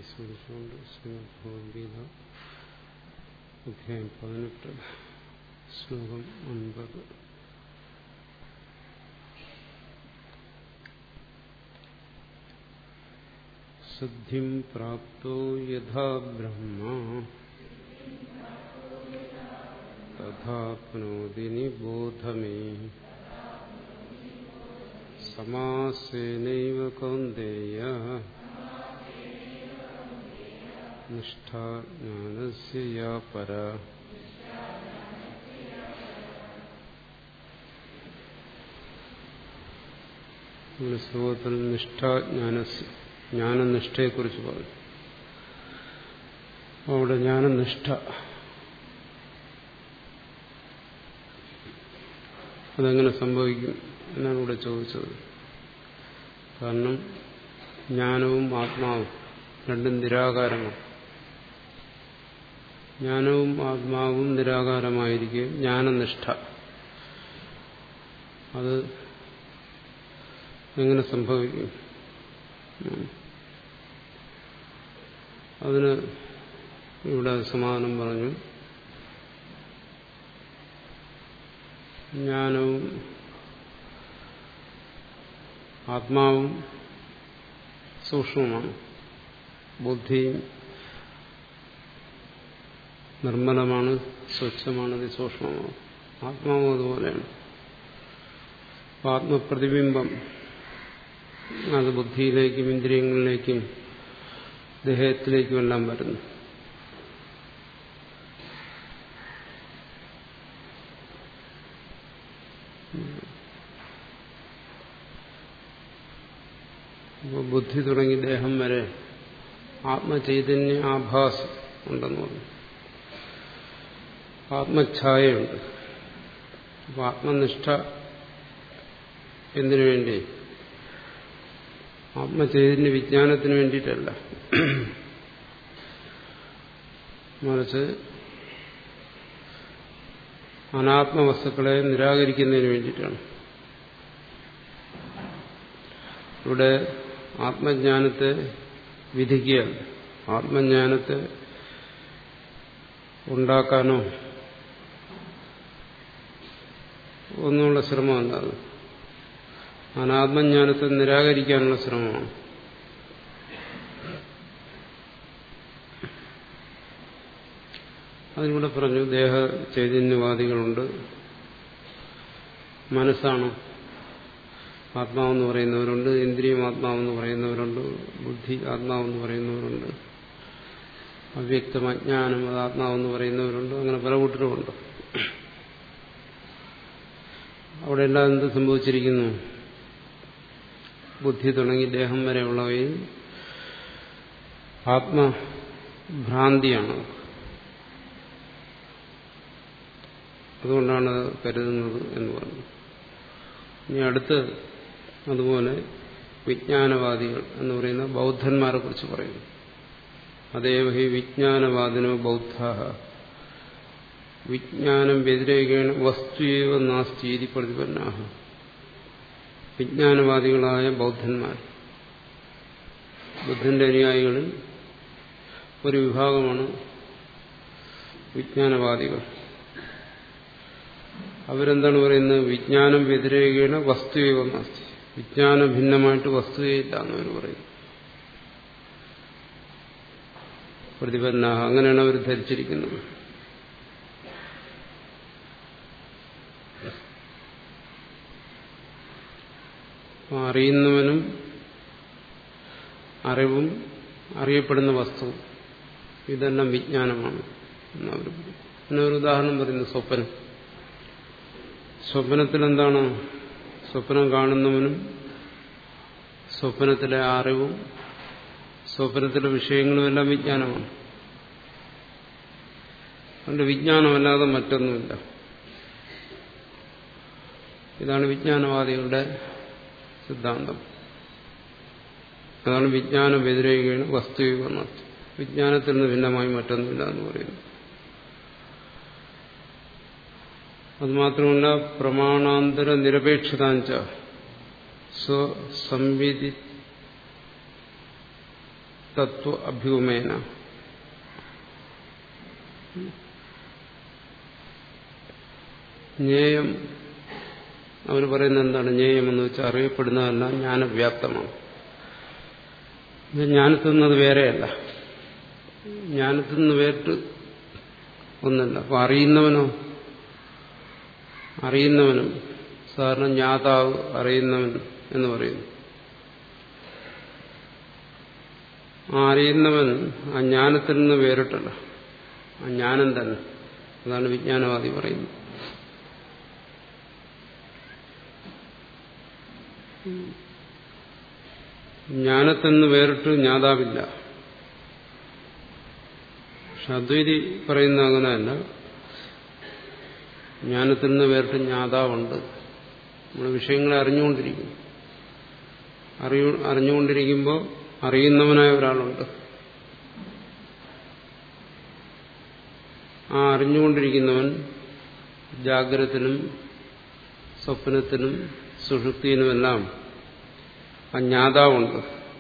സ്മരിച്ചുകൊണ്ട് ശ്രീമദ് ഭഗവത്ഗീത അധ്യായം പതിനെട്ട് ശ്ലോകം ഒൻപത് സിദ്ധിം പ്രാപ്തോ യഥാ ബ്രഹ്മ തഥാപ്നോതി നിബോധമേ സമാസേനൈവ കൗന്ദേയ നിഷ്ഠാജ്ഞാനസ്യ യാ പര നമ്മുടെ ശ്ലോകത്തിൽ നിഷ്ഠാജ്ഞാനസ്യ ജ്ഞാനനിഷ്ഠയെക്കുറിച്ച് പറഞ്ഞു അവിടെ ജ്ഞാനനിഷ്ഠ അതെങ്ങനെ സംഭവിക്കും എന്നാണ് ഇവിടെ ചോദിച്ചത് കാരണം ജ്ഞാനവും ആത്മാവും രണ്ടും നിരാകാരമാണ് ജ്ഞാനവും ആത്മാവും നിരാകാരമായിരിക്കും ജ്ഞാനനിഷ്ഠ അത് എങ്ങനെ സംഭവിക്കും അതിന് ഇവിടെ സമാധാനം പറഞ്ഞു ജ്ഞാനവും ആത്മാവും സൂക്ഷ്മമാണ് ബുദ്ധിയും നിർമ്മലമാണ് സ്വച്ഛമാണ് അത് സൂക്ഷ്മമാണ് ആത്മാവും അതുപോലെയാണ് ആത്മപ്രതിബിംബം അത് ബുദ്ധിയിലേക്കും ഇന്ദ്രിയങ്ങളിലേക്കും ദേഹത്തിലേക്കും എല്ലാം വരുന്നു അപ്പോൾ ബുദ്ധി തുടങ്ങി ദേഹം വരെ ആത്മചൈതന്യ ആഭാസം ഉണ്ടെന്ന് പറഞ്ഞു ആത്മഛായയുണ്ട് അപ്പോൾ ആത്മനിഷ്ഠ എന്തിനു വേണ്ടി ആത്മചൈതന്യ വിജ്ഞാനത്തിന് വേണ്ടിയിട്ടല്ല മറിച്ച് അനാത്മവസ്തുക്കളെ നിരാകരിക്കുന്നതിന് വേണ്ടിയിട്ടാണ് ഇവിടെ ആത്മജ്ഞാനത്തെ വിധിക്കുകയല്ല ആത്മജ്ഞാനത്തെ ഉണ്ടാക്കാനോ ഒന്നുമുള്ള ശ്രമമല്ല അത് അനാത്മജ്ഞാനത്തെ നിരാകരിക്കാനുള്ള ശ്രമമാണ് അതിലൂടെ പറഞ്ഞു ദേഹ ചൈതന്യവാദികളുണ്ട് മനസ്സാണ് ആത്മാവെന്ന് പറയുന്നവരുണ്ട് ഇന്ദ്രിയം ആത്മാവെന്ന് പറയുന്നവരുണ്ട് ബുദ്ധി ആത്മാവെന്ന് പറയുന്നവരുണ്ട് അവ്യക്തം അജ്ഞാനം അത് ആത്മാവെന്ന് പറയുന്നവരുണ്ട് അങ്ങനെ പല കൂട്ടരുമുണ്ട് അവിടെ എല്ലാം എന്ത് സംഭവിച്ചിരിക്കുന്നു ബുദ്ധി തുടങ്ങി ദേഹം വരെയുള്ളവയിൽ ആത്മഭ്രാന്തിയാണ് അതുകൊണ്ടാണ് കരുതുന്നത് എന്ന് പറഞ്ഞു ഇനി അടുത്ത് അതുപോലെ വിജ്ഞാനവാദികൾ എന്ന് പറയുന്ന ബൗദ്ധന്മാരെ കുറിച്ച് പറയുന്നു അതേവ ഹി വിജ്ഞാനവാദിനോ ബൗദ്ധ വിജ്ഞാനം വ്യതിരേകേണ വസ്തുയേവ നാസ്തീതി പ്രതിപന്നാഹ വിജ്ഞാനവാദികളായ ബൗദ്ധന്മാർ ബുദ്ധന്റെ അനുയായികളിൽ ഒരു വിഭാഗമാണ് വിജ്ഞാനവാദികൾ അവരെന്താണ് പറയുന്നത് വിജ്ഞാനം വ്യതിരേകേണ വസ്തുയേവ നാസ്തി വിജ്ഞാനം ഭിന്നമായിട്ട് വസ്തുവയില്ല എന്നവർ പറയുന്നു പ്രതിപന്നാഹ അങ്ങനെയാണ് അവർ ധരിച്ചിരിക്കുന്നത് അറിയുന്നവനും അറിവും അറിയപ്പെടുന്ന വസ്തു ഇതെല്ലാം വിജ്ഞാനമാണ് എന്നവർ പിന്നെ ഒരു ഉദാഹരണം പറയുന്നു സ്വപ്നം സ്വപ്നത്തിൽ എന്താണ് സ്വപ്നം കാണുന്നവനും സ്വപ്നത്തിലെ അറിവും സ്വപ്നത്തിലെ വിഷയങ്ങളും എല്ലാം വിജ്ഞാനമാണ് അതുകൊണ്ട് വിജ്ഞാനമല്ലാതെ മറ്റൊന്നുമില്ല ഇതാണ് വിജ്ഞാനവാദികളുടെ സിദ്ധാന്തം അതാണ് വിജ്ഞാനം വ്യതിരേകയാണ് വസ്തുയുഗം വിജ്ഞാനത്തിൽ നിന്ന് ഭിന്നമായി മറ്റൊന്നുമില്ല എന്ന് പറയുന്നു അതുമാത്രമല്ല പ്രമാണാന്തര നിരപേക്ഷതാഞ്ച സ്വസംവിധി തത്വ അഭ്യൂമേന ജ്ഞേയം അവർ പറയുന്നത് എന്താണ് ജ്ഞേയം എന്ന് വെച്ചാൽ അറിയപ്പെടുന്നതല്ല ജ്ഞാനവ്യാപ്തമാണ് ഇത് ജ്ഞാനത്തിൽ നിന്നത് വേറെയല്ല ജ്ഞാനത്തിൽ നിന്ന് വേറിട്ട് ഒന്നല്ല അപ്പൊ അറിയുന്നവനോ അറിയുന്നവനും സാധാരണ ജ്ഞാതാവ് അറിയുന്നവൻ എന്ന് പറയുന്നു ആ അറിയുന്നവൻ ആ ജ്ഞാനത്തിൽ നിന്ന് വേറിട്ടല്ല ആ ജ്ഞാനം തന്നെ അതാണ് വിജ്ഞാനവാദി പറയുന്നത് ജ്ഞാനത്തിൽ നിന്ന് വേറിട്ട് ജ്ഞാതാവില്ല പക്ഷെ അദ്വൈതി പറയുന്ന അങ്ങനെയല്ല ജ്ഞാനത്തിൽ നിന്ന് വേറിട്ട് ജ്ഞാതാവുണ്ട് നമ്മൾ വിഷയങ്ങളെ അറിഞ്ഞുകൊണ്ടിരിക്കും അറിയു അറിഞ്ഞുകൊണ്ടിരിക്കുമ്പോൾ അറിയുന്നവനായ ഒരാളുണ്ട് ആ അറിഞ്ഞുകൊണ്ടിരിക്കുന്നവൻ ജാഗ്രതത്തിനും സ്വപ്നത്തിനും സുഷുപ്തിനുമെല്ലാം ആ ജ്ഞാതാവുണ്ട്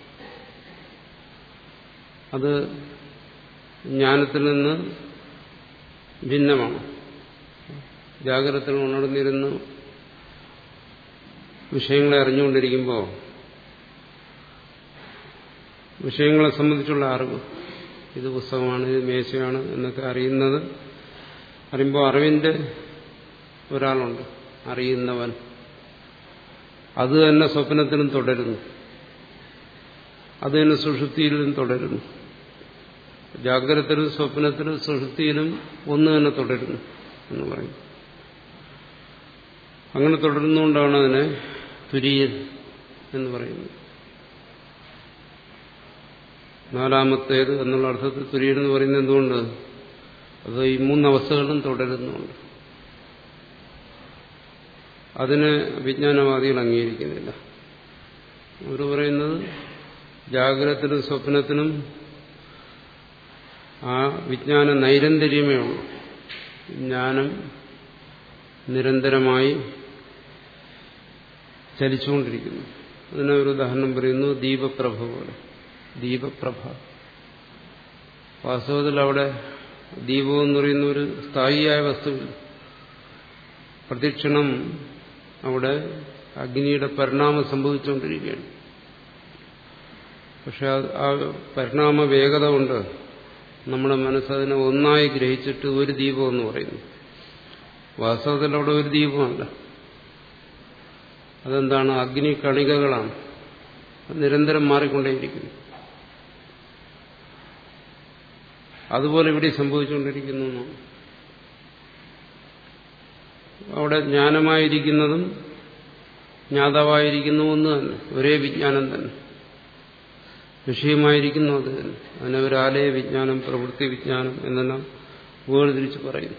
അത് ജ്ഞാനത്തിൽ നിന്ന് ഭിന്നമാണ് ജാഗ്രതത്തിൽ ഉണർന്നിരുന്ന് വിഷയങ്ങളെ അറിഞ്ഞുകൊണ്ടിരിക്കുമ്പോൾ വിഷയങ്ങളെ സംബന്ധിച്ചുള്ള അറിവ് ഇത് പുസ്തകമാണ് ഇത് മേശയാണ് എന്നൊക്കെ അറിയുന്നത് അറിയുമ്പോൾ അറിവിന്റെ ഒരാളുണ്ട് അറിയുന്നവൻ അത് തന്നെ സ്വപ്നത്തിലും തുടരുന്നു അത് തന്നെ സുഷുപ്തിയിലും തുടരുന്നു ജാഗ്രതത്തിലും സ്വപ്നത്തിലും സുഷുപ്തിയിലും ഒന്ന് തന്നെ തുടരുന്നു എന്ന് പറയും അങ്ങനെ തുടരുന്നുകൊണ്ടാണ് അതിനെ തുര്യൻ എന്ന് പറയുന്നത് നാലാമത്തേത് എന്നുള്ള അർത്ഥത്തിൽ തുര്യൻ എന്ന് പറയുന്നത് എന്തുകൊണ്ട് അത് ഈ മൂന്നവസ്ഥകളും തുടരുന്നുണ്ട് അതിന് വിജ്ഞാനവാദികൾ അംഗീകരിക്കുന്നില്ല അവർ പറയുന്നത് ജാഗ്രതത്തിനും സ്വപ്നത്തിനും ആ വിജ്ഞാന നൈരന്തര്യമേ ഉള്ളൂ ജ്ഞാനം നിരന്തരമായി ചലിച്ചുകൊണ്ടിരിക്കുന്നു അതിന് ഒരു ഉദാഹരണം പറയുന്നു ദീപപ്രഭ പോലെ ദീപപ്രഭ വാസ്തവത്തിൽ അവിടെ ദീപം എന്ന് പറയുന്ന ഒരു സ്ഥായിയായ വസ്തുവില്ല പ്രതിക്ഷണം അവിടെ അഗ്നിയുടെ പരിണാമം സംഭവിച്ചുകൊണ്ടിരിക്കുകയാണ് പക്ഷെ ആ പരിണാമ വേഗത കൊണ്ട് നമ്മുടെ മനസ്സതിനെ ഒന്നായി ഗ്രഹിച്ചിട്ട് ഒരു ദീപം എന്ന് പറയുന്നു വാസ്തവത്തിൽ അവിടെ ഒരു ദീപമല്ല അതെന്താണ് അഗ്നി കണികകളാണ് നിരന്തരം മാറിക്കൊണ്ടേയിരിക്കുന്നു അതുപോലെ ഇവിടെ സംഭവിച്ചുകൊണ്ടിരിക്കുന്നു എന്നാണ് അവിടെ ജ്ഞാനമായിരിക്കുന്നതും ജ്ഞാതാവായിരിക്കുന്നു ഒന്ന് തന്നെ ഒരേ വിജ്ഞാനം തന്നെ വിഷയമായിരിക്കുന്നു അത് തന്നെ അതിനെ ഒരു ആലയ വിജ്ഞാനം പ്രവൃത്തി വിജ്ഞാനം എന്നെല്ലാം വേർതിരിച്ച് പറയുന്നു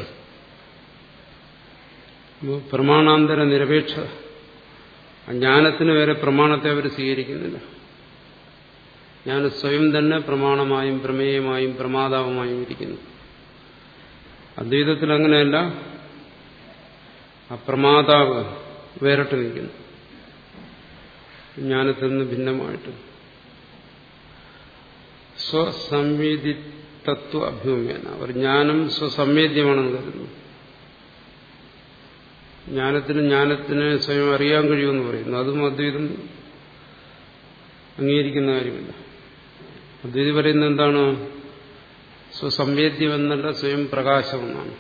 പ്രമാണാന്തര നിരപേക്ഷ ജ്ഞാനത്തിന് വരെ പ്രമാണത്തെ അവർ സ്വീകരിക്കുന്നില്ല ഞാൻ സ്വയം തന്നെ പ്രമാണമായും പ്രമേയമായും പ്രമാതാവുമായും ഇരിക്കുന്നു അദ്വൈതത്തിൽ അങ്ങനെയല്ല ആ പ്രമാതാവ് വേറിട്ട് നിൽക്കുന്നു ജ്ഞാനത്തിൽ നിന്ന് ഭിന്നമായിട്ട് സ്വസംവേദിതത്വ അഭ്യൂമ്യേന അവർ ജ്ഞാനം സ്വസംവേദ്യമാണെന്ന് കരുതുന്നു ജ്ഞാനത്തിന് ജ്ഞാനത്തിന് സ്വയം അറിയാൻ കഴിയുമെന്ന് പറയുന്നു അതും അദ്വൈതം അംഗീകരിക്കുന്ന കാര്യമില്ല അദ്വൈതി പറയുന്നത് എന്താണ് സ്വസംവേദ്യമെന്നല്ല സ്വയം പ്രകാശമെന്നാണ്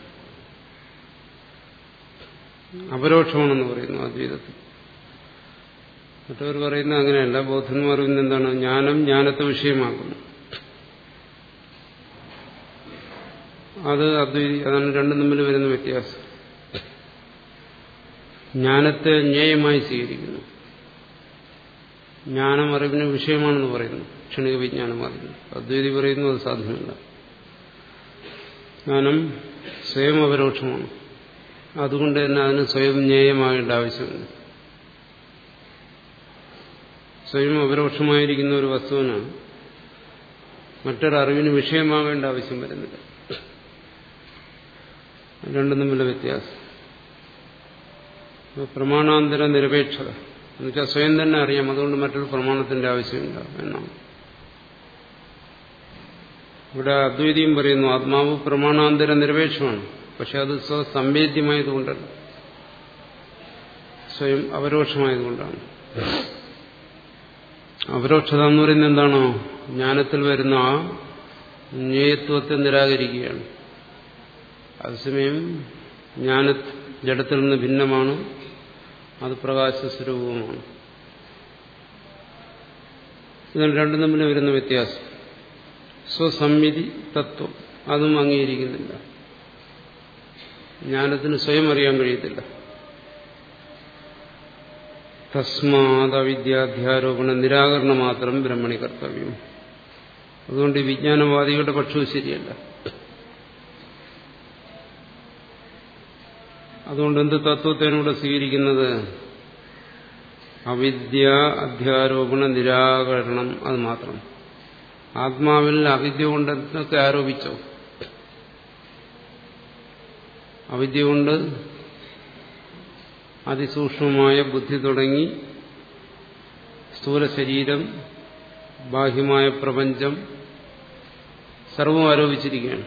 അപരോക്ഷമാണെന്ന് പറയുന്നു അദ്വൈതത്തിൽ മറ്റവർ പറയുന്നത് അങ്ങനെയല്ല ബൗദ്ധന്മാർ എന്താണ് ജ്ഞാനം ജ്ഞാനത്തെ വിഷയമാക്കുന്നു അത് അദ്വൈതി അതാണ് രണ്ടും തമ്മിൽ വരുന്ന വ്യത്യാസം ജ്ഞാനത്തെ ജ്ഞേയമായി സ്വീകരിക്കുന്നു ജ്ഞാനം അറിവിന് വിഷയമാണെന്ന് പറയുന്നു ക്ഷണിക വിജ്ഞാനം അറിയുന്നു അദ്വൈതി പറയുന്നു അത് സാധ്യമല്ല ജ്ഞാനം സ്വയം അപരോക്ഷമാണ് അതുകൊണ്ട് തന്നെ അതിന് സ്വയം ജ്ഞേയമാകേണ്ട ആവശ്യമില്ല സ്വയം അപരോക്ഷമായിരിക്കുന്ന ഒരു വസ്തുവിന് മറ്റൊരറിവിന് വിഷയമാകേണ്ട ആവശ്യം വരുന്നില്ല രണ്ടും തമ്മിലുള്ള വ്യത്യാസം പ്രമാണാന്തര നിരപേക്ഷത എന്നുവെച്ചാൽ സ്വയം തന്നെ അറിയാം അതുകൊണ്ട് മറ്റൊരു പ്രമാണത്തിന്റെ ആവശ്യമില്ല എന്നാണ് ഇവിടെ അദ്വൈതിയും പറയുന്നു ആത്മാവ് പ്രമാണാന്തര നിരപേക്ഷമാണ് പക്ഷെ അത് സ്വസംവേദ്യമായതുകൊണ്ടല്ല സ്വയം അപരോക്ഷമായതുകൊണ്ടാണ് അപരോക്ഷത എന്ന് പറയുന്നത് എന്താണോ ജ്ഞാനത്തിൽ വരുന്ന ആ ജ്ഞേയത്വത്തെ നിരാകരിക്കുകയാണ് അതേസമയം ജ്ഞാന ജഡത്തിൽ നിന്ന് ഭിന്നമാണ് അത് പ്രകാശസ്വരൂപമാണ് ഇതാണ് രണ്ടും തമ്മിൽ വരുന്ന വ്യത്യാസം സ്വസംവിധി തത്വം അതും അംഗീകരിക്കുന്നില്ല ജ്ഞാനത്തിന് സ്വയം അറിയാൻ കഴിയത്തില്ല തസ്മാത് അവിദ്യാധ്യാരോപണ നിരാകരണം മാത്രം ബ്രഹ്മണി കർത്തവ്യം അതുകൊണ്ട് ഈ വിജ്ഞാനവാദികളുടെ പക്ഷവും ശരിയല്ല അതുകൊണ്ട് എന്ത് തത്വത്തെയാണ് ഇവിടെ സ്വീകരിക്കുന്നത് അവിദ്യ അധ്യാരോപണ നിരാകരണം അത് മാത്രം ആത്മാവിൽ അവിദ്യ കൊണ്ട് എന്തൊക്കെ ആരോപിച്ചോ അവിദ്യ കൊണ്ട് അതിസൂക്ഷ്മമായ ബുദ്ധി തുടങ്ങി സ്ഥൂല ശരീരം ബാഹ്യമായ പ്രപഞ്ചം സർവം ആരോപിച്ചിരിക്കുകയാണ്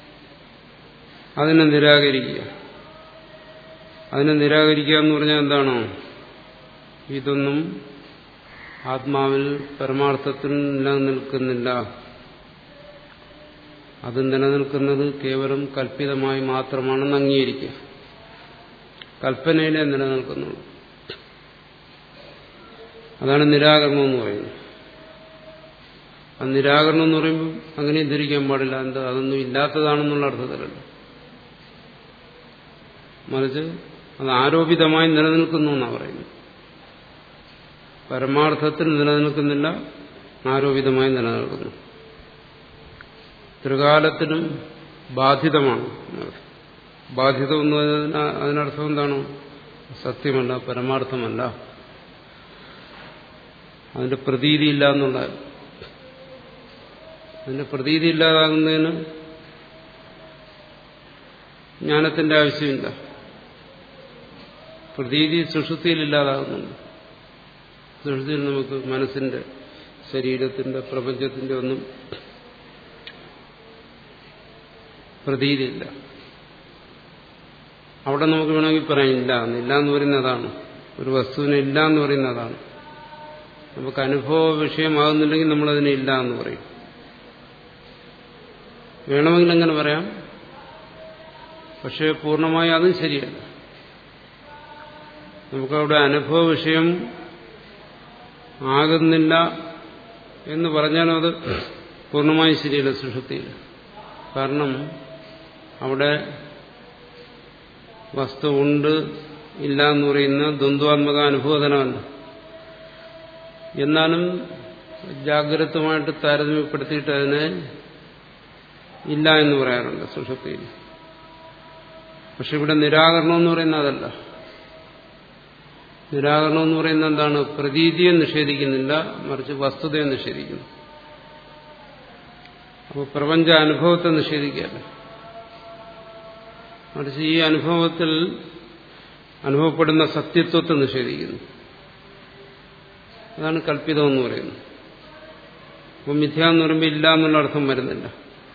അതിനെ നിരാകരിക്കുക അതിനെ നിരാകരിക്കുക എന്ന് പറഞ്ഞാൽ എന്താണോ ഇതൊന്നും ആത്മാവിൽ പരമാർത്ഥത്തിൽ നിലനിൽക്കുന്നില്ല അത് നിലനിൽക്കുന്നത് കേവലം കല്പിതമായി മാത്രമാണെന്ന് അംഗീകരിക്കുക കൽപ്പനയിലെ നിലനിൽക്കുന്നുള്ളൂ അതാണ് നിരാകരണം എന്ന് പറയുന്നത് ആ നിരാകരണം എന്ന് പറയുമ്പോൾ അങ്ങനെ ധരിക്കാൻ പാടില്ല എന്താ അതൊന്നും ഇല്ലാത്തതാണെന്നുള്ള അർത്ഥത്തിലല്ല മറിച്ച് അത് ആരോപിതമായി നിലനിൽക്കുന്നു എന്നാണ് പറയുന്നത് പരമാർത്ഥത്തിൽ നിലനിൽക്കുന്നില്ല ആരോപിതമായി നിലനിൽക്കുന്നു ത്രികാലത്തിനും ബാധിതമാണ് ബാധിതം എന്ന് പറയുന്നതിന് അതിനർത്ഥം എന്താണ് സത്യമല്ല പരമാർത്ഥമല്ല അതിന്റെ പ്രതീതി ഇല്ല എന്നുള്ള അതിന്റെ പ്രതീതി ഇല്ലാതാകുന്നതിന് ജ്ഞാനത്തിന്റെ ആവശ്യമില്ല പ്രതീതി സുഷുതിയിൽ ഇല്ലാതാകുന്നുണ്ട് സുഷുതിയിൽ നമുക്ക് മനസ്സിന്റെ ശരീരത്തിന്റെ പ്രപഞ്ചത്തിന്റെ ഒന്നും പ്രതീതിയില്ല അവിടെ നമുക്ക് വേണമെങ്കിൽ പറയാം ഇല്ല ഇല്ല എന്ന് പറയുന്നതാണ് ഒരു വസ്തുവിനെ ഇല്ല എന്ന് പറയുന്നതാണ് നമുക്ക് അനുഭവ വിഷയമാകുന്നില്ലെങ്കിൽ നമ്മളതിനെ ഇല്ല എന്ന് പറയും വേണമെങ്കിൽ അങ്ങനെ പറയാം പക്ഷേ പൂർണ്ണമായി അതും ശരിയല്ല നമുക്കവിടെ അനുഭവ വിഷയം ആകുന്നില്ല എന്ന് പറഞ്ഞാലും അത് പൂർണ്ണമായും ശരിയല്ല സുഷുപ്തിയിൽ കാരണം അവിടെ വസ്തു ഉണ്ട് ഇല്ല എന്ന് പറയുന്ന ദ്വന്ദ്വാത്മക അനുഭവതനമല്ല എന്നാലും ജാഗ്രതമായിട്ട് താരതമ്യപ്പെടുത്തിയിട്ട് അതിനെ ഇല്ല എന്ന് പറയാറുണ്ട് സുഷുപ്തിയിൽ പക്ഷെ ഇവിടെ നിരാകരണം എന്ന് പറയുന്ന അതല്ല നിരാകരണം എന്ന് പറയുന്നത് എന്താണ് പ്രതീതിയെ നിഷേധിക്കുന്നില്ല മറിച്ച് വസ്തുതയെ നിഷേധിക്കുന്നു അപ്പോൾ പ്രപഞ്ച അനുഭവത്തെ നിഷേധിക്കുകയല്ല മറിച്ച് ഈ അനുഭവത്തിൽ അനുഭവപ്പെടുന്ന സത്യത്വത്തെ നിഷേധിക്കുന്നു അതാണ് കല്പിതം എന്ന് പറയുന്നത് അപ്പം മിഥ്യ എന്ന് പറയുമ്പോൾ ഇല്ല എന്നുള്ള അർത്ഥം വരുന്നില്ല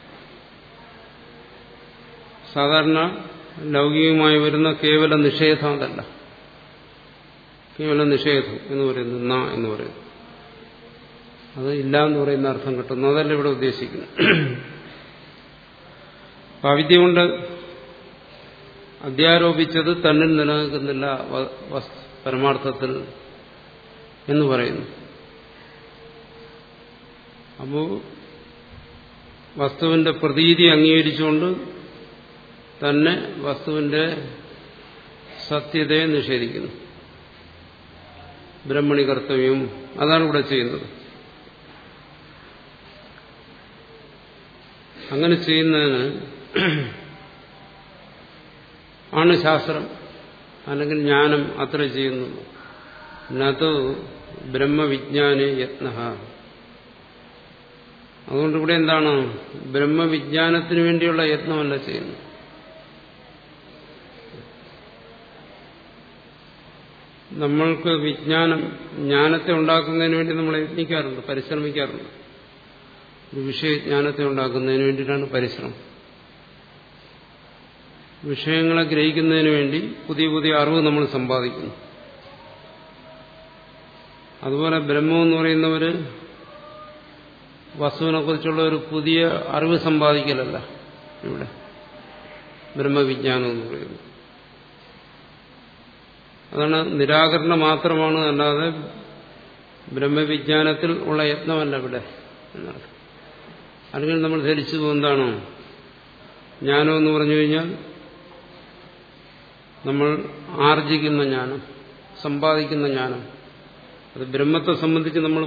സാധാരണ ലൗകികമായി വരുന്ന കേവല നിഷേധം അതല്ല കേവല നിഷേധം എന്ന് പറയുന്നത് ന എന്ന് പറയുന്നത് അത് ഇല്ല എന്ന് പറയുന്ന അർത്ഥം കിട്ടുന്നു അതല്ല ഇവിടെ ഉദ്ദേശിക്കുന്നത് അപ്പൊ അവിദ്യ കൊണ്ട് അധ്യാരോപിച്ചത് തന്നിൽ നിലനിൽക്കുന്നില്ല പരമാർത്ഥത്തിൽ എന്ന് പറയുന്നു അപ്പോ വസ്തുവിന്റെ പ്രതീതി അംഗീകരിച്ചുകൊണ്ട് തന്നെ വസ്തുവിന്റെ സത്യതയെ നിഷേധിക്കുന്നു ബ്രഹ്മണി കർത്തവ്യം അതാണ് ഇവിടെ ചെയ്യുന്നത് അങ്ങനെ ചെയ്യുന്നതിന് ആണ് ശാസ്ത്രം അല്ലെങ്കിൽ ജ്ഞാനം അത്ര ചെയ്യുന്നത് നതു ബ്രഹ്മവിജ്ഞാന യത്ന അതുകൊണ്ട് ഇവിടെ എന്താണ് ബ്രഹ്മവിജ്ഞാനത്തിന് വേണ്ടിയുള്ള യത്നമല്ല ചെയ്യുന്നത് നമ്മൾക്ക് വിജ്ഞാനം ജ്ഞാനത്തെ ഉണ്ടാക്കുന്നതിന് വേണ്ടി നമ്മൾ യത്നിക്കാറുണ്ട് പരിശ്രമിക്കാറുണ്ട് ഒരു വിഷയജ്ഞാനത്തെ ഉണ്ടാക്കുന്നതിന് വേണ്ടിയിട്ടാണ് പരിശ്രമം വിഷയങ്ങളെ ഗ്രഹിക്കുന്നതിന് വേണ്ടി പുതിയ പുതിയ അറിവ് നമ്മൾ സമ്പാദിക്കുന്നു അതുപോലെ ബ്രഹ്മം എന്ന് പറയുന്നവര് വസ്തുവിനെ കുറിച്ചുള്ള ഒരു പുതിയ അറിവ് സമ്പാദിക്കലല്ല ഇവിടെ ബ്രഹ്മവിജ്ഞാനം എന്ന് പറയുന്നത് അതാണ് നിരാകരണം മാത്രമാണ് അല്ലാതെ ബ്രഹ്മവിജ്ഞാനത്തിൽ ഉള്ള യത്നമല്ല ഇവിടെ എന്നർത്ഥം അല്ലെങ്കിൽ നമ്മൾ ധരിച്ചു എന്താണോ ജ്ഞാനം എന്ന് പറഞ്ഞു കഴിഞ്ഞാൽ നമ്മൾ ആർജിക്കുന്ന ജ്ഞാനം സമ്പാദിക്കുന്ന ജ്ഞാനം അത് ബ്രഹ്മത്തെ സംബന്ധിച്ച് നമ്മൾ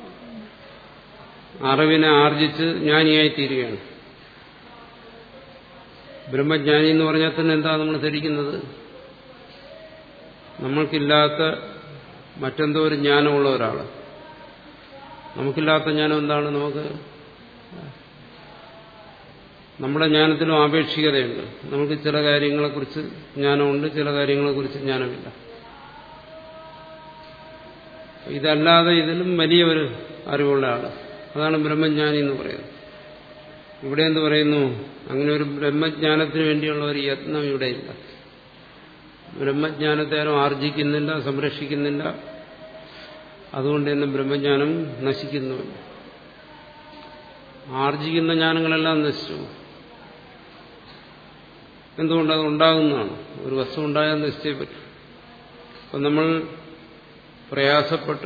അറിവിനെ ആർജിച്ച് ജ്ഞാനിയായി തീരുകയാണ് ബ്രഹ്മജ്ഞാനി എന്ന് പറഞ്ഞാൽ തന്നെ എന്താ നമ്മൾ ധരിക്കുന്നത് നമ്മൾക്കില്ലാത്ത മറ്റെന്തോ ഒരു ജ്ഞാനമുള്ള ഒരാൾ നമുക്കില്ലാത്ത ജ്ഞാനം എന്താണ് നമുക്ക് നമ്മുടെ ജ്ഞാനത്തിലും ആപേക്ഷികതയുണ്ട് നമുക്ക് ചില കാര്യങ്ങളെക്കുറിച്ച് ജ്ഞാനമുണ്ട് ചില കാര്യങ്ങളെക്കുറിച്ച് ജ്ഞാനമില്ല ഇതല്ലാതെ ഇതിലും വലിയ ഒരു അറിവുള്ള ആള് അതാണ് ബ്രഹ്മജ്ഞാനി എന്ന് പറയുന്നത് ഇവിടെ എന്ത് പറയുന്നു അങ്ങനെ ഒരു ബ്രഹ്മജ്ഞാനത്തിന് വേണ്ടിയുള്ള ഒരു യത്നം ഇവിടെ ഇല്ല ബ്രഹ്മജ്ഞാനത്തെ ആരും ആർജിക്കുന്നില്ല സംരക്ഷിക്കുന്നില്ല അതുകൊണ്ട് തന്നെ ബ്രഹ്മജ്ഞാനം നശിക്കുന്നുമില്ല ആർജിക്കുന്ന ജ്ഞാനങ്ങളെല്ലാം നശിച്ചു എന്തുകൊണ്ട് അത് ഉണ്ടാകുന്നതാണ് ഒരു വസ്തു ഉണ്ടായാൽ നശിച്ചേ പറ്റും അപ്പം നമ്മൾ പ്രയാസപ്പെട്ട്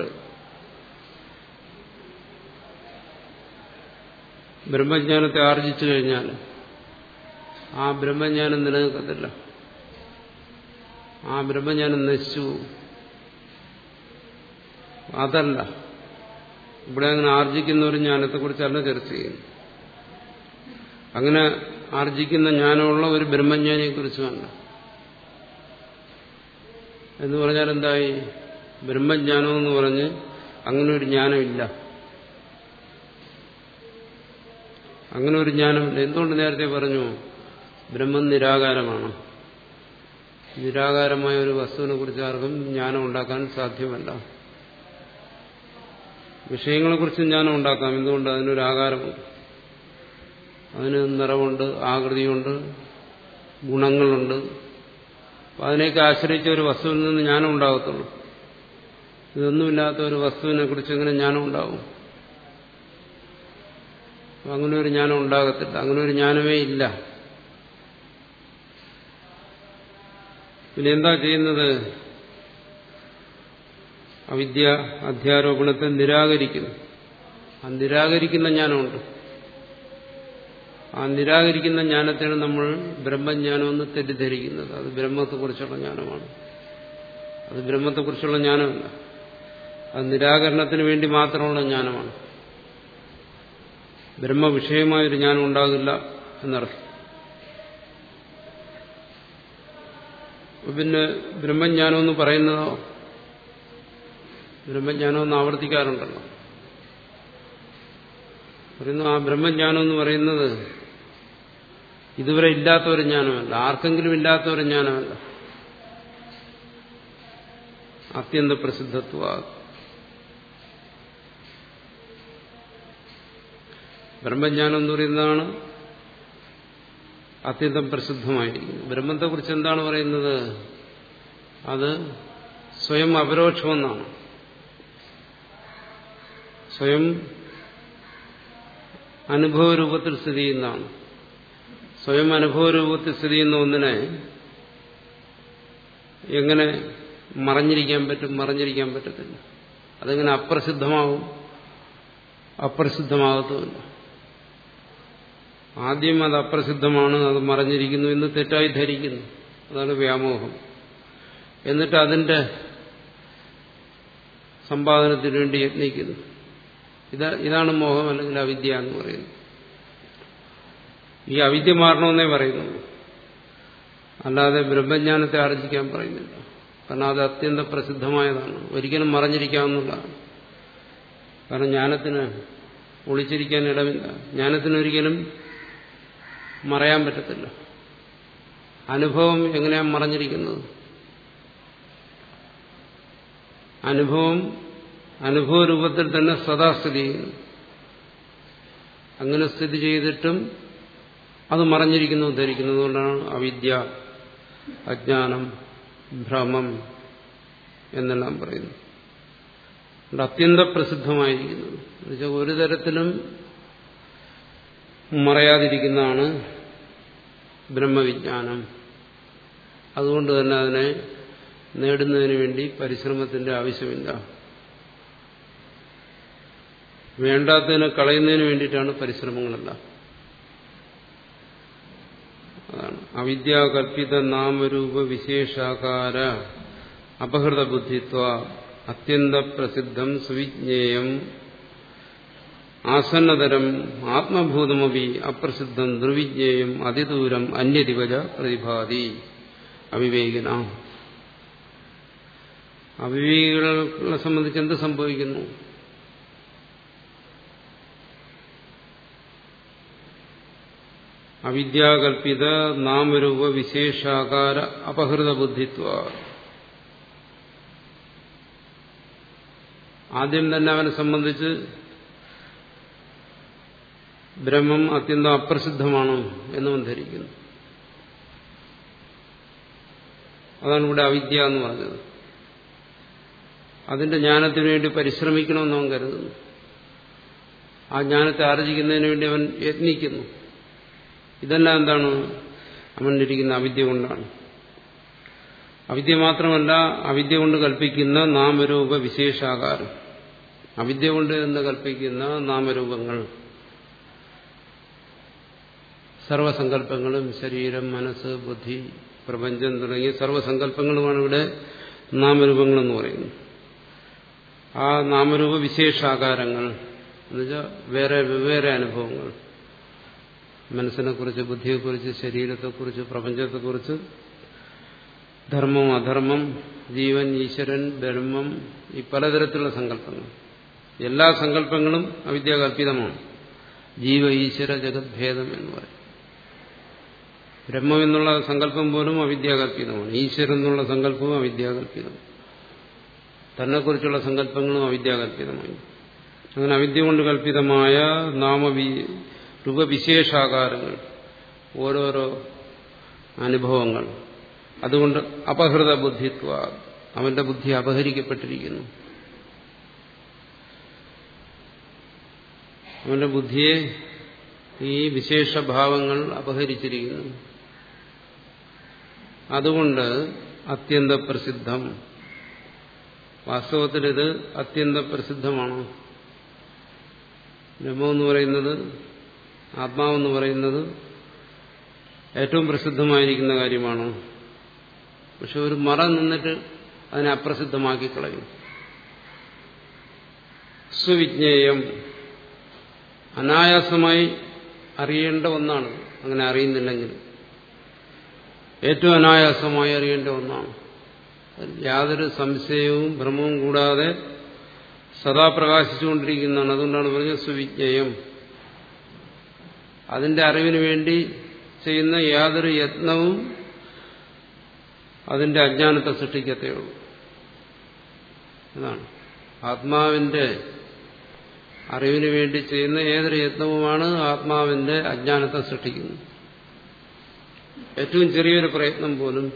ബ്രഹ്മജ്ഞാനത്തെ ആർജിച്ചു കഴിഞ്ഞാൽ ആ ബ്രഹ്മജ്ഞാനം നിലനിൽക്കത്തില്ല ആ ബ്രഹ്മജ്ഞാനം നശിച്ചു അതല്ല ഇവിടെ അങ്ങനെ ആർജിക്കുന്ന ഒരു ജ്ഞാനത്തെക്കുറിച്ചല്ല ചർച്ച ചെയ്യുന്നു അങ്ങനെ ആർജിക്കുന്ന ജ്ഞാനമുള്ള ഒരു ബ്രഹ്മജ്ഞാനിയെക്കുറിച്ചുമല്ല എന്ന് പറഞ്ഞാൽ എന്തായി ബ്രഹ്മജ്ഞാനം എന്ന് പറഞ്ഞ് അങ്ങനെ ഒരു ജ്ഞാനമില്ല അങ്ങനെ ഒരു ജ്ഞാനമില്ല എന്തുകൊണ്ട് നേരത്തെ പറഞ്ഞു ബ്രഹ്മം നിരാകാരമാണ് നിരാകാരമായ ഒരു വസ്തുവിനെ കുറിച്ച് ആർക്കും ജ്ഞാനം ഉണ്ടാക്കാൻ സാധ്യമല്ല വിഷയങ്ങളെക്കുറിച്ച് ജ്ഞാനം ഉണ്ടാക്കാം എന്തുകൊണ്ട് അതിനൊരു ആകാരമുണ്ട് അതിന് നിറവുണ്ട് ആകൃതിയുണ്ട് ഗുണങ്ങളുണ്ട് അതിനെയൊക്കെ ആശ്രയിച്ച ഒരു വസ്തുവിൽ നിന്ന് ജ്ഞാനം ഉണ്ടാകത്തുള്ളൂ ഇതൊന്നുമില്ലാത്ത ഒരു വസ്തുവിനെ കുറിച്ച് എങ്ങനെ ജ്ഞാനം ഉണ്ടാവും അങ്ങനെ ഒരു ജ്ഞാനം ഉണ്ടാകത്തില്ല അങ്ങനെ ഒരു ജ്ഞാനമേ ഇല്ല പിന്നെ എന്താ ചെയ്യുന്നത് അവിദ്യ അധ്യാരോപണത്തെ നിരാകരിക്കുന്നു ആ നിരാകരിക്കുന്ന ജ്ഞാനമുണ്ട് ആ നിരാകരിക്കുന്ന ജ്ഞാനത്തെയാണ് നമ്മൾ ബ്രഹ്മജ്ഞാനമെന്ന് തെറ്റിദ്ധരിക്കുന്നത് അത് ബ്രഹ്മത്തെക്കുറിച്ചുള്ള ജ്ഞാനമാണ് അത് ബ്രഹ്മത്തെക്കുറിച്ചുള്ള ജ്ഞാനമല്ല അത് നിരാകരണത്തിന് വേണ്ടി മാത്രമുള്ള ജ്ഞാനമാണ് ബ്രഹ്മവിഷയമായൊരു ജ്ഞാനം ഉണ്ടാകില്ല എന്നർത്ഥം പിന്നെ ബ്രഹ്മജ്ഞാനം എന്ന് പറയുന്നതോ ബ്രഹ്മജ്ഞാനം എന്ന് ആവർത്തിക്കാറുണ്ടല്ലോ പറയുന്നു ആ ബ്രഹ്മജ്ഞാനം എന്ന് പറയുന്നത് ഇതുവരെ ഇല്ലാത്ത ഒരു ജ്ഞാനമല്ല ആർക്കെങ്കിലും ഇല്ലാത്ത ഒരു ജ്ഞാനമല്ല അത്യന്ത പ്രസിദ്ധത്വ ബ്രഹ്മജ്ഞാനം എന്ന് പറയുന്നതാണ് അത്യന്തം പ്രസിദ്ധമായിരിക്കുന്നത് ബ്രഹ്മത്തെക്കുറിച്ച് എന്താണ് പറയുന്നത് അത് സ്വയം അപരോക്ഷമെന്നാണ് സ്വയം അനുഭവരൂപത്തിൽ സ്ഥിതി ചെയ്യുന്നതാണ് സ്വയം അനുഭവരൂപത്തിൽ സ്ഥിതി ചെയ്യുന്ന ഒന്നിനെ എങ്ങനെ മറഞ്ഞിരിക്കാൻ പറ്റും മറഞ്ഞിരിക്കാൻ പറ്റത്തില്ല അതെങ്ങനെ അപ്രസിദ്ധമാവും അപ്രസിദ്ധമാകത്തുമില്ല ആദ്യം അത് അപ്രസിദ്ധമാണ് അത് മറഞ്ഞിരിക്കുന്നു എന്ന് തെറ്റായി ധരിക്കുന്നു അതാണ് വ്യാമോഹം എന്നിട്ട് അതിന്റെ സമ്പാദനത്തിന് വേണ്ടി യത്നിക്കുന്നു ഇതാ ഇതാണ് മോഹം അല്ലെങ്കിൽ അവിദ്യ എന്ന് പറയുന്നത് ഈ അവിദ്യ മാറണമെന്നേ പറയുന്നുള്ളൂ അല്ലാതെ ബ്രഹ്മജ്ഞാനത്തെ ആർജിക്കാൻ പറയുന്നില്ല കാരണം അത് അത്യന്ത പ്രസിദ്ധമായതാണ് ഒരിക്കലും മറഞ്ഞിരിക്കാവുന്നതാണ് കാരണം ജ്ഞാനത്തിന് ഒളിച്ചിരിക്കാൻ ഇടമില്ല ജ്ഞാനത്തിനൊരിക്കലും മറയാൻ പറ്റത്തില്ല അനുഭവം എങ്ങനെയാണ് മറഞ്ഞിരിക്കുന്നത് അനുഭവം അനുഭവ രൂപത്തിൽ തന്നെ സദാ സ്ഥിതി ചെയ്യുന്നു അങ്ങനെ സ്ഥിതി ചെയ്തിട്ടും അത് മറഞ്ഞിരിക്കുന്നു ധരിക്കുന്നതുകൊണ്ടാണ് അവിദ്യ അജ്ഞാനം ഭ്രമം എന്നെല്ലാം പറയുന്നു അതുകൊണ്ട് അത്യന്ത പ്രസിദ്ധമായിരിക്കുന്നത് എന്നുവെച്ചാൽ ഒരു തരത്തിലും മറയാതിരിക്കുന്നതാണ് ബ്രഹ്മവിജ്ഞാനം അതുകൊണ്ട് തന്നെ അതിനെ നേടുന്നതിന് വേണ്ടി പരിശ്രമത്തിന്റെ ആവശ്യമില്ല വേണ്ടാത്തതിനെ കളയുന്നതിന് വേണ്ടിയിട്ടാണ് പരിശ്രമങ്ങളെല്ലാം അതാണ് അവിദ്യാകൽപിത നാമരൂപ വിശേഷാകാര അപഹൃത ബുദ്ധിത്വ അത്യന്ത പ്രസിദ്ധം സുവിജ്ഞേയം ആസന്നതരം ആത്മഭൂതമപി അപ്രസിദ്ധം ദുർവിജ്ഞേയം അതിദൂരം അന്യദിവജ പ്രതിഭാതി അവിവേകിന അവിവേകികളെ സംബന്ധിച്ച് എന്ത് സംഭവിക്കുന്നു അവിദ്യാകൽപിത നാമരൂപ വിശേഷാകാര അപഹൃത ബുദ്ധിത്വ ആദ്യം തന്നെ അവനെ സംബന്ധിച്ച് ബ്രഹ്മം അത്യന്തം അപ്രസിദ്ധമാണ് എന്നും ധരിക്കുന്നു അതാണ് ഇവിടെ അവിദ്യ എന്ന് പറഞ്ഞത് അതിന്റെ ജ്ഞാനത്തിനു വേണ്ടി പരിശ്രമിക്കണമെന്ന് അവൻ കരുതുന്നു ആ ജ്ഞാനത്തെ ആർജിക്കുന്നതിന് വേണ്ടി അവൻ യത്നിക്കുന്നു ഇതെല്ലാം എന്താണ് അവനിരിക്കുന്ന അവിദ്യ കൊണ്ടാണ് അവിദ്യ മാത്രമല്ല അവിദ്യ കൊണ്ട് കൽപ്പിക്കുന്ന നാമരൂപ വിശേഷാകാരം അവിദ്യ കൊണ്ട് എന്ന് കൽപ്പിക്കുന്ന നാമരൂപങ്ങൾ സർവസങ്കല്പങ്ങളും ശരീരം മനസ്സ് ബുദ്ധി പ്രപഞ്ചം തുടങ്ങിയ സർവസങ്കല്പങ്ങളുമാണ് ഇവിടെ നാമരൂപങ്ങളെന്ന് പറയുന്നത് ആ നാമരൂപ വിശേഷാകാരങ്ങൾ എന്നുവെച്ചാൽ വേറെ വെവ്വേറെ അനുഭവങ്ങൾ മനസ്സിനെക്കുറിച്ച് ബുദ്ധിയെക്കുറിച്ച് ശരീരത്തെക്കുറിച്ച് പ്രപഞ്ചത്തെക്കുറിച്ച് ധർമ്മം അധർമ്മം ജീവൻ ഈശ്വരൻ ബ്രഹ്മം ഈ പലതരത്തിലുള്ള സങ്കല്പങ്ങൾ എല്ലാ സങ്കല്പങ്ങളും അവിദ്യാകല്പിതമാണ് ജീവ ഈശ്വര ജഗദ്ഭേദം എന്ന് പറയും ബ്രഹ്മം എന്നുള്ള സങ്കല്പം പോലും അവിദ്യാകല്പിതമാണ് ഈശ്വരൻ എന്നുള്ള സങ്കല്പവും അവിദ്യാകല്പിതം തന്നെക്കുറിച്ചുള്ള സങ്കല്പങ്ങളും അവിദ്യാകല്പിതമായി അങ്ങനെ അവിദ്യ കൊണ്ട് കല്പിതമായ നാമവി രൂപവിശേഷാകാരങ്ങൾ ഓരോരോ അനുഭവങ്ങൾ അതുകൊണ്ട് അപഹൃത ബുദ്ധിത്വ അവന്റെ ബുദ്ധി അപഹരിക്കപ്പെട്ടിരിക്കുന്നു അവന്റെ ബുദ്ധിയെ ഈ വിശേഷഭാവങ്ങൾ അപഹരിച്ചിരിക്കുന്നു അതുകൊണ്ട് അത്യന്ത പ്രസിദ്ധം വാസ്തവത്തിൽ ഇത് അത്യന്ത പ്രസിദ്ധമാണ് ബ്രഹ്മമെന്ന് പറയുന്നത് ആത്മാവെന്ന് പറയുന്നത് ഏറ്റവും പ്രസിദ്ധമായിരിക്കുന്ന കാര്യമാണ് പക്ഷെ ഒരു മറ നിന്നിട്ട് അതിനെ അപ്രസിദ്ധമാക്കി കളയും സ്വവിജ്ഞേയം അനായാസമായി അറിയേണ്ട ഒന്നാണ് അങ്ങനെ അറിയുന്നില്ലെങ്കിൽ ഏറ്റവും അനായാസമായി അറിയേണ്ട ഒന്നാണ് യാതൊരു സംശയവും ഭ്രമവും കൂടാതെ സദാ പ്രകാശിച്ചുകൊണ്ടിരിക്കുന്നതാണ് അതുകൊണ്ടാണ് പറഞ്ഞത് സുവിജ്ഞേയം അതിന്റെ അറിവിന് വേണ്ടി ചെയ്യുന്ന യാതൊരു യത്നവും അതിന്റെ അജ്ഞാനത്തെ സൃഷ്ടിക്കത്തേ ഉള്ളൂ അതാണ് ആത്മാവിന്റെ അറിവിന് വേണ്ടി ചെയ്യുന്ന ഏതൊരു യത്നവുമാണ് ആത്മാവിന്റെ അജ്ഞാനത്തെ സൃഷ്ടിക്കുന്നത് ഏറ്റവും ചെറിയൊരു പ്രയത്നം പോലും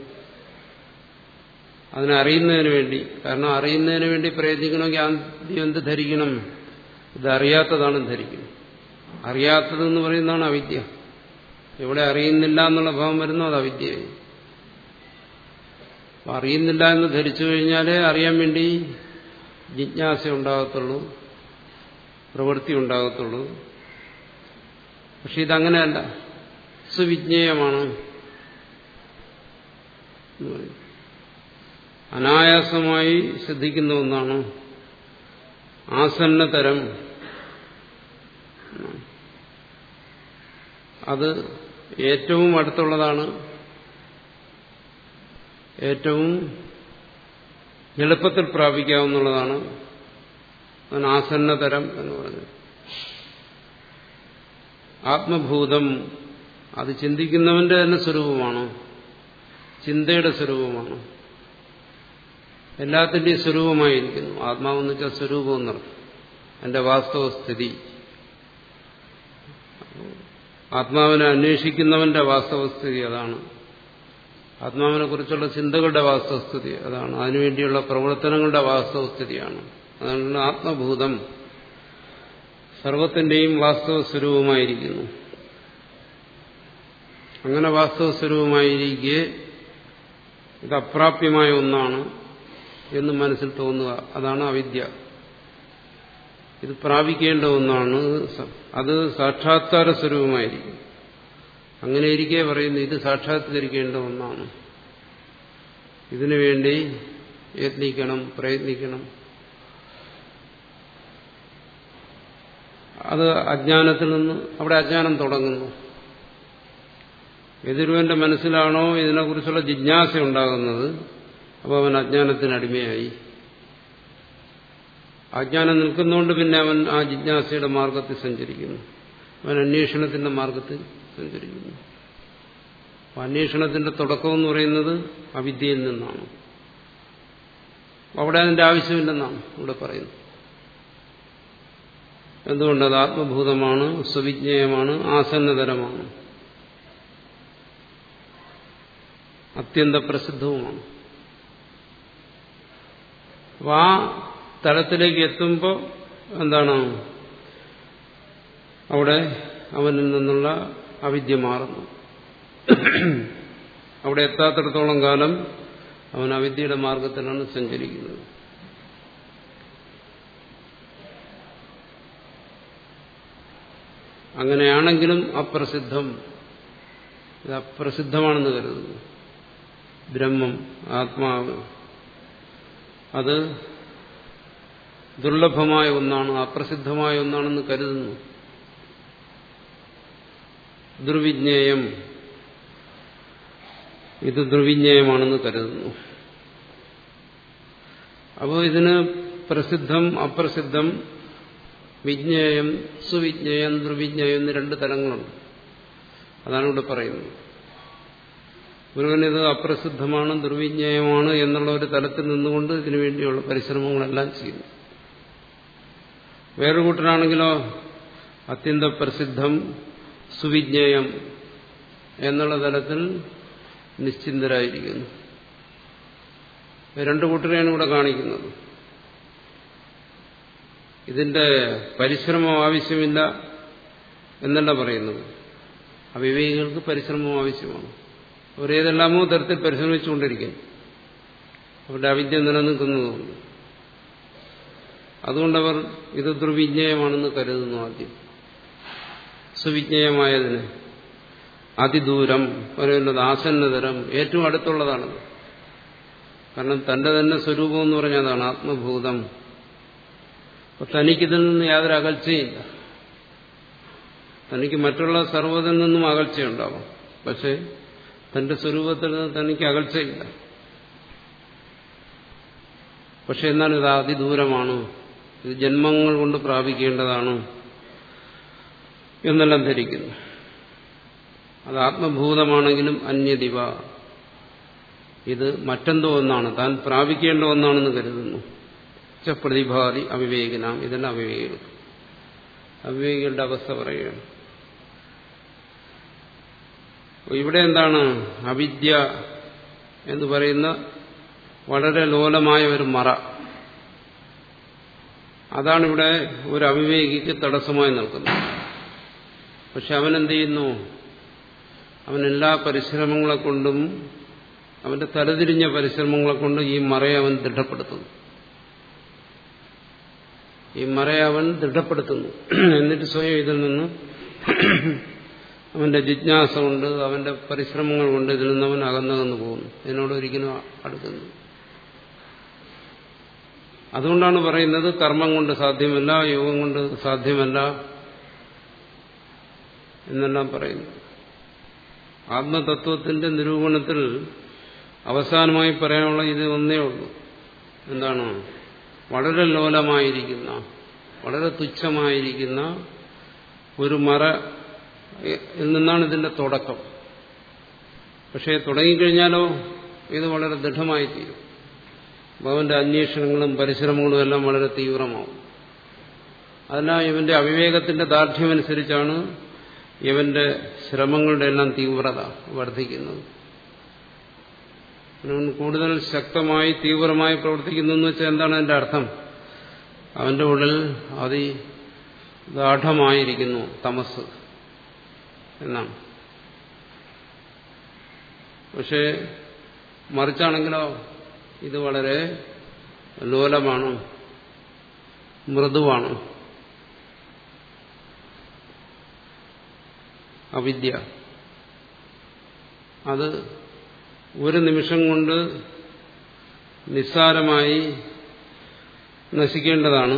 അതിനെ അറിയുന്നതിന് വേണ്ടി കാരണം അറിയുന്നതിന് വേണ്ടി പ്രയത്നിക്കണമെങ്കിൽ ആദ്യം എന്ത് ധരിക്കണം ഇത് അറിയാത്തതാണ് ധരിക്കണം അറിയാത്തതെന്ന് പറയുന്നതാണ് അവിദ്യ എവിടെ അറിയുന്നില്ല എന്നുള്ള ഭാവം വരുന്നു അത് അവിദ്യയായി അപ്പൊ അറിയുന്നില്ല എന്ന് ധരിച്ചു കഴിഞ്ഞാലേ അറിയാൻ വേണ്ടി ജിജ്ഞാസ ഉണ്ടാകത്തുള്ളൂ പ്രവൃത്തി ഉണ്ടാകത്തുള്ളൂ പക്ഷെ ഇതങ്ങനെയല്ല സുവിജ്ഞേയമാണ് എന്ന് പറയും അനായാസമായി ശ്രദ്ധിക്കുന്ന ഒന്നാണ് ആസന്നതരം അത് ഏറ്റവും അടുത്തുള്ളതാണ് ഏറ്റവും എളുപ്പത്തിൽ പ്രാപിക്കാവുന്നതാണ് അതിന് ആസന്നതരം എന്ന് പറഞ്ഞത് ആത്മഭൂതം അത് ചിന്തിക്കുന്നവന്റെ തന്നെ സ്വരൂപമാണ് ചിന്തയുടെ സ്വരൂപമാണ് എല്ലാത്തിൻ്റെയും സ്വരൂപമായിരിക്കുന്നു ആത്മാവെന്ന് വെച്ചാൽ സ്വരൂപം എന്നർത്ഥം എന്റെ വാസ്തവസ്ഥിതി ആത്മാവിനെ അന്വേഷിക്കുന്നവന്റെ വാസ്തവസ്ഥിതി അതാണ് ആത്മാവിനെ കുറിച്ചുള്ള ചിന്തകളുടെ വാസ്തവസ്ഥിതി അതാണ് അതിനുവേണ്ടിയുള്ള പ്രവർത്തനങ്ങളുടെ വാസ്തവസ്ഥിതിയാണ് അതാണ് ആത്മഭൂതം സർവത്തിന്റെയും വാസ്തവ സ്വരൂപമായിരിക്കുന്നു അങ്ങനെ വാസ്തവ സ്വരൂപമായിരിക്കെ ഇത് അപ്രാപ്യമായ ഒന്നാണ് എന്ന് മനസ്സിൽ തോന്നുക അതാണ് അവിദ്യ ഇത് പ്രാപിക്കേണ്ട ഒന്നാണ് അത് സാക്ഷാത്കാര സ്വരൂപമായിരിക്കും അങ്ങനെ ഇരിക്കെ പറയുന്നു ഇത് സാക്ഷാത്കരിക്കേണ്ട ഒന്നാണ് ഇതിനു വേണ്ടി യത്നിക്കണം പ്രയത്നിക്കണം അത് അജ്ഞാനത്തിൽ നിന്ന് അവിടെ അജ്ഞാനം തുടങ്ങുന്നു എതിരുവന്റെ മനസ്സിലാണോ ഇതിനെക്കുറിച്ചുള്ള ജിജ്ഞാസ ഉണ്ടാകുന്നത് അപ്പോൾ അവൻ അജ്ഞാനത്തിന് അടിമയായി അജ്ഞാനം നിൽക്കുന്നതുകൊണ്ട് പിന്നെ അവൻ ആ ജിജ്ഞാസയുടെ മാർഗത്തിൽ സഞ്ചരിക്കുന്നു അവൻ അന്വേഷണത്തിന്റെ മാർഗത്തിൽ സഞ്ചരിക്കുന്നു അപ്പൊ അന്വേഷണത്തിന്റെ തുടക്കം എന്ന് പറയുന്നത് അവിദ്യയിൽ നിന്നാണ് അവിടെ അതിന്റെ ആവശ്യമില്ലെന്നാണ് ഇവിടെ പറയുന്നത് എന്തുകൊണ്ട് അത് ആത്മഭൂതമാണ് സ്വവിജ്ഞേയമാണ് ആസന്നതരമാണ് അത്യന്ത പ്രസിദ്ധവുമാണ് അപ്പൊ ആ തലത്തിലേക്ക് എത്തുമ്പോൾ എന്താണ് അവിടെ അവനിൽ നിന്നുള്ള അവിദ്യ മാറുന്നു അവിടെ എത്താത്തിടത്തോളം കാലം അവൻ അവിദ്യയുടെ മാർഗത്തിലാണ് സഞ്ചരിക്കുന്നത് അങ്ങനെയാണെങ്കിലും അപ്രസിദ്ധം ഇത് അപ്രസിദ്ധമാണെന്ന് കരുതുന്നു ബ്രഹ്മം ആത്മാവ് അത് ദുർലഭമായ ഒന്നാണ് അപ്രസിദ്ധമായ ഒന്നാണെന്ന് കരുതുന്നു ദുർവിജ്ഞേയം ഇത് ദുർവിജ്ഞേയമാണെന്ന് കരുതുന്നു അപ്പോൾ ഇതിന് പ്രസിദ്ധം അപ്രസിദ്ധം വിജ്ഞേയം സുവിജ്ഞേയം ദുർവിജ്ഞേയം എന്ന് രണ്ട് തലങ്ങളുണ്ട് അതാണ് ഇവിടെ പറയുന്നത് ഗുരുവനിത് അപ്രസിദ്ധമാണ് ദുർവിജ്ഞേയമാണ് എന്നുള്ള ഒരു തലത്തിൽ നിന്നുകൊണ്ട് ഇതിനു വേണ്ടിയുള്ള പരിശ്രമങ്ങളെല്ലാം ചെയ്യുന്നു വേറൊരു കൂട്ടരാണെങ്കിലോ അത്യന്ത പ്രസിദ്ധം സുവിജ്ഞേയം എന്നുള്ള തലത്തിൽ നിശ്ചിന്തരായിരിക്കുന്നു രണ്ടു കൂട്ടരെയാണ് ഇവിടെ കാണിക്കുന്നത് ഇതിന്റെ പരിശ്രമം ആവശ്യമില്ല എന്നല്ല പറയുന്നത് അവിവേകികൾക്ക് പരിശ്രമം ആവശ്യമാണ് അവരേതെല്ലാമോ തരത്തിൽ പരിശ്രമിച്ചുകൊണ്ടിരിക്കുന്നു അവരുടെ അവിദ്യ നിലനിൽക്കുന്നതുകൊണ്ട് അതുകൊണ്ടവർ ഇത് ദുർവിജ്ഞേയമാണെന്ന് കരുതുന്നു ആദ്യം സുവിജ്ഞേയമായതിന് അതിദൂരം പറയുന്നത് ആസന്നതരം ഏറ്റവും അടുത്തുള്ളതാണത് കാരണം തന്റെ തന്നെ സ്വരൂപം എന്ന് പറഞ്ഞതാണ് ആത്മഭൂതം അപ്പൊ തനിക്കിതിൽ നിന്ന് യാതൊരു അകൽച്ചയില്ല തനിക്ക് മറ്റുള്ള സർവ്വതിൽ നിന്നും അകൽച്ചയുണ്ടാവാം പക്ഷെ തന്റെ സ്വരൂപത്തിൽ നിന്ന് തനിക്ക് അകൽച്ചയില്ല പക്ഷെ എന്നാൽ ഇത് അതിദൂരമാണ് ഇത് ജന്മങ്ങൾ കൊണ്ട് പ്രാപിക്കേണ്ടതാണ് എന്നെല്ലാം ധരിക്കുന്നു അത് ആത്മഭൂതമാണെങ്കിലും അന്യദിവ ഇത് മറ്റെന്തോ ഒന്നാണ് താൻ പ്രാപിക്കേണ്ട ഒന്നാണെന്ന് കരുതുന്നു ച പ്രതിഭാതി അവിവേകനാം ഇതെല്ലാം അവിവേകികൾ അവിവേകികളുടെ അവസ്ഥ പറയുകയാണ് ഇവിടെ എന്താണ് അവിദ്യ എന്ന് പറയുന്ന വളരെ ലോലമായ ഒരു മറ അതാണിവിടെ ഒരു അവിവേകിക്ക് തടസ്സമായി നിൽക്കുന്നത് പക്ഷെ അവൻ എന്ത് ചെയ്യുന്നു അവൻ എല്ലാ പരിശ്രമങ്ങളെ കൊണ്ടും അവന്റെ തലതിരിഞ്ഞ പരിശ്രമങ്ങളെ കൊണ്ട് ഈ മറയെ അവൻ ദൃഢപ്പെടുത്തുന്നു ഈ മറയെ അവൻ ദൃഢപ്പെടുത്തുന്നു എന്നിട്ട് സ്വയം ഇതിൽ നിന്ന് അവന്റെ ജിജ്ഞാസ കൊണ്ട് അവന്റെ പരിശ്രമങ്ങൾ കൊണ്ട് ഇതിൽ നിന്ന് അവൻ അകന്നകന്നു പോകുന്നു ഇതിനോട് ഒരിക്കലും അടുക്കുന്നു അതുകൊണ്ടാണ് പറയുന്നത് കർമ്മം കൊണ്ട് സാധ്യമല്ല യോഗം കൊണ്ട് സാധ്യമല്ല എന്നെല്ലാം പറയുന്നു ആത്മതത്വത്തിന്റെ നിരൂപണത്തിൽ അവസാനമായി പറയാനുള്ള ഇത് ഒന്നേ ഉള്ളൂ എന്താണ് വളരെ ലോലമായിരിക്കുന്ന വളരെ തുച്ഛമായിരിക്കുന്ന ഒരു മറ യിൽ നിന്നാണ് ഇതിന്റെ തുടക്കം പക്ഷേ തുടങ്ങിക്കഴിഞ്ഞാലോ ഇത് വളരെ ദൃഢമായി തീരും അവന്റെ അന്വേഷണങ്ങളും പരിശ്രമങ്ങളും എല്ലാം വളരെ തീവ്രമാവും അതെല്ലാം ഇവന്റെ അവിവേകത്തിന്റെ ദാർഢ്യമനുസരിച്ചാണ് ഇവന്റെ ശ്രമങ്ങളുടെ എല്ലാം തീവ്രത വർദ്ധിക്കുന്നത് അവൻ കൂടുതൽ ശക്തമായി തീവ്രമായി പ്രവർത്തിക്കുന്നു എന്ന് വെച്ചാൽ എന്താണ് അതിന്റെ അർത്ഥം അവന്റെ ഉള്ളിൽ അതി ഗാഠമായിരിക്കുന്നു തമസ് എന്നാണ് പക്ഷേ മറിച്ചാണെങ്കിലോ ഇത് വളരെ ലോലമാണ് മൃദുവാണ് അവിദ്യ അത് ഒരു നിമിഷം കൊണ്ട് നിസ്സാരമായി നശിക്കേണ്ടതാണ്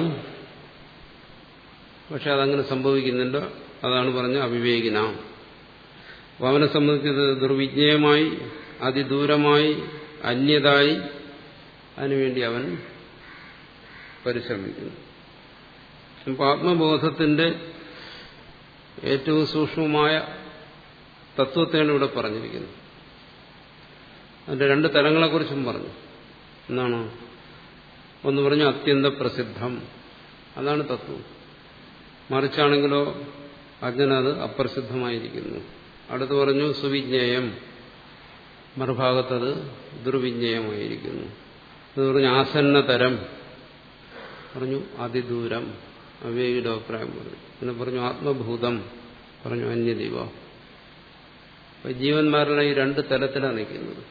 പക്ഷെ അതങ്ങനെ സംഭവിക്കുന്നില്ല അതാണ് പറഞ്ഞ അവിവേകിന അപ്പൊ അവനെ സംബന്ധിച്ചത് ദുർവിജ്ഞയമായി അതിദൂരമായി അന്യതായി അതിനുവേണ്ടി അവൻ പരിശ്രമിക്കുന്നു അപ്പോൾ ആത്മബോധത്തിന്റെ ഏറ്റവും സൂക്ഷ്മമായ തത്വത്തെയാണ് ഇവിടെ പറഞ്ഞിരിക്കുന്നത് അതിന്റെ രണ്ട് തലങ്ങളെക്കുറിച്ചും പറഞ്ഞു എന്താണ് ഒന്ന് പറഞ്ഞു അത്യന്ത പ്രസിദ്ധം അതാണ് തത്വം മറിച്ചാണെങ്കിലോ അജ്ഞനത് അപ്രസിദ്ധമായിരിക്കുന്നു അടുത്ത് പറഞ്ഞു സുവിജ്ഞേയം മറുഭാഗത്തത് ദുർവിജ്ഞേയമായിരിക്കുന്നു അത് പറഞ്ഞു ആസന്നതരം പറഞ്ഞു അതിദൂരം അവേകിയുടെ അഭിപ്രായം പറഞ്ഞു പിന്നെ പറഞ്ഞു ആത്മഭൂതം പറഞ്ഞു അന്യദീവ അപ്പൊ ജീവന്മാരുടെ ഈ രണ്ട് തലത്തിലാണ് നിൽക്കുന്നത്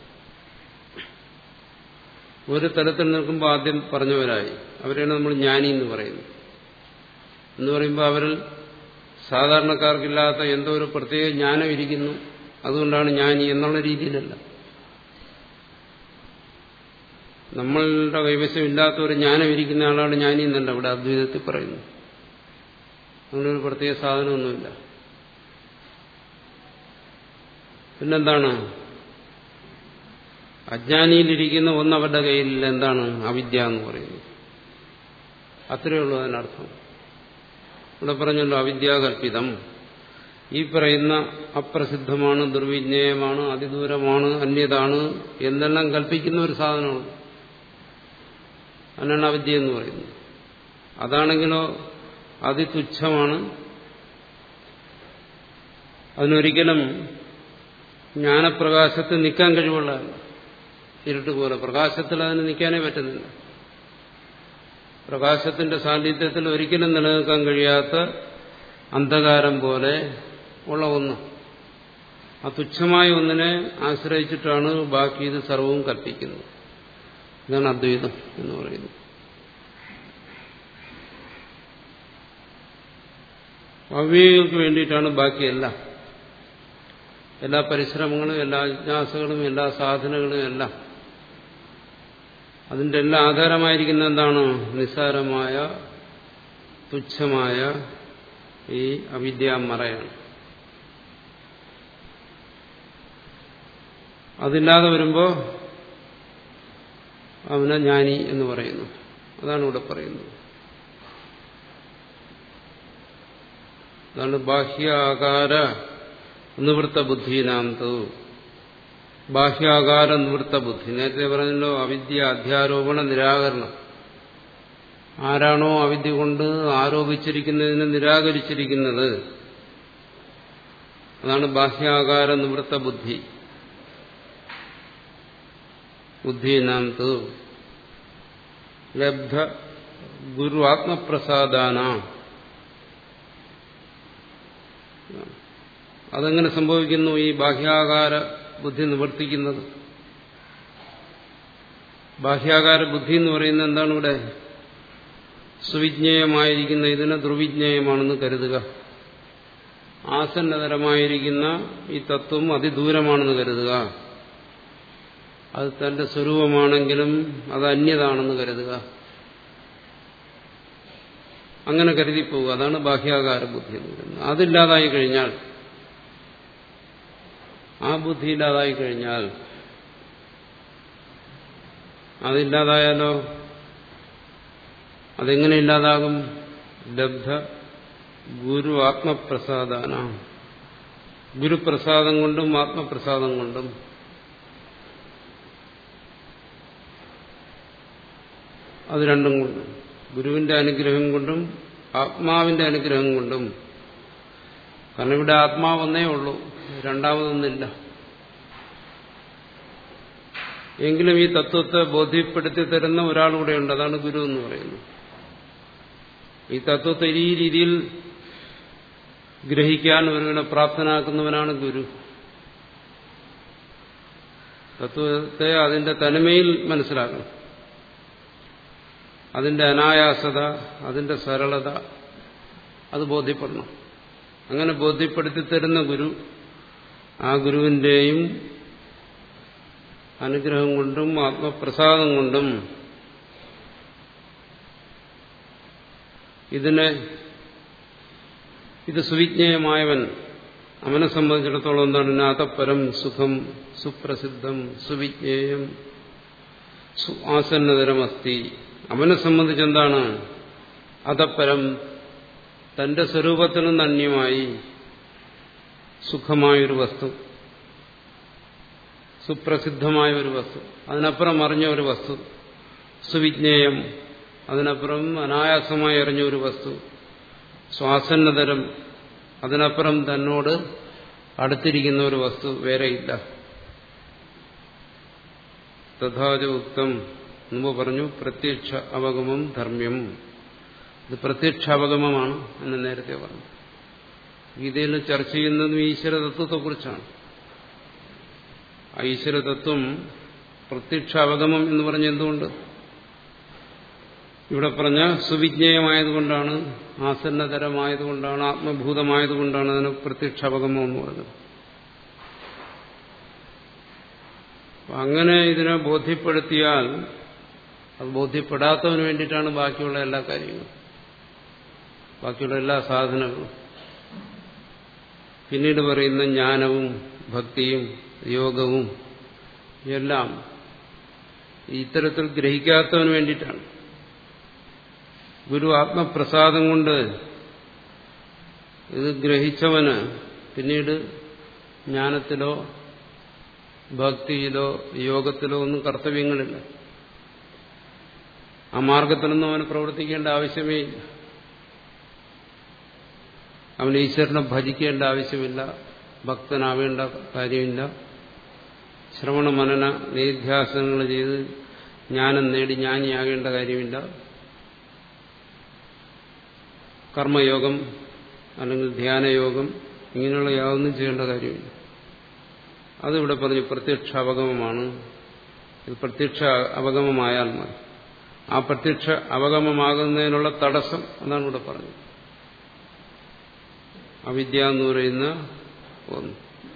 ഒരു തലത്തിൽ നിൽക്കുമ്പോൾ ആദ്യം പറഞ്ഞവരായി അവരെയാണ് നമ്മൾ ജ്ഞാനി എന്ന് പറയുന്നത് എന്ന് പറയുമ്പോൾ അവരിൽ സാധാരണക്കാർക്കില്ലാത്ത എന്തോ ഒരു പ്രത്യേക ജ്ഞാനം ഇരിക്കുന്നു അതുകൊണ്ടാണ് ജ്ഞാനി എന്നുള്ള രീതിയിലല്ല നമ്മളുടെ കൈവശം ഇല്ലാത്ത ഒരു ജ്ഞാനം ഇരിക്കുന്ന ആളാണ് ജ്ഞാനി എന്നല്ല ഇവിടെ അദ്വൈതത്തിൽ പറയുന്നു അങ്ങനൊരു പ്രത്യേക സാധനമൊന്നുമില്ല പിന്നെന്താണ് അജ്ഞാനിയിലിരിക്കുന്ന ഒന്ന് അവരുടെ കയ്യിൽ എന്താണ് അവിദ്യ എന്ന് പറയുന്നത് അത്രയേ ഉള്ളൂ അതിനർത്ഥം ഇവിടെ പറഞ്ഞല്ലോ അവിദ്യാകൽപിതം ഈ പറയുന്ന അപ്രസിദ്ധമാണ് ദുർവിജ്ഞേയമാണ് അതിദൂരമാണ് അന്യതാണ് എന്നെല്ലാം കൽപ്പിക്കുന്ന ഒരു സാധനമാണ് അതിനാണ് അവിദ്യ എന്ന് പറയുന്നത് അതാണെങ്കിലോ അതിതുച്ഛമാണ് അതിനൊരിക്കലും ജ്ഞാനപ്രകാശത്തിൽ നിൽക്കാൻ കഴിവുള്ളതല്ല ഇരുട്ട് പോലെ പ്രകാശത്തിൽ അതിന് നിൽക്കാനേ പറ്റുന്നില്ല പ്രകാശത്തിന്റെ സാന്നിധ്യത്തിൽ ഒരിക്കലും നിലനിൽക്കാൻ കഴിയാത്ത അന്ധകാരം പോലെ ഉള്ള ഒന്ന് ആ തുച്ഛമായ ഒന്നിനെ ആശ്രയിച്ചിട്ടാണ് ബാക്കി ഇത് സർവവും കൽപ്പിക്കുന്നത് ഇതാണ് അദ്വൈതം എന്ന് പറയുന്നത് അവ്യകൾക്ക് വേണ്ടിയിട്ടാണ് ബാക്കിയെല്ലാം എല്ലാ പരിശ്രമങ്ങളും എല്ലാ ജിജ്ഞാസകളും എല്ലാ സാധനങ്ങളും എല്ലാം അതിന്റെ എല്ലാം ആധാരമായിരിക്കുന്ന എന്താണ് നിസ്സാരമായ തുച്ഛമായ ഈ അവിദ്യാമറയാണ് അതില്ലാതെ വരുമ്പോൾ അവനെ ജ്ഞാനി എന്ന് പറയുന്നു അതാണ് ഇവിടെ പറയുന്നത് അതാണ് ബാഹ്യാകാര നിവൃത്ത ബുദ്ധീനാന്തോ ബാഹ്യാകാര നിവൃത്ത ബുദ്ധി നേരത്തെ പറഞ്ഞല്ലോ അവിദ്യ അധ്യാരോപണ നിരാകരണം ആരാണോ അവിദ്യ കൊണ്ട് ആരോപിച്ചിരിക്കുന്നതിനെ നിരാകരിച്ചിരിക്കുന്നത് അതാണ് ബാഹ്യാകാര നിവൃത്ത ബുദ്ധി ബുദ്ധീനാന്തു ലബ്ധ ഗുരു ആത്മപ്രസാദാന അതെങ്ങനെ സംഭവിക്കുന്നു ഈ ബാഹ്യാകാര ബുദ്ധി നിവർത്തിക്കുന്നത് ബാഹ്യാകാര ബുദ്ധി എന്ന് പറയുന്നത് എന്താണ് ഇവിടെ സുവിജ്ഞേയമായിരിക്കുന്ന ഇതിനെ ദുർവിജ്ഞേയമാണെന്ന് കരുതുക ആസന്നതരമായിരിക്കുന്ന ഈ തത്വം അതിദൂരമാണെന്ന് കരുതുക അത് തന്റെ സ്വരൂപമാണെങ്കിലും അത് അന്യതാണെന്ന് കരുതുക അങ്ങനെ കരുതിപ്പോവുക അതാണ് ബാഹ്യാകാര ബുദ്ധി എന്ന് പറയുന്നത് അതില്ലാതായി കഴിഞ്ഞാൽ ആ ബുദ്ധി ഇല്ലാതായി കഴിഞ്ഞാൽ അതില്ലാതായാലോ അതെങ്ങനെ ഇല്ലാതാകും ലബ്ധ ഗുരു ആത്മപ്രസാദാന ഗുരുപ്രസാദം കൊണ്ടും ആത്മപ്രസാദം കൊണ്ടും അത് രണ്ടും കൊണ്ടും ഗുരുവിന്റെ അനുഗ്രഹം കൊണ്ടും ആത്മാവിന്റെ അനുഗ്രഹം കൊണ്ടും കാരണം ഇവിടെ ആത്മാവ് ഒന്നേ ഉള്ളൂ രണ്ടാമതൊന്നില്ല എങ്കിലും ഈ തത്വത്തെ ബോധ്യപ്പെടുത്തി തരുന്ന ഒരാളുകൂടെ ഉണ്ട് അതാണ് ഗുരു എന്ന് പറയുന്നത് ഈ തത്വത്തെ ഈ രീതിയിൽ ഗ്രഹിക്കാൻ ഒരുവനെ പ്രാപ്തനാക്കുന്നവനാണ് ഗുരു തത്വത്തെ അതിന്റെ തനിമയിൽ മനസ്സിലാക്കണം അതിന്റെ അനായാസത അതിന്റെ സരളത അത് ബോധ്യപ്പെടണം അങ്ങനെ ബോധ്യപ്പെടുത്തി തരുന്ന ഗുരു ആ ഗുരുവിന്റെയും അനുഗ്രഹം കൊണ്ടും ആത്മപ്രസാദം കൊണ്ടും ഇതിനെ ഇത് സുവിജ്ഞേയമായവൻ അവനെ സംബന്ധിച്ചിടത്തോളം എന്താണ് നാഥപരം സുഖം സുപ്രസിദ്ധം സുവിജ്ഞേയം ആസന്നതരമസ്തി അവനെ സംബന്ധിച്ചെന്താണ് അതപ്പരം തന്റെ സ്വരൂപത്തിൽ നിന്ന് അന്യമായി സുഖമായൊരു വസ്തു സുപ്രസിദ്ധമായ ഒരു വസ്തു അതിനപ്പുറം അറിഞ്ഞ ഒരു വസ്തു സുവിജ്ഞേയം അതിനപ്പുറം അനായാസമായി അറിഞ്ഞ ഒരു വസ്തു സ്വാസന്നതരം അതിനപ്പുറം തന്നോട് അടുത്തിരിക്കുന്ന ഒരു വസ്തു വേറെയില്ല തഥാച ഉക്തം മുമ്പ് പറഞ്ഞു പ്രത്യക്ഷ അവഗമം ധർമ്മ്യം ഇത് പ്രത്യക്ഷ അവഗമമാണ് എന്ന് നേരത്തെ പറഞ്ഞു ഗീതയിൽ ചർച്ച ചെയ്യുന്നതും ഈശ്വര തത്വത്തെക്കുറിച്ചാണ് ഈശ്വര തത്വം പ്രത്യക്ഷ അവഗമം എന്ന് പറഞ്ഞ എന്തുകൊണ്ട് ഇവിടെ പറഞ്ഞ സുവിജ്ഞേയമായതുകൊണ്ടാണ് ആസന്നതരമായതുകൊണ്ടാണ് ആത്മഭൂതമായതുകൊണ്ടാണ് അതിന് പ്രത്യക്ഷ അവഗമം എന്ന് പറഞ്ഞത് അങ്ങനെ ഇതിനെ ബോധ്യപ്പെടുത്തിയാൽ അത് ബോധ്യപ്പെടാത്തവന് വേണ്ടിയിട്ടാണ് ബാക്കിയുള്ള എല്ലാ കാര്യങ്ങളും ബാക്കിയുള്ള എല്ലാ സാധനങ്ങളും പിന്നീട് പറയുന്ന ജ്ഞാനവും ഭക്തിയും യോഗവും എല്ലാം ഇത്തരത്തിൽ ഗ്രഹിക്കാത്തവന് വേണ്ടിയിട്ടാണ് ഗുരു ആത്മപ്രസാദം കൊണ്ട് ഇത് ഗ്രഹിച്ചവന് പിന്നീട് ജ്ഞാനത്തിലോ ഭക്തിയിലോ യോഗത്തിലോ ഒന്നും കർത്തവ്യങ്ങളില്ല ആ മാർഗത്തിലൊന്നും അവന് പ്രവർത്തിക്കേണ്ട ആവശ്യമേ ഇല്ല അവൻ ഈശ്വരനെ ഭജിക്കേണ്ട ആവശ്യമില്ല ഭക്തനാവേണ്ട കാര്യമില്ല ശ്രവണ മനന നിധ്യാസനങ്ങൾ ചെയ്ത് ജ്ഞാനം നേടി ജ്ഞാനിയാകേണ്ട കാര്യമില്ല കർമ്മയോഗം അല്ലെങ്കിൽ ധ്യാനയോഗം ഇങ്ങനെയുള്ള യാതൊന്നും ചെയ്യേണ്ട കാര്യമില്ല അതിവിടെ പറഞ്ഞു പ്രത്യക്ഷ അവഗമമാണ് ഇത് പ്രത്യക്ഷ അവഗമമായാൽ മതി ആ പ്രത്യക്ഷ അവഗമമാകുന്നതിനുള്ള തടസ്സം എന്നാണ് ഇവിടെ പറഞ്ഞത് അവിദ്യ എന്ന് പറയുന്ന ഒന്ന്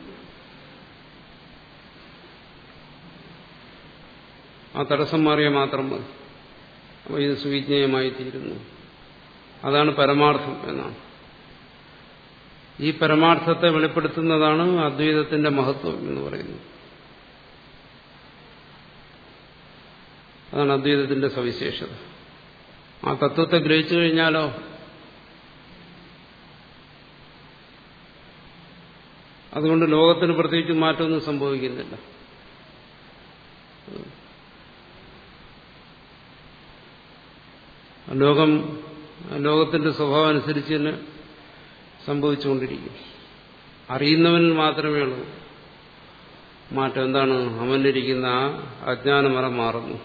ആ തടസ്സം മാറിയാൽ മാത്രം മതി അപ്പോൾ ഇത് സുവിജ്ഞേയമായി തീരുന്നു അതാണ് പരമാർത്ഥം എന്നാണ് ഈ പരമാർത്ഥത്തെ വെളിപ്പെടുത്തുന്നതാണ് അദ്വൈതത്തിന്റെ മഹത്വം എന്ന് പറയുന്നത് അതാണ് അദ്വൈതത്തിന്റെ സവിശേഷത ആ തത്വത്തെ ഗ്രഹിച്ചു കഴിഞ്ഞാലോ അതുകൊണ്ട് ലോകത്തിന് പ്രത്യേകിച്ച് മാറ്റമൊന്നും സംഭവിക്കുന്നില്ല ലോകം ലോകത്തിന്റെ സ്വഭാവം അനുസരിച്ച് തന്നെ സംഭവിച്ചുകൊണ്ടിരിക്കും അറിയുന്നവനിൽ മാത്രമേ ഉള്ളൂ മാറ്റം എന്താണ് അവനിരിക്കുന്ന ആ അജ്ഞാനമറ മാറുന്നു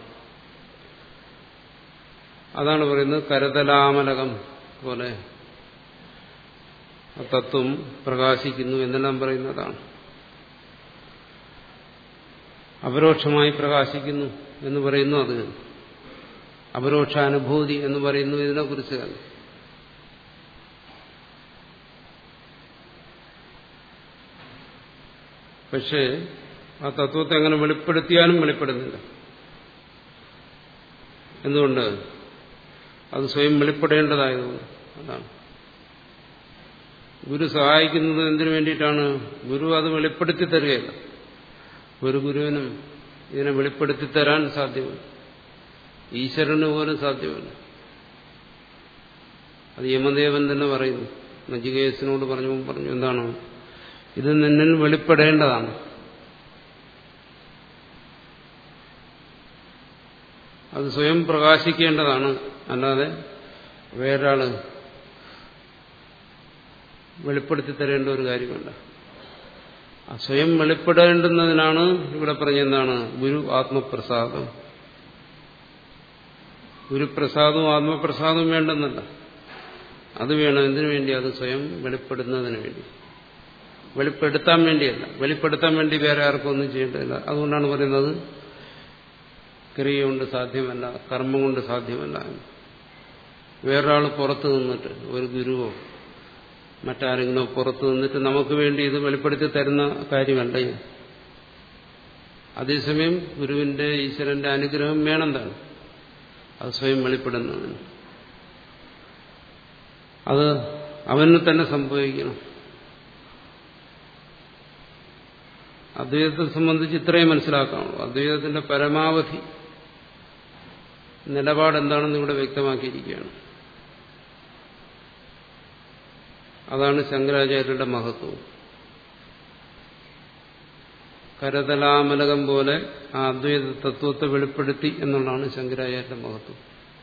അതാണ് പറയുന്നത് കരതലാമലകം പോലെ തത്വം പ്രകാശിക്കുന്നു എന്നെല്ലാം പറയുന്നതാണ് അപരോക്ഷമായി പ്രകാശിക്കുന്നു എന്ന് പറയുന്നു അത് അപരോക്ഷാനുഭൂതി എന്ന് പറയുന്നു ഇതിനെക്കുറിച്ച് തന്നെ പക്ഷേ ആ തത്വത്തെ അങ്ങനെ വെളിപ്പെടുത്തിയാലും വെളിപ്പെടുന്നില്ല എന്തുകൊണ്ട് അത് സ്വയം വെളിപ്പെടേണ്ടതായതുകൊണ്ട് അതാണ് ഗുരു സഹായിക്കുന്നത് എന്തിനു വേണ്ടിയിട്ടാണ് ഗുരു അത് വെളിപ്പെടുത്തി തരികയില്ല ഒരു ഗുരുവിനും ഇതിനെ വെളിപ്പെടുത്തി തരാൻ സാധ്യമല്ല ഈശ്വരന് പോലും സാധ്യമല്ല അത് യമദേവൻ തന്നെ പറയുന്നു നജികേസിനോട് പറഞ്ഞു പറഞ്ഞു എന്താണ് ഇത് നിന്നിൽ വെളിപ്പെടേണ്ടതാണ് അത് സ്വയം പ്രകാശിക്കേണ്ടതാണ് അല്ലാതെ വേറൊരാള് വെളിപ്പെടുത്തി തരേണ്ട ഒരു കാര്യമല്ല ആ സ്വയം വെളിപ്പെടേണ്ടുന്നതിനാണ് ഇവിടെ പറഞ്ഞെന്താണ് ഗുരു ആത്മപ്രസാദം ഗുരുപ്രസാദവും ആത്മപ്രസാദവും വേണ്ടെന്നല്ല അത് വേണം എന്തിനു വേണ്ടി അത് സ്വയം വെളിപ്പെടുന്നതിന് വേണ്ടി വെളിപ്പെടുത്താൻ വേണ്ടിയല്ല വെളിപ്പെടുത്താൻ വേണ്ടി വേറെ ആർക്കും ഒന്നും ചെയ്യേണ്ടതില്ല അതുകൊണ്ടാണ് പറയുന്നത് ക്രിയ കൊണ്ട് സാധ്യമല്ല കർമ്മം കൊണ്ട് സാധ്യമല്ല വേറൊരാൾ പുറത്തു നിന്നിട്ട് ഒരു ഗുരുവോ മറ്റാരെങ്കിലും പുറത്തു നിന്നിട്ട് നമുക്ക് വേണ്ടി ഇത് വെളിപ്പെടുത്തി തരുന്ന കാര്യമല്ല ഇത് അതേസമയം ഗുരുവിന്റെ ഈശ്വരന്റെ അനുഗ്രഹം വേണം താൻ അത് സ്വയം വെളിപ്പെടുന്നതിന് അത് അവന് തന്നെ സംഭവിക്കണം അദ്വൈതത്തെ സംബന്ധിച്ച് ഇത്രയും മനസ്സിലാക്കാനുള്ളൂ അദ്വൈതത്തിന്റെ പരമാവധി നിലപാട് എന്താണെന്ന് ഇവിടെ വ്യക്തമാക്കിയിരിക്കുകയാണ് അതാണ് ശങ്കരാചാര്യരുടെ മഹത്വം കരതലാമലകം പോലെ ആ അദ്വൈത തത്വത്തെ വെളിപ്പെടുത്തി എന്നുള്ളതാണ് ശങ്കരാചാര്യരുടെ മഹത്വം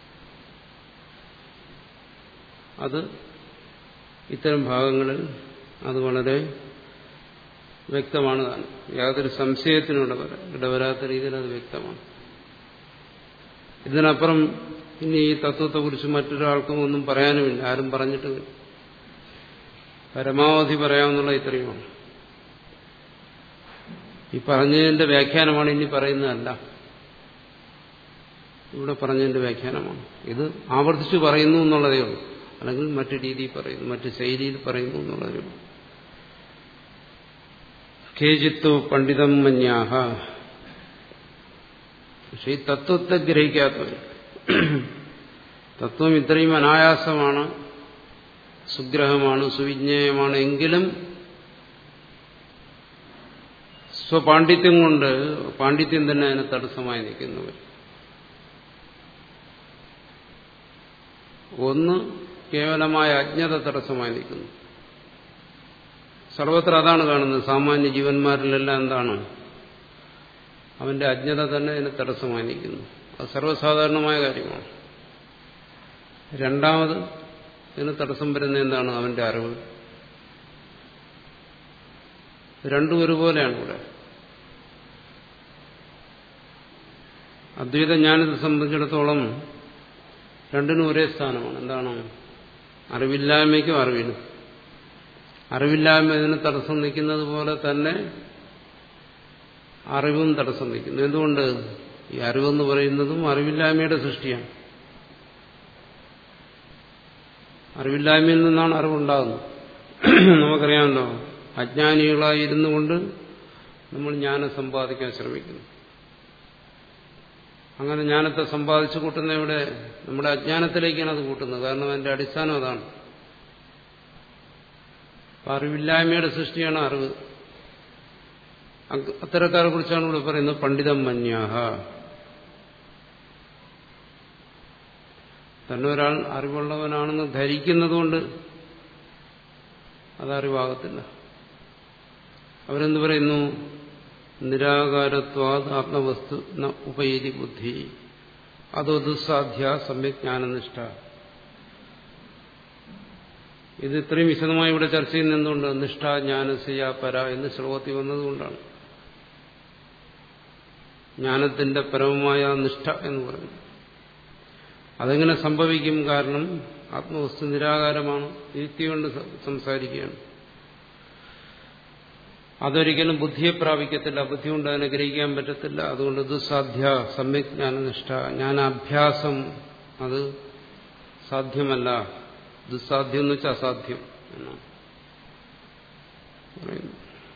അത് ഇത്തരം ഭാഗങ്ങളിൽ അത് വളരെ വ്യക്തമാണ് താനും യാതൊരു സംശയത്തിനും ഇടവരാത്ത രീതിയിൽ അത് വ്യക്തമാണ് ഇതിനപ്പുറം ഇനി ഈ തത്വത്തെക്കുറിച്ച് മറ്റൊരാൾക്കും ഒന്നും പറയാനുമില്ല ആരും പറഞ്ഞിട്ടുമില്ല പരമാവധി പറയാമെന്നുള്ള ഇത്രയുമാണ് ഈ പറഞ്ഞതിന്റെ വ്യാഖ്യാനമാണ് ഇനി പറയുന്നതല്ല ഇവിടെ പറഞ്ഞതിന്റെ വ്യാഖ്യാനമാണ് ഇത് ആവർത്തിച്ച് പറയുന്നു എന്നുള്ളതേ ഉള്ളൂ അല്ലെങ്കിൽ മറ്റു രീതിയിൽ പറയുന്നു മറ്റു ശൈലിയിൽ പറയുന്നു എന്നുള്ളതേ ഉള്ളൂ കേജിത്തു പണ്ഡിതം മന്യാഹ പക്ഷെ ഈ തത്വത്തെ ഗ്രഹിക്കാത്തവർ തത്വം ഇത്രയും അനായാസമാണ് സുഗ്രഹമാണ് സുവിജ്ഞേയമാണ് എങ്കിലും സ്വപാണ്ഡിത്യം കൊണ്ട് പാണ്ഡിത്യം തന്നെ അതിന് തടസ്സമായി നിൽക്കുന്നവർ ഒന്ന് കേവലമായ അജ്ഞത തടസ്സമായി നിൽക്കുന്നു സർവത്ര അതാണ് കാണുന്നത് സാമാന്യ ജീവന്മാരിലെല്ലാം എന്താണ് അവന്റെ അജ്ഞത തന്നെ അതിന് തടസ്സമായി നിൽക്കുന്നു അത് സർവ്വസാധാരണമായ കാര്യമാണ് രണ്ടാമത് ഇതിന് തടസ്സം വരുന്ന എന്താണ് അവന്റെ അറിവ് രണ്ടും ഒരുപോലെയാണ് ഇവിടെ അദ്വൈത ജ്ഞാനത്തെ സംബന്ധിച്ചിടത്തോളം രണ്ടിനും ഒരേ സ്ഥാനമാണ് എന്താണ് അറിവില്ലായ്മയ്ക്കും അറിവിനും അറിവില്ലായ്മ ഇതിന് തടസ്സം നിൽക്കുന്നത് പോലെ തന്നെ അറിവും തടസ്സം നിൽക്കുന്നു എന്തുകൊണ്ട് ഈ അറിവെന്ന് പറയുന്നതും അറിവില്ലായ്മയുടെ സൃഷ്ടിയാണ് അറിവില്ലായ്മയിൽ നിന്നാണ് അറിവുണ്ടാകുന്നത് നമുക്കറിയാമല്ലോ അജ്ഞാനികളായിരുന്നു കൊണ്ട് നമ്മൾ ജ്ഞാനം സമ്പാദിക്കാൻ ശ്രമിക്കുന്നു അങ്ങനെ ജ്ഞാനത്തെ സമ്പാദിച്ചു കൂട്ടുന്ന ഇവിടെ നമ്മുടെ അജ്ഞാനത്തിലേക്കാണ് അത് കൂട്ടുന്നത് കാരണം അതിന്റെ അടിസ്ഥാനം അതാണ് അപ്പൊ അറിവില്ലായ്മയുടെ സൃഷ്ടിയാണ് അറിവ് അത്തരക്കാരെ കുറിച്ചാണ് ഇവിടെ പറയുന്നത് പണ്ഡിതം മന്യാഹ തന്നെ ഒരാൾ അറിവുള്ളവനാണെന്ന് ധരിക്കുന്നതുകൊണ്ട് അതറിവാകത്തില്ല അവരെന്ത് പറയുന്നു നിരാകാരത്വാത് ആത്മവസ്തു ന ഉപയതി ബുദ്ധി അതോ ദുസ്സാധ്യ സമ്യക് ജ്ഞാനനിഷ്ഠ ഇത് ഇത്രയും വിശദമായി ഇവിടെ ചർച്ച ചെയ്യുന്ന എന്തുകൊണ്ട് നിഷ്ഠ ജ്ഞാനസ്യ പര എന്ന് ശ്ലോകത്തിൽ വന്നതുകൊണ്ടാണ് ജ്ഞാനത്തിന്റെ പരമമായ നിഷ്ഠ എന്ന് പറയുന്നു അതെങ്ങനെ സംഭവിക്കും കാരണം ആത്മവസ്തു നിരാകാരമാണ് യുക്തി കൊണ്ട് സംസാരിക്കുകയാണ് അതൊരിക്കലും ബുദ്ധിയെ പ്രാപിക്കത്തില്ല ബുദ്ധി കൊണ്ട് അതിനെ ഗ്രഹിക്കാൻ പറ്റത്തില്ല അതുകൊണ്ട് ദുസ്സാധ്യ സമ്യക് ജ്ഞാനനിഷ്ഠ ജ്ഞാനാഭ്യാസം അത് സാധ്യമല്ല ദുസ്സാധ്യം എന്ന് വെച്ചാൽ അസാധ്യം എന്നാണ് പറയുന്നു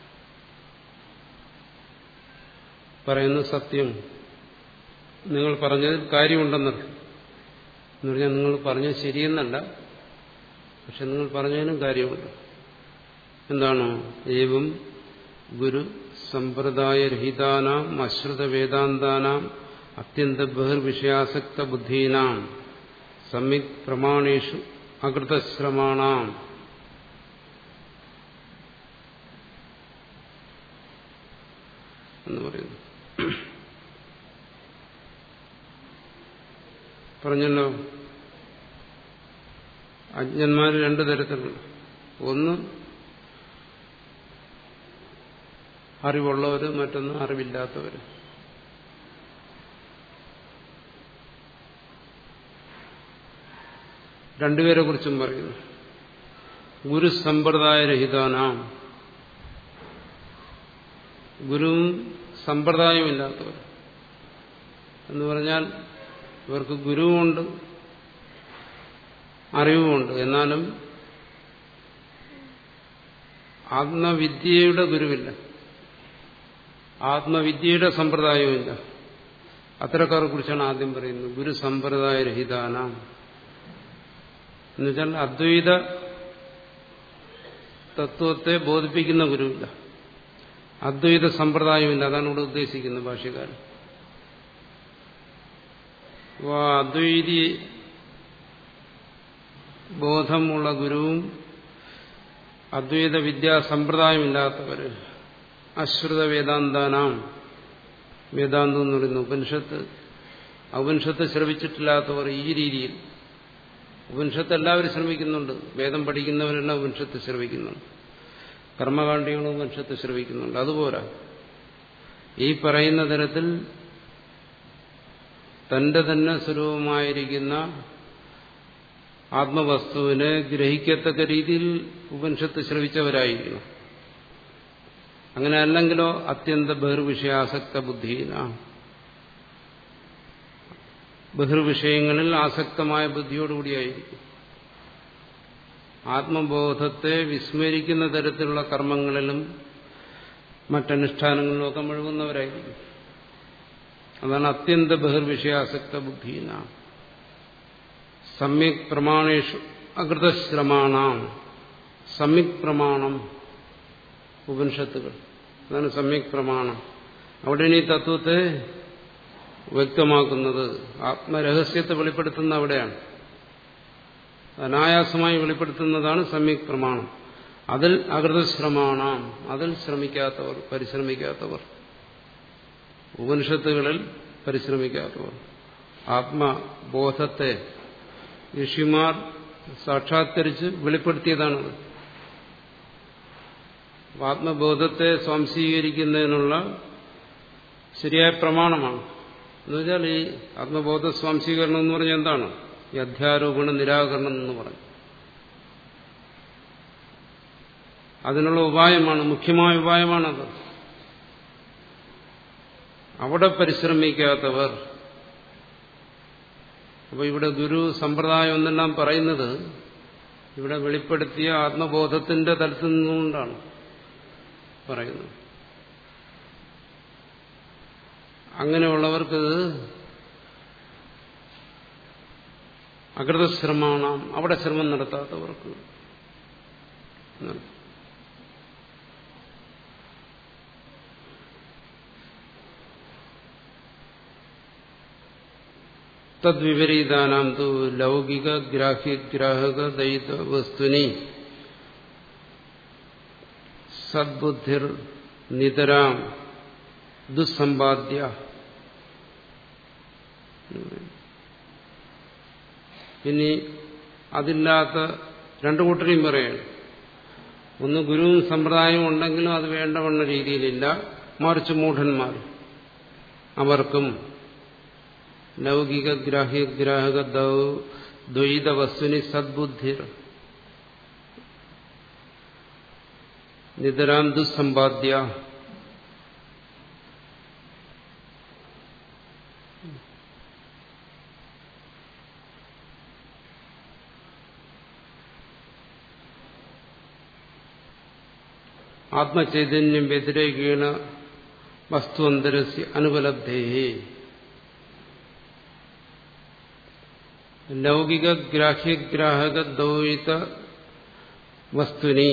പറയുന്നു സത്യം നിങ്ങൾ പറഞ്ഞതിൽ കാര്യമുണ്ടെന്നറിയും എന്ന് പറഞ്ഞാൽ നിങ്ങൾ പറഞ്ഞത് ശരിയെന്നല്ല പക്ഷെ നിങ്ങൾ പറഞ്ഞതിനും കാര്യമുണ്ട് എന്താണ് ഏവം ഗുരു സമ്പ്രദായരഹിതാനാം അശ്രുത വേദാന്താനാം അത്യന്ത ബഹിർവിഷയാസക്ത ബുദ്ധീനാം സമ്യക് പ്രമാണേഷു അകൃതശ്രമാണാം എന്ന് പറയുന്നു പറഞ്ഞല്ലോ അജ്ഞന്മാർ രണ്ടു തരത്തിലുണ്ട് ഒന്ന് അറിവുള്ളവർ മറ്റൊന്ന് അറിവില്ലാത്തവർ രണ്ടുപേരെ കുറിച്ചും പറയുന്നു ഗുരു സമ്പ്രദായരഹിതാനാം ഗുരുവും സമ്പ്രദായമില്ലാത്തവർ എന്ന് പറഞ്ഞാൽ ഇവർക്ക് ഗുരുവുമുണ്ട് അറിവുമുണ്ട് എന്നാലും ആത്മവിദ്യയുടെ ഗുരുവില്ല ആത്മവിദ്യയുടെ സമ്പ്രദായവുമില്ല അത്തരക്കാരെ കുറിച്ചാണ് ആദ്യം പറയുന്നത് ഗുരു സമ്പ്രദായരഹിതാന എന്നുവെച്ചാൽ അദ്വൈത തത്വത്തെ ബോധിപ്പിക്കുന്ന ഗുരുവില്ല അദ്വൈത സമ്പ്രദായമില്ല അതാണ് ഇവിടെ ഉദ്ദേശിക്കുന്നത് ഭാഷ്യക്കാരൻ അദ്വൈതി ബോധമുള്ള ഗുരുവും അദ്വൈത വിദ്യാ സമ്പ്രദായമില്ലാത്തവര് അശ്രുത വേദാന്താനാം വേദാന്തം എന്ന് പറയുന്നു ഉപനിഷത്ത് ഉപനിഷത്ത് ശ്രമിച്ചിട്ടില്ലാത്തവർ ഈ രീതിയിൽ ഉപനിഷത്ത് എല്ലാവരും ശ്രമിക്കുന്നുണ്ട് വേദം പഠിക്കുന്നവരെല്ലാം ഉപനിഷത്ത് ശ്രമിക്കുന്നുണ്ട് കർമ്മകാണ്ഡികളും ഉപനിഷത്ത് ശ്രമിക്കുന്നുണ്ട് അതുപോലെ ഈ പറയുന്ന തരത്തിൽ തന്റെ തന്നെ സ്വരൂപമായിരിക്കുന്ന ആത്മവസ്തുവിനെ ഗ്രഹിക്കത്തക്ക രീതിയിൽ ഉപനിഷത്ത് ശ്രവിച്ചവരായിരിക്കണം അങ്ങനെ അല്ലെങ്കിലോ അത്യന്ത ബഹിർവിഷയാസക്ത ബുദ്ധിയില ബഹിർവിഷയങ്ങളിൽ ആസക്തമായ ബുദ്ധിയോടുകൂടിയായിരിക്കും ആത്മബോധത്തെ വിസ്മരിക്കുന്ന തരത്തിലുള്ള കർമ്മങ്ങളിലും മറ്റനുഷ്ഠാനങ്ങളിലും ഒക്കെ മുഴുകുന്നവരായിരിക്കും അതാണ് അത്യന്ത ബഹിർവിഷയാസക്ത ബുദ്ധിയില സമ്യക് പ്രമാണേഷു അകൃതശ്രമാണാം സമ്യക് പ്രമാണം ഉപനിഷത്തുകൾ അതാണ് സമ്യക് പ്രമാണം അവിടെയാണ് ഈ തത്വത്തെ വ്യക്തമാക്കുന്നത് ആത്മരഹസ്യത്തെ വെളിപ്പെടുത്തുന്ന അവിടെയാണ് അനായാസമായി വെളിപ്പെടുത്തുന്നതാണ് സമ്യക് പ്രമാണം അതിൽ അകൃതശ്രമാണാം അതിൽ ശ്രമിക്കാത്തവർ പരിശ്രമിക്കാത്തവർ ഉപനിഷത്തുകളിൽ പരിശ്രമിക്കാത്തവർ ആത്മബോധത്തെ ഋഷിമാർ സാക്ഷാത്കരിച്ച് വെളിപ്പെടുത്തിയതാണത് ആത്മബോധത്തെ സ്വാംശീകരിക്കുന്നതിനുള്ള ശരിയായ പ്രമാണമാണ് എന്നുവെച്ചാൽ ഈ ആത്മബോധ സ്വാംശീകരണം എന്ന് പറഞ്ഞാൽ എന്താണ് ഈ അധ്യാരോപണ നിരാകരണം എന്ന് പറഞ്ഞു അതിനുള്ള ഉപായമാണ് മുഖ്യമായ ഉപായമാണത് അവിടെ പരിശ്രമിക്കാത്തവർ അപ്പോൾ ഇവിടെ ഗുരു സമ്പ്രദായം എന്നെല്ലാം പറയുന്നത് ഇവിടെ വെളിപ്പെടുത്തിയ ആത്മബോധത്തിന്റെ തലത്തിൽ നിന്നുകൊണ്ടാണ് പറയുന്നത് അങ്ങനെയുള്ളവർക്ക് അകൃതശ്രമമാണ് അവിടെ ശ്രമം നടത്താത്തവർക്ക് തദ്വിപരീതാനാം തു ലൗകിക ഗ്രാഹ്യഗ്രാഹക ദൈത വസ്തുനി സദ്ബുദ്ധിർ നിതരാം ദുസ്സമ്പാദ്യ ഇനി അതില്ലാത്ത രണ്ടു കൂട്ടരെയും പറയണം ഒന്ന് ഗുരുവും സമ്പ്രദായവും ഉണ്ടെങ്കിലും അത് വേണ്ടവണ്ണ രീതിയിലില്ല മറിച്ച് മൂഢന്മാർ അവർക്കും ലൗകിക ഗ്രാഹ്യഗ്രാഹക ദ്വൈത വസ്തുനി സദ്ബുദ്ധിർ നിതരാം ദുസ്സമ്പാദ്യ ആത്മചൈതന്യം വ്യതിരേകീണ വസ്തുവന്തരസ്യ അനുപലബ്ധേ ലൗകിക ഗ്രാഹ്യഗ്രാഹക ദ്വൈത വസ്തുനി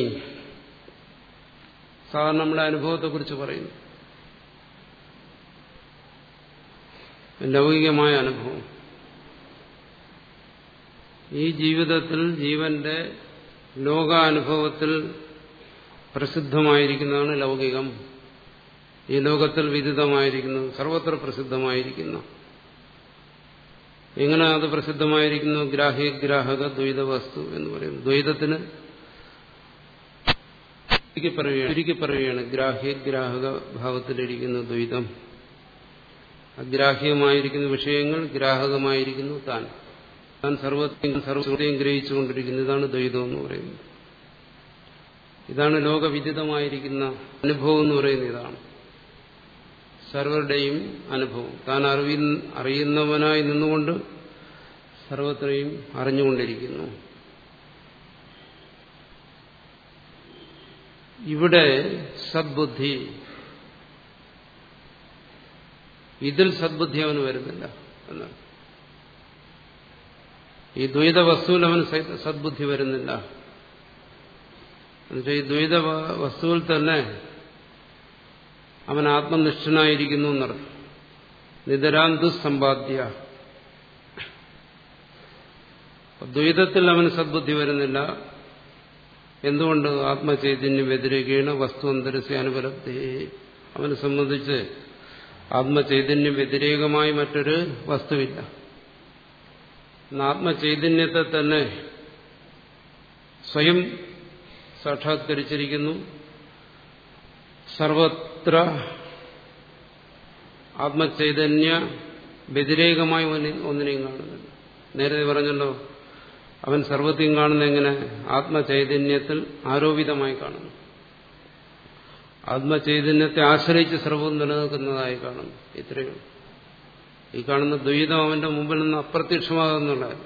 സാധാരണ നമ്മുടെ അനുഭവത്തെക്കുറിച്ച് പറയുന്നു ലൗകികമായ അനുഭവം ഈ ജീവിതത്തിൽ ജീവന്റെ ലോകാനുഭവത്തിൽ പ്രസിദ്ധമായിരിക്കുന്നതാണ് ലൗകികം ഈ ലോകത്തിൽ വിദിതമായിരിക്കുന്നത് സർവത്ര പ്രസിദ്ധമായിരിക്കുന്നു എങ്ങനെ അത് പ്രസിദ്ധമായിരിക്കുന്നു ഗ്രാഹ്യഗ്രാഹക ദ്വൈത വസ്തു എന്ന് പറയുന്നു ദ്വൈതത്തിന് ചുരുക്കി പറയുകയാണ് ചുരുക്കി പറയുകയാണ് ഗ്രാഹ്യഗ്രാഹക ഭാവത്തിലിരിക്കുന്ന ദ്വൈതം അഗ്രാഹ്യമായിരിക്കുന്ന വിഷയങ്ങൾ ഗ്രാഹകമായിരിക്കുന്നു താൻ താൻ സർവത്തെയും സർവത്തെയും ഗ്രഹിച്ചുകൊണ്ടിരിക്കുന്നു ഇതാണ് ദ്വൈതം എന്ന് പറയുന്നത് ഇതാണ് ലോകവിദിതമായിരിക്കുന്ന അനുഭവം എന്ന് പറയുന്നത് ഇതാണ് സർവരുടെയും അനുഭവം താൻ അറിവി അറിയുന്നവനായി നിന്നുകൊണ്ട് സർവത്രെയും അറിഞ്ഞുകൊണ്ടിരിക്കുന്നു ഇവിടെ സദ്ബുദ്ധി ഇതിൽ സദ്ബുദ്ധി അവന് വരുന്നില്ല എന്നാണ് ഈ ദ്വൈത വസ്തുവിൽ അവന് സദ്ബുദ്ധി വരുന്നില്ല എന്നുവെച്ചാൽ ഈ ദ്വൈത വസ്തുവിൽ തന്നെ അവൻ ആത്മനിഷ്ഠനായിരിക്കുന്നു എന്നർത്ഥം നിതരാന്തു സമ്പാദ്യ ദ്വൈതത്തിൽ അവന് സദ്ബുദ്ധി വരുന്നില്ല എന്തുകൊണ്ട് ആത്മചൈതന്യം വ്യതിരേകീണ വസ്തുവന്തരസ്യ അനുപലബ്ധി അവനെ സംബന്ധിച്ച് ആത്മചൈതന്യം വ്യതിരേകമായി മറ്റൊരു വസ്തുവില്ല ആത്മചൈതന്യത്തെ തന്നെ സ്വയം സാക്ഷാത്കരിച്ചിരിക്കുന്നു സർവത്ര ആത്മചൈതന്യ വ്യതിരേകമായി ഒന്നിനെയും കാണുന്നില്ല നേരത്തെ പറഞ്ഞല്ലോ അവൻ സർവത്തെയും കാണുന്ന എങ്ങനെ ആത്മചൈതന്യത്തിൽ ആരോപിതമായി കാണുന്നു ആത്മചൈതന്യത്തെ ആശ്രയിച്ച് സർവം നിലനിൽക്കുന്നതായി കാണുന്നു ഇത്രയും ഈ കാണുന്ന ദ്വൈതം അവന്റെ മുമ്പിൽ നിന്ന് അപ്രത്യക്ഷമാകുന്നുള്ളതല്ല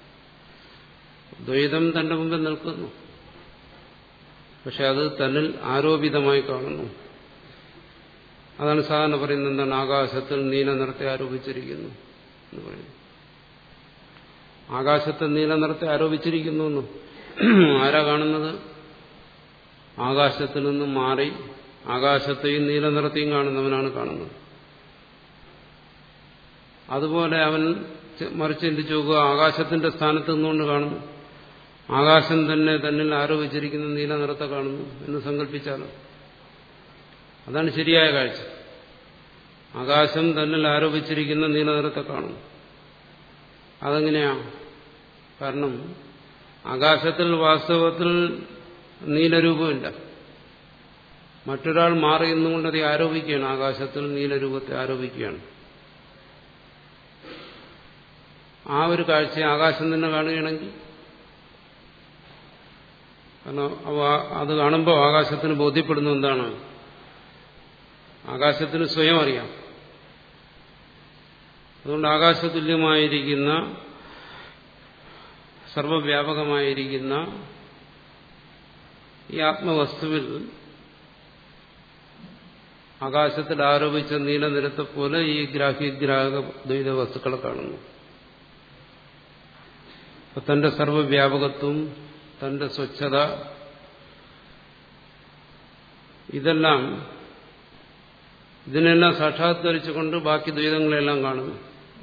ദ്വൈതം തന്റെ മുമ്പിൽ നിൽക്കുന്നു പക്ഷെ അത് തന്നിൽ ആരോപിതമായി കാണുന്നു അതാണ് സാധാരണ പറയുന്നത് എന്താണ് ആകാശത്തിൽ നീല നിറത്തെ ആരോപിച്ചിരിക്കുന്നു എന്ന് പറയുന്നു ആകാശത്തെ നീല നിറത്തെ ആരോപിച്ചിരിക്കുന്നു എന്നും ആരാ കാണുന്നത് ആകാശത്തിൽ നിന്നും മാറി ആകാശത്തെയും നീല നിറത്തെയും കാണുന്നവനാണ് കാണുന്നത് അതുപോലെ അവൻ മറിച്ച് ചിന്തിച്ചു നോക്കുക ആകാശത്തിന്റെ സ്ഥാനത്ത് നിന്നുകൊണ്ട് കാണുന്നു ആകാശം തന്നെ തന്നിൽ ആരോപിച്ചിരിക്കുന്ന നീല നിറത്തെ കാണുന്നു എന്ന് സങ്കല്പിച്ചാലോ അതാണ് ശരിയായ കാഴ്ച ആകാശം തന്നിൽ ആരോപിച്ചിരിക്കുന്ന നീല നിറത്തെ കാണുന്നു അതെങ്ങനെയാ കാരണം ആകാശത്തിൽ വാസ്തവത്തിൽ നീലരൂപമില്ല മറ്റൊരാൾ മാറി നിന്നുകൊണ്ട് അത് ആരോപിക്കുകയാണ് ആകാശത്തിൽ നീലരൂപത്തെ ആരോപിക്കുകയാണ് ആ ഒരു കാഴ്ച ആകാശം തന്നെ കാണുകയാണെങ്കിൽ കാരണം അത് കാണുമ്പോൾ ആകാശത്തിന് ബോധ്യപ്പെടുന്ന എന്താണ് ആകാശത്തിന് സ്വയം അറിയാം അതുകൊണ്ട് ആകാശതുല്യമായിരിക്കുന്ന സർവവ്യാപകമായിരിക്കുന്ന ഈ ആത്മവസ്തുവിൽ ആകാശത്തിൽ ആരോപിച്ച നീലനിരത്തെ പോലെ ഈ ഗ്രാഹ്യഗ്രാഹക ദ്വൈത വസ്തുക്കളെ കാണുന്നു അപ്പൊ തന്റെ സർവവ്യാപകത്വം തന്റെ സ്വച്ഛത ഇതെല്ലാം ഇതിനെല്ലാം സാക്ഷാത്കരിച്ചുകൊണ്ട് ബാക്കി ദ്വൈതങ്ങളെല്ലാം കാണുന്നു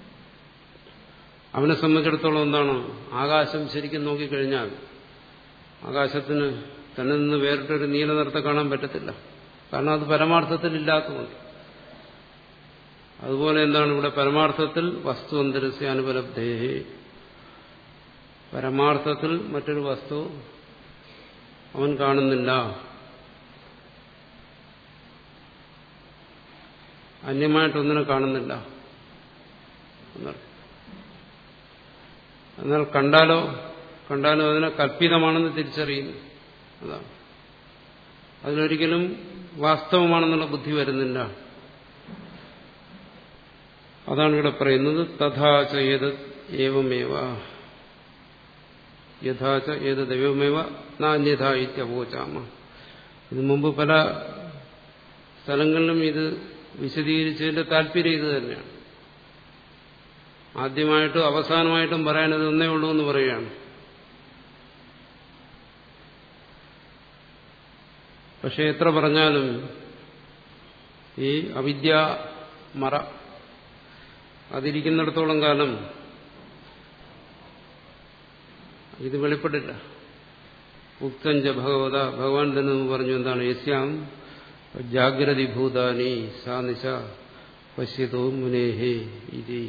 അവനെ സംബന്ധിച്ചിടത്തോളം എന്താണ് ആകാശം ശരിക്കും നോക്കിക്കഴിഞ്ഞാൽ ആകാശത്തിന് തന്നെ നിന്ന് വേറിട്ടൊരു നീലനിറത്തെ കാണാൻ പറ്റത്തില്ല കാരണം അത് പരമാർത്ഥത്തിൽ ഇല്ലാത്തതുകൊണ്ട് അതുപോലെ എന്താണ് ഇവിടെ പരമാർത്ഥത്തിൽ വസ്തുവന്തരസ്യ അനുപലബ്ധേഹി പരമാർത്ഥത്തിൽ മറ്റൊരു വസ്തു അവൻ കാണുന്നില്ല അന്യമായിട്ടൊന്നിനെ കാണുന്നില്ല എന്നാൽ കണ്ടാലോ കണ്ടാലോ അതിനെ കല്പിതമാണെന്ന് തിരിച്ചറിയുന്നു അതാണ് അതിലൊരിക്കലും വാസ്തവമാണെന്നുള്ള ബുദ്ധി വരുന്നില്ല അതാണ് ഇവിടെ പറയുന്നത് തഥാച ഏത് ഏവമേവ യഥാച ഏത് ദൈവമേവ നാന്യഥ ഇത്യവോചാമ ഇത് മുമ്പ് പല സ്ഥലങ്ങളിലും ഇത് വിശദീകരിച്ചതിന്റെ താല്പര്യം ഇത് തന്നെയാണ് ആദ്യമായിട്ടും അവസാനമായിട്ടും പറയാനത് ഒന്നേ ഉള്ളൂ എന്ന് പറയുകയാണ് പക്ഷെ എത്ര പറഞ്ഞാലും ഈ അവിദ്യ മറ അതിരിക്കുന്നിടത്തോളം കാലം ഇത് വെളിപ്പെട്ടില്ല ഉക്തഞ്ച ഭഗവത ഭഗവാൻ തന്നെ പറഞ്ഞു എന്താണ് യസ്യാം ജാഗ്രതി ഭൂതാനി സാ നിശ പശ്യതോ മുനേഹേ ഇതി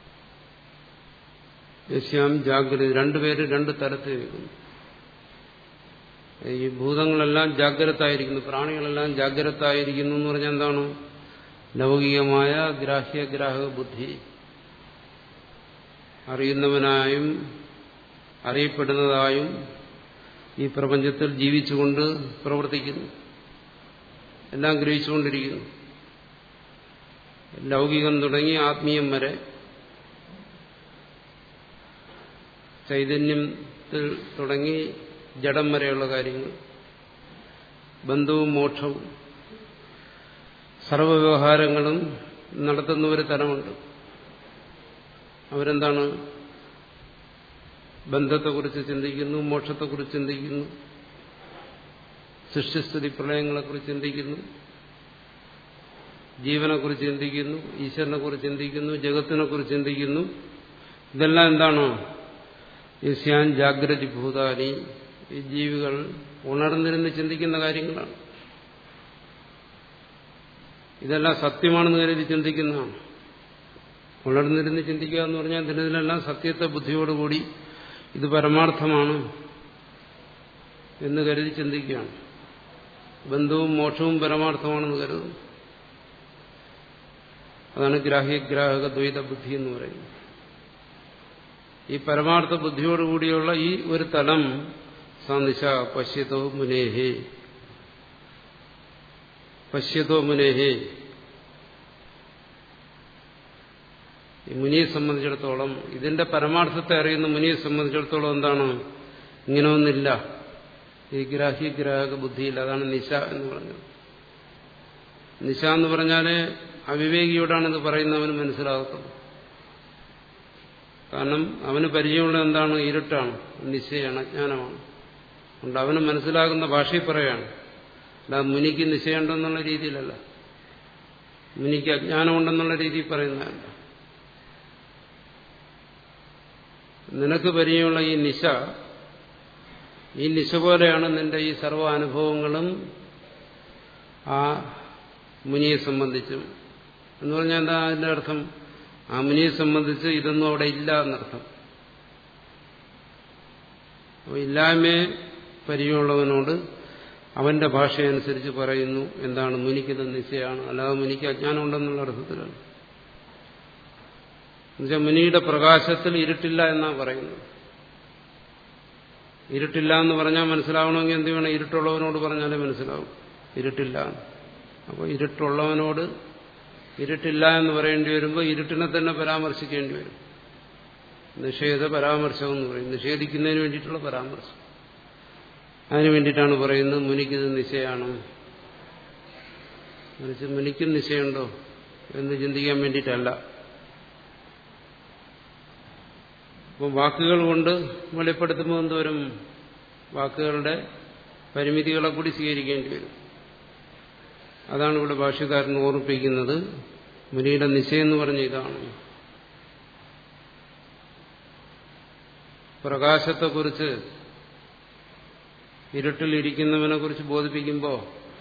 യസ്യാം ജാഗ്രതി രണ്ടുപേര് രണ്ട് തരത്തിൽ വയ്ക്കുന്നു ഈ ഭൂതങ്ങളെല്ലാം ജാഗ്രതായിരിക്കുന്നു പ്രാണികളെല്ലാം ജാഗ്രതായിരിക്കുന്നു എന്ന് പറഞ്ഞാൽ എന്താണ് ലൗകികമായ ഗ്രാഹ്യഗ്രാഹക ബുദ്ധി അറിയുന്നവനായും അറിയപ്പെടുന്നതായും ഈ പ്രപഞ്ചത്തിൽ ജീവിച്ചുകൊണ്ട് പ്രവർത്തിക്കുന്നു എല്ലാം ഗ്രഹിച്ചുകൊണ്ടിരിക്കുന്നു ലൗകികം തുടങ്ങി ആത്മീയം വരെ ചൈതന്യത്തിൽ തുടങ്ങി ജഡം വരെയുള്ള കാര്യങ്ങൾ ബന്ധവും മോക്ഷവും സർവവ്യവഹാരങ്ങളും നടത്തുന്ന ഒരു തലമുണ്ട് അവരെന്താണ് ബന്ധത്തെക്കുറിച്ച് ചിന്തിക്കുന്നു മോക്ഷത്തെക്കുറിച്ച് ചിന്തിക്കുന്നു സൃഷ്ടിസ്ഥിതി പ്രളയങ്ങളെക്കുറിച്ച് ചിന്തിക്കുന്നു ജീവനെക്കുറിച്ച് ചിന്തിക്കുന്നു ഈശ്വരനെക്കുറിച്ച് ചിന്തിക്കുന്നു ജഗത്തിനെക്കുറിച്ച് ചിന്തിക്കുന്നു ഇതെല്ലാം എന്താണ് യസ്യാൻ ജാഗ്രതി ഭൂതാനി ഈ ജീവികൾ ഉണർന്നിരുന്ന് ചിന്തിക്കുന്ന കാര്യങ്ങളാണ് ഇതെല്ലാം സത്യമാണെന്ന് കരുതി ചിന്തിക്കുന്നതാണ് ഉണർന്നിരുന്ന് ചിന്തിക്കുക എന്ന് പറഞ്ഞാൽ ഇതിനെല്ലാം സത്യത്തെ ബുദ്ധിയോടുകൂടി ഇത് പരമാർത്ഥമാണ് എന്ന് കരുതി ചിന്തിക്കുകയാണ് ബന്ധവും മോക്ഷവും പരമാർത്ഥമാണെന്ന് കരുതുന്നു അതാണ് ഗ്രാഹ്യഗ്രാഹക ദ്വൈത ബുദ്ധി എന്ന് പറയുന്നത് ഈ പരമാർത്ഥ ബുദ്ധിയോടുകൂടിയുള്ള ഈ ഒരു തലം സാനിശ പശ്യതോ മുനേഹേ പശ്യതോ മുനേഹേ ഈ മുനിയെ സംബന്ധിച്ചിടത്തോളം ഇതിന്റെ പരമാർത്ഥത്തെ അറിയുന്ന മുനിയെ സംബന്ധിച്ചിടത്തോളം എന്താണ് ഇങ്ങനെ ഒന്നില്ല ഈ ഗ്രാഹ്യഗ്രാഹക ബുദ്ധിയില്ല അതാണ് നിശ എന്ന് പറഞ്ഞത് നിശ എന്ന് പറഞ്ഞാല് അവിവേകിയോടാണ് ഇത് പറയുന്നവന് മനസ്സിലാകത്തുള്ളൂ കാരണം അവന് പരിചയമുള്ള എന്താണ് ഇരുട്ടാണ് നിശ്ചയാണ് അജ്ഞാനമാണ് അതുകൊണ്ട് അവന് മനസ്സിലാകുന്ന ഭാഷയിൽ പറയാണ് അല്ല മുനിക്ക് നിശ്ചയമുണ്ടെന്നുള്ള രീതിയിലല്ല മുനിക്ക് അജ്ഞാനമുണ്ടെന്നുള്ള രീതിയിൽ പറയുന്നതല്ല നിനക്ക് പരിചയമുള്ള ഈ നിശ ഈ നിശ പോലെയാണ് നിന്റെ ഈ സർവ്വ അനുഭവങ്ങളും ആ മുനിയെ സംബന്ധിച്ചും എന്ന് പറഞ്ഞാൽ എന്താ അതിന്റെ അർത്ഥം ആ മുനിയെ സംബന്ധിച്ച് ഇതൊന്നും അവിടെ ഇല്ല എന്നർത്ഥം അപ്പോൾ ഇല്ലായ്മയെ പരിചയമുള്ളവനോട് അവന്റെ ഭാഷയനുസരിച്ച് പറയുന്നു എന്താണ് മുനിക്കിത് നിശ്ചയമാണ് അല്ലാതെ മുനിക്ക് അജ്ഞാനം ഉണ്ടെന്നുള്ള അർത്ഥത്തിലാണ് എന്നുവെച്ചാൽ മുനിയുടെ പ്രകാശത്തിൽ ഇരുട്ടില്ല എന്നാണ് പറയുന്നത് ഇരുട്ടില്ല എന്ന് പറഞ്ഞാൽ മനസ്സിലാവണമെങ്കിൽ എന്ത് വേണം ഇരുട്ടുള്ളവനോട് പറഞ്ഞാലേ മനസ്സിലാവും ഇരുട്ടില്ല അപ്പോൾ ഇരുട്ടുള്ളവനോട് ഇരുട്ടില്ല എന്ന് പറയേണ്ടി വരുമ്പോൾ ഇരുട്ടിനെ തന്നെ പരാമർശിക്കേണ്ടി വരും നിഷേധ പരാമർശം എന്ന് പറയും നിഷേധിക്കുന്നതിന് വേണ്ടിയിട്ടുള്ള പരാമർശം അതിനു വേണ്ടിയിട്ടാണ് പറയുന്നത് മുനിക്കിത് നിശ്ചയമാണ് മറിച്ച് മുനിക്കും നിശ്ചയമുണ്ടോ എന്ന് ചിന്തിക്കാൻ വേണ്ടിയിട്ടല്ല അപ്പം വാക്കുകൾ കൊണ്ട് വെളിപ്പെടുത്തുമ്പോൾ എന്തോരും വാക്കുകളുടെ പരിമിതികളെ കൂടി സ്വീകരിക്കേണ്ടി വരും അതാണ് ഇവിടെ ഭാഷ്യക്കാരൻ ഓർമ്മിപ്പിക്കുന്നത് മുനിയുടെ നിശ്ചയം എന്ന് പറഞ്ഞ ഇതാണ് പ്രകാശത്തെക്കുറിച്ച് ഇരുട്ടിലിരിക്കുന്നവനെ കുറിച്ച് ബോധിപ്പിക്കുമ്പോൾ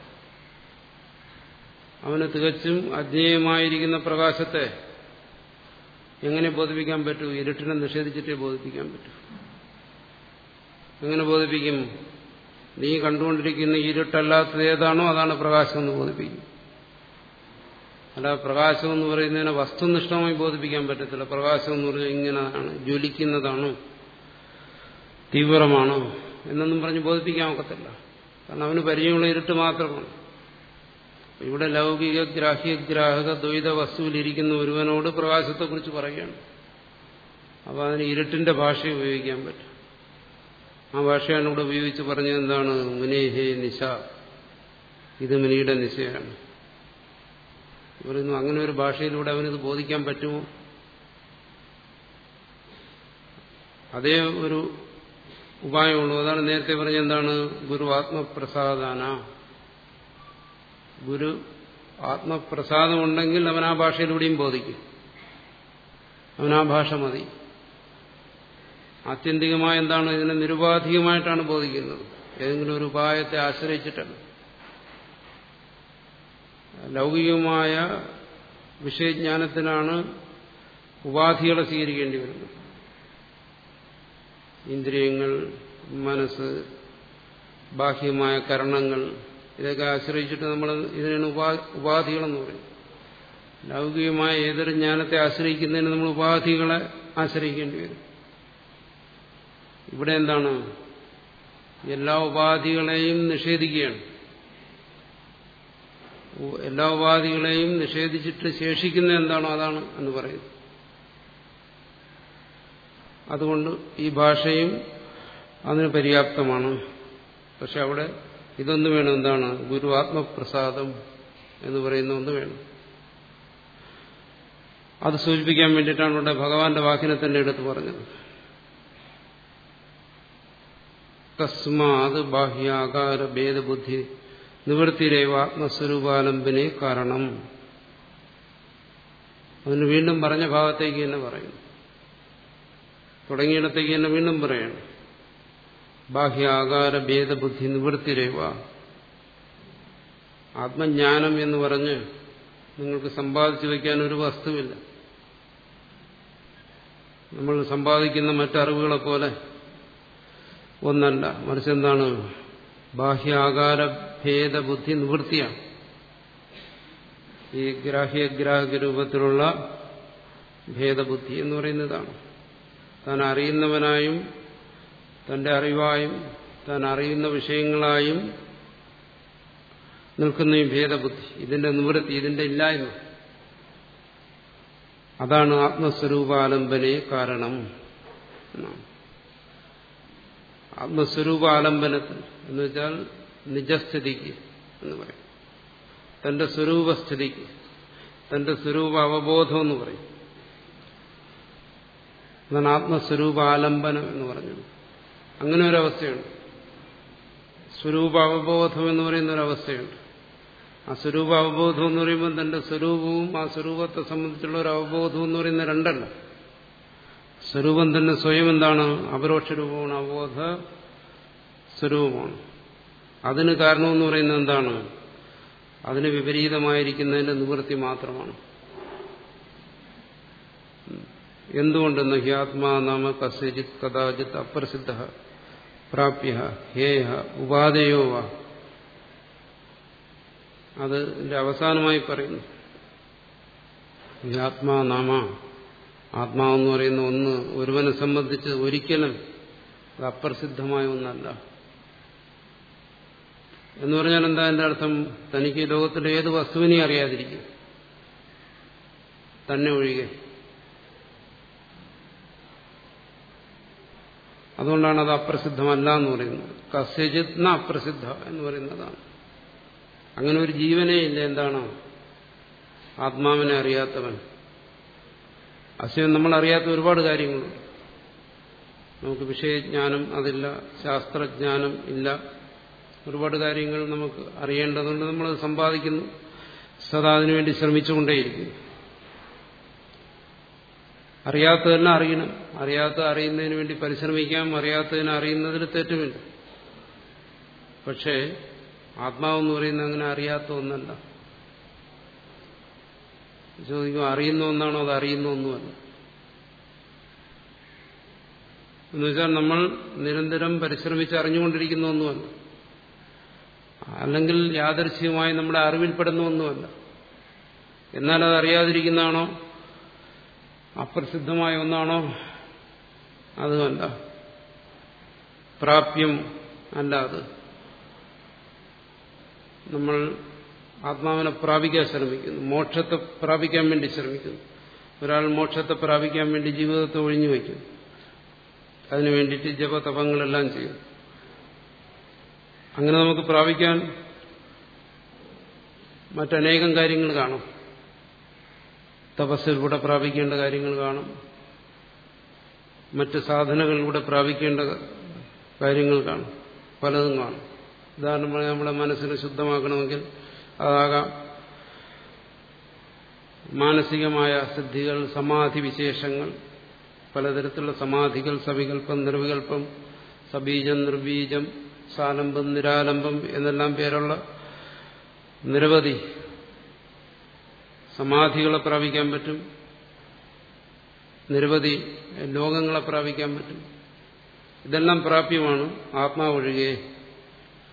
അവന് തികച്ചും അജ്ഞേയമായിരിക്കുന്ന പ്രകാശത്തെ എങ്ങനെ ബോധിപ്പിക്കാൻ പറ്റൂ ഇരുട്ടിനെ നിഷേധിച്ചിട്ടേ ബോധിപ്പിക്കാൻ പറ്റൂ എങ്ങനെ ബോധിപ്പിക്കും നീ കണ്ടുകൊണ്ടിരിക്കുന്ന ഇരുട്ടല്ലാത്തത് ഏതാണോ അതാണ് പ്രകാശം എന്ന് ബോധിപ്പിക്കും അല്ല പ്രകാശം എന്ന് പറയുന്നതിനെ വസ്തുനിഷ്ഠമായി ബോധിപ്പിക്കാൻ പറ്റത്തില്ല പ്രകാശം എന്ന് പറഞ്ഞാൽ ഇങ്ങനെയാണ് ജ്വലിക്കുന്നതാണ് തീവ്രമാണ് എന്നൊന്നും പറഞ്ഞ് ബോധിപ്പിക്കാൻ ഒക്കത്തില്ല കാരണം അവന് പരിചയമുള്ള ഇരുട്ട് മാത്രമാണ് ഇവിടെ ലൗകിക ഗ്രാഹ്യഗ്രാഹക ദ്വൈത വസ്തുവിലിരിക്കുന്ന ഒരുവനോട് പ്രകാശത്തെക്കുറിച്ച് പറയുകയാണ് അപ്പോൾ അതിന് ഇരുട്ടിന്റെ ഭാഷ ഉപയോഗിക്കാൻ പറ്റും ആ ഭാഷയാണ് ഇവിടെ ഉപയോഗിച്ച് പറഞ്ഞത് എന്താണ് മുനേഹേ നിശ ഇത് മുനിയുടെ നിശയാണ് പറയുന്നു അങ്ങനെ ഒരു ഭാഷയിലൂടെ അവനിത് ബോധിക്കാൻ പറ്റുമോ അതേ ഒരു ഉപായമുള്ളൂ അതാണ് നേരത്തെ പറഞ്ഞ എന്താണ് ഗുരു ആത്മപ്രസാദാന ഗുരു ആത്മപ്രസാദം ഉണ്ടെങ്കിൽ അവൻ ആ ഭാഷയിലൂടെയും ബോധിക്കും അവൻ ആ ഭാഷ മതി ആത്യന്തികമായ എന്താണ് ഇതിനെ നിരുപാധികമായിട്ടാണ് ബോധിക്കുന്നത് ഏതെങ്കിലും ഒരു ഉപായത്തെ ആശ്രയിച്ചിട്ടല്ല ലൗകികമായ വിഷയജ്ഞാനത്തിനാണ് ഉപാധികളെ സ്വീകരിക്കേണ്ടി വരുന്നത് ഇന്ദ്രിയങ്ങൾ മനസ്സ് ബാഹ്യമായ കരണങ്ങൾ ഇതൊക്കെ ആശ്രയിച്ചിട്ട് നമ്മൾ ഇതിനാണ് ഉപാ ഉപാധികളെന്ന് പറയും ലൗകികമായ ഏതൊരു ജ്ഞാനത്തെ ആശ്രയിക്കുന്നതിന് നമ്മൾ ഉപാധികളെ ആശ്രയിക്കേണ്ടി വരും ഇവിടെ എന്താണ് എല്ലാ ഉപാധികളെയും നിഷേധിക്കുകയാണ് എല്ലാ ഉപാധികളെയും നിഷേധിച്ചിട്ട് ശേഷിക്കുന്ന എന്താണോ അതാണ് എന്ന് പറയുന്നത് അതുകൊണ്ട് ഈ ഭാഷയും അതിന് പര്യാപ്തമാണ് പക്ഷെ അവിടെ ഇതൊന്ന് വേണം എന്താണ് ഗുരു ആത്മപ്രസാദം എന്ന് പറയുന്ന ഒന്ന് വേണം അത് സൂചിപ്പിക്കാൻ വേണ്ടിയിട്ടാണ് ഇവിടെ ഭഗവാന്റെ വാക്കിനെ തന്നെ എടുത്തു പറഞ്ഞത് തസ്മാത് ബാഹ്യാകാര ഭേദബുദ്ധി നിവൃത്തിരേവ ആത്മസ്വരൂപാലംബനെ കാരണം അതിന് വീണ്ടും പറഞ്ഞ ഭാഗത്തേക്ക് തന്നെ പറയുന്നു തുടങ്ങിയിടത്തേക്ക് തന്നെ വീണ്ടും പറയണം ബാഹ്യാകാര ഭേദബുദ്ധി നിവൃത്തിരേവ ആത്മജ്ഞാനം എന്ന് പറഞ്ഞ് നിങ്ങൾക്ക് സമ്പാദിച്ചു വയ്ക്കാൻ ഒരു വസ്തുവില്ല നമ്മൾ സമ്പാദിക്കുന്ന മറ്ററിവുകളെ പോലെ ഒന്നല്ല മറിച്ച് എന്താണ് ബാഹ്യാകാര ഭേദബുദ്ധി നിവൃത്തിയാണ് ഈ ഗ്രാഹ്യഗ്രാഹക രൂപത്തിലുള്ള ഭേദബുദ്ധി എന്ന് പറയുന്നതാണ് താൻ അറിയുന്നവനായും തന്റെ അറിവായും താൻ അറിയുന്ന വിഷയങ്ങളായും നിൽക്കുന്ന ഈ ഭേദബുദ്ധി ഇതിന്റെ നിവൃത്തി ഇതിന്റെ ഇല്ലായ്മ അതാണ് ആത്മസ്വരൂപാലംബനെ കാരണം ആത്മസ്വരൂപാലംബനത്തിന് എന്ന് വെച്ചാൽ നിജസ്ഥിതിക്ക് എന്ന് പറയും തന്റെ സ്വരൂപസ്ഥിതിക്ക് തന്റെ സ്വരൂപ അവബോധം എന്ന് പറയും അതാണ് ആത്മസ്വരൂപാലംബനം എന്ന് പറഞ്ഞത് അങ്ങനെ ഒരവസ്ഥയുണ്ട് സ്വരൂപ അവബോധം എന്ന് പറയുന്ന ഒരവസ്ഥയുണ്ട് ആ സ്വരൂപ അവബോധം എന്ന് പറയുമ്പോൾ തന്റെ സ്വരൂപവും ആ സ്വരൂപത്തെ സംബന്ധിച്ചുള്ള ഒരു അവബോധം എന്ന് പറയുന്ന രണ്ടല്ല സ്വരൂപം തന്നെ സ്വയം എന്താണ് അപരോക്ഷ രൂപമാണ് അവബോധ സ്വരൂപമാണ് അതിന് കാരണമെന്ന് പറയുന്നത് എന്താണ് അതിന് വിപരീതമായിരിക്കുന്നതിന്റെ നിവൃത്തി മാത്രമാണ് എന്തുകൊണ്ടെന്ന് ഹ്യാത്മാ നാമ കസ്യജിത് കഥാചിത് അപ്രസിദ്ധ പ്രാപ്യ ഹേയ ഉപാധയോ വ അത് ഇതിന്റെ അവസാനമായി പറയുന്നു ആത്മാ നാമ ആത്മാവെന്ന് പറയുന്ന ഒന്ന് ഒരുവനെ സംബന്ധിച്ച് ഒരിക്കലും അത് അപ്രസിദ്ധമായ ഒന്നല്ല എന്ന് പറഞ്ഞാൽ എന്താ എന്റെ അർത്ഥം തനിക്ക് ലോകത്തിലെ ഏത് വസ്തുവിനെയും അറിയാതിരിക്കും തന്നെ ഒഴികെ അതുകൊണ്ടാണ് അത് അപ്രസിദ്ധമല്ല എന്ന് പറയുന്നത് കസ്യജിത് ന അപ്രസിദ്ധ എന്ന് പറയുന്നതാണ് അങ്ങനെ ഒരു ജീവനേ ഇല്ല എന്താണ് ആത്മാവിനെ അറിയാത്തവൻ അസ്യം നമ്മൾ അറിയാത്ത ഒരുപാട് കാര്യങ്ങളുണ്ട് നമുക്ക് വിഷയജ്ഞാനം അതില്ല ശാസ്ത്രജ്ഞാനം ഇല്ല ഒരുപാട് കാര്യങ്ങൾ നമുക്ക് അറിയേണ്ടതുകൊണ്ട് നമ്മൾ സമ്പാദിക്കുന്നു സദാ അതിനുവേണ്ടി ശ്രമിച്ചുകൊണ്ടേയിരിക്കുന്നു അറിയാത്തതെല്ലാം അറിയണം അറിയാത്ത അറിയുന്നതിന് വേണ്ടി പരിശ്രമിക്കാം അറിയാത്തതിനെ അറിയുന്നതിൽ തെറ്റുമില്ല പക്ഷേ ആത്മാവെന്ന് പറയുന്നത് അങ്ങനെ അറിയാത്ത ഒന്നല്ല ചോദിക്കും അറിയുന്ന ഒന്നാണോ അത് അറിയുന്ന ഒന്നുമല്ല എന്നുവെച്ചാൽ നമ്മൾ നിരന്തരം പരിശ്രമിച്ച് അറിഞ്ഞുകൊണ്ടിരിക്കുന്ന ഒന്നുമല്ല അല്ലെങ്കിൽ യാദർശ്യമായി നമ്മുടെ അറിവിൽപ്പെടുന്ന ഒന്നുമല്ല എന്നാൽ അത് അറിയാതിരിക്കുന്നതാണോ അപ്രസിദ്ധമായ ഒന്നാണോ അതുമല്ല പ്രാപ്യം അല്ല അത് നമ്മൾ ആത്മാവിനെ പ്രാപിക്കാൻ ശ്രമിക്കുന്നു മോക്ഷത്തെ പ്രാപിക്കാൻ വേണ്ടി ശ്രമിക്കുന്നു ഒരാൾ മോക്ഷത്തെ പ്രാപിക്കാൻ വേണ്ടി ജീവിതത്തെ ഒഴിഞ്ഞു വയ്ക്കും അതിനു വേണ്ടിയിട്ട് ജപതപങ്ങളെല്ലാം ചെയ്യും അങ്ങനെ നമുക്ക് പ്രാപിക്കാൻ മറ്റനേകം കാര്യങ്ങൾ കാണും തപസ്സിലൂടെ പ്രാപിക്കേണ്ട കാര്യങ്ങൾ കാണും മറ്റ് സാധനകളിലൂടെ പ്രാപിക്കേണ്ട കാര്യങ്ങൾ കാണും പലതും കാണും ഉദാഹരണമായി നമ്മുടെ മനസ്സിനെ ശുദ്ധമാക്കണമെങ്കിൽ അതാകാം മാനസികമായ സിദ്ധികൾ സമാധി വിശേഷങ്ങൾ പലതരത്തിലുള്ള സമാധികൾ സവികല്പം നിർവികല്പം സബീജം നിർബീജം സാലംബം നിരാലംബം എന്നെല്ലാം പേരുള്ള നിരവധി സമാധികളെ പ്രാപിക്കാൻ പറ്റും നിരവധി ലോകങ്ങളെ പ്രാപിക്കാൻ പറ്റും ഇതെല്ലാം പ്രാപ്യമാണ് ആത്മാവൊഴികെ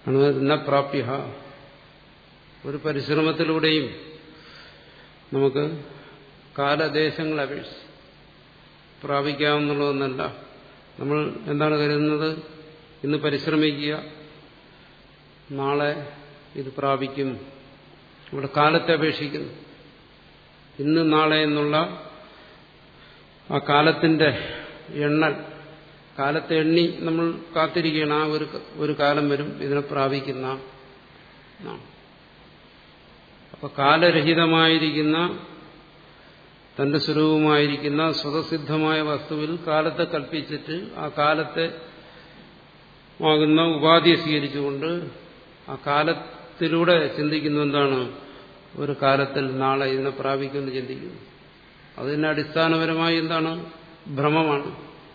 ആണ് പ്രാപ്യ ഒരു പരിശ്രമത്തിലൂടെയും നമുക്ക് കാലദേശങ്ങൾ അപേക്ഷിച്ച് പ്രാപിക്കാവുന്നുള്ളതെന്നല്ല നമ്മൾ എന്താണ് കരുതുന്നത് ഇന്ന് പരിശ്രമിക്കുക നാളെ ഇത് പ്രാപിക്കും ഇവിടെ കാലത്തെ അപേക്ഷിക്കുന്നു ഇന്ന് നാളെ എന്നുള്ള ആ കാലത്തിന്റെ എണ്ണൽ കാലത്തെ എണ്ണി നമ്മൾ കാത്തിരിക്കുകയാണ് ആ ഒരു ഒരു കാലം വരും ഇതിനെ പ്രാപിക്കുന്ന അപ്പൊ കാലരഹിതമായിരിക്കുന്ന തന്റെ സ്വരൂപമായിരിക്കുന്ന സ്വതസിദ്ധമായ വസ്തുവിൽ കാലത്തെ കൽപ്പിച്ചിട്ട് ആ കാലത്തെ ആകുന്ന ഉപാധിയെ സ്വീകരിച്ചുകൊണ്ട് ആ കാലത്തിലൂടെ ചിന്തിക്കുന്ന എന്താണ് ഒരു കാലത്തിൽ നാളെ ഇതിനെ പ്രാപിക്കുമെന്ന് ചിന്തിക്കുന്നു അതിന് അടിസ്ഥാനപരമായി എന്താണ് ഭ്രമമാണ്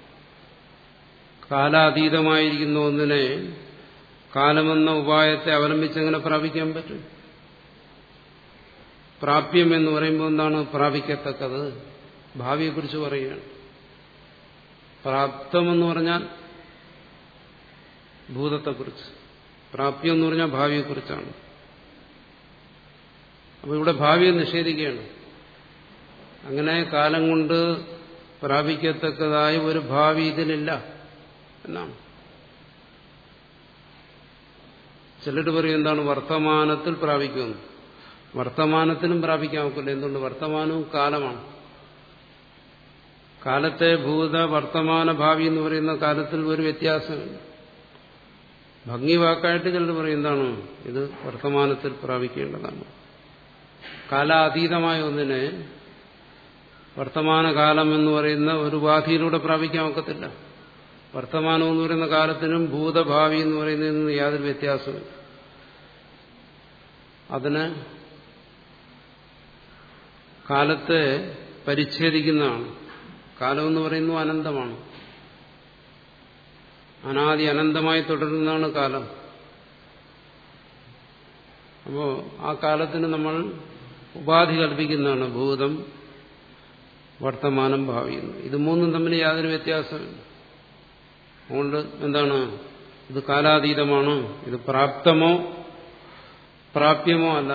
കാലാതീതമായിരിക്കുന്ന ഒന്നിനെ കാലമെന്ന ഉപായത്തെ അവലംബിച്ചെങ്ങനെ പ്രാപിക്കാൻ പറ്റും പ്രാപ്യം എന്ന് പറയുമ്പോൾ എന്താണ് പ്രാപിക്കത്തക്കത് ഭാവിയെക്കുറിച്ച് പറയുകയാണ് പ്രാപ്തമെന്ന് പറഞ്ഞാൽ ഭൂതത്തെക്കുറിച്ച് പ്രാപ്യം എന്ന് പറഞ്ഞാൽ ഭാവിയെക്കുറിച്ചാണ് അപ്പോൾ ഇവിടെ ഭാവിയെ നിഷേധിക്കുകയാണ് അങ്ങനെ കാലം കൊണ്ട് പ്രാപിക്കത്തക്കതായ ഒരു ഭാവി ഇതിലില്ല എന്നാണ് ചിലർ പറയും എന്താണ് വർത്തമാനത്തിൽ പ്രാപിക്കുമെന്ന് വർത്തമാനത്തിലും പ്രാപിക്കാൻ ഒക്കില്ല എന്തുകൊണ്ട് വർത്തമാനവും കാലമാണ് കാലത്തെ ഭൂത വർത്തമാന ഭാവി എന്ന് പറയുന്ന കാലത്തിൽ ഒരു വ്യത്യാസമില്ല ഭംഗി വാക്കായിട്ട് ചിലർ പറയും എന്താണ് ഇത് വർത്തമാനത്തിൽ പ്രാപിക്കേണ്ടതാണ് കാലാതീതമായ ഒന്നിനെ വർത്തമാനകാലം എന്ന് പറയുന്ന ഒരു ഉപാധിയിലൂടെ പ്രാപിക്കാൻ ഒക്കത്തില്ല വർത്തമാനം എന്ന് പറയുന്ന കാലത്തിനും ഭൂതഭാവി എന്ന് പറയുന്നതിനും യാതൊരു വ്യത്യാസമില്ല അതിന് കാലത്തെ പരിച്ഛേദിക്കുന്നതാണ് കാലം എന്ന് പറയുന്നത് അനന്തമാണ് അനാദി അനന്തമായി തുടരുന്നതാണ് കാലം അപ്പോ ആ കാലത്തിന് നമ്മൾ ഉപാധി കൽപ്പിക്കുന്നതാണ് ഭൂതം വർത്തമാനം ഭാവി ഇത് മൂന്നും തമ്മിൽ യാതൊരു വ്യത്യാസമില്ല അതുകൊണ്ട് എന്താണ് ഇത് കാലാതീതമാണ് ഇത് പ്രാപ്തമോ പ്രാപ്യമോ അല്ല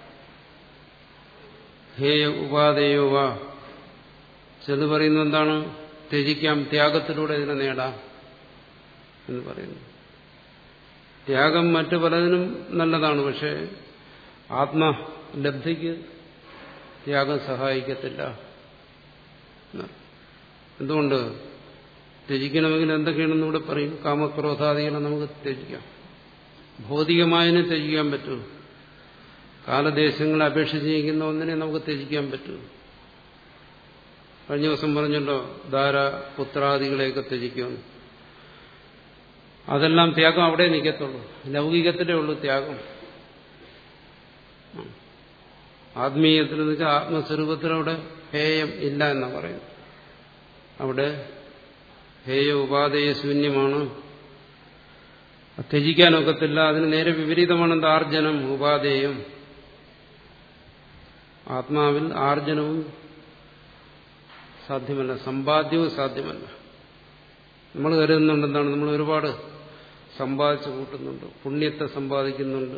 ഹേയ ഉപാധേയോ വാ ചെന്ന് പറയുന്നത് എന്താണ് ത്യജിക്കാം ത്യാഗത്തിലൂടെ ഇതിനെ നേടാം എന്ന് പറയുന്നു ത്യാഗം മറ്റു പലതിനും നല്ലതാണ് പക്ഷേ ആത്മലബ്ധിക്ക് ത്യാഗം സഹായിക്കത്തില്ല എന്തുകൊണ്ട് ത്യജിക്കണമെങ്കിൽ എന്തൊക്കെയാണെന്ന് ഇവിടെ പറയും കാമക്രോധാദികളെ നമുക്ക് ത്യജിക്കാം ഭൗതികമായതിനെ ത്യജിക്കാൻ പറ്റൂ കാലദേശങ്ങളെ അപേക്ഷിച്ച് ജീവിക്കുന്ന ഒന്നിനെ നമുക്ക് ത്യജിക്കാൻ പറ്റൂ കഴിഞ്ഞ ദിവസം പറഞ്ഞല്ലോ ധാര പുത്രാദികളെയൊക്കെ ത്യജിക്കുമെന്ന് അതെല്ലാം ത്യാഗം അവിടെ നിൽക്കത്തുള്ളൂ ലൗകികത്തിലേ ഉള്ളൂ ത്യാഗം ആത്മീയത്തിൽ എന്ന് വെച്ചാൽ ആത്മസ്വരൂപത്തിലവിടെ ഹേയം ഇല്ല എന്നാ പറയുന്നു അവിടെ ഹേയ ഉപാധേയ ശൂന്യമാണ് ത്യജിക്കാനൊക്കത്തില്ല അതിന് നേരെ വിപരീതമാണ് എന്താ ആർജനം ഉപാധേയം ആത്മാവിൽ ആർജനവും സാധ്യമല്ല സമ്പാദ്യവും സാധ്യമല്ല നമ്മൾ കരുതുന്നുണ്ട് എന്താണ് നമ്മൾ ഒരുപാട് സമ്പാദിച്ചു കൂട്ടുന്നുണ്ട് പുണ്യത്തെ സമ്പാദിക്കുന്നുണ്ട്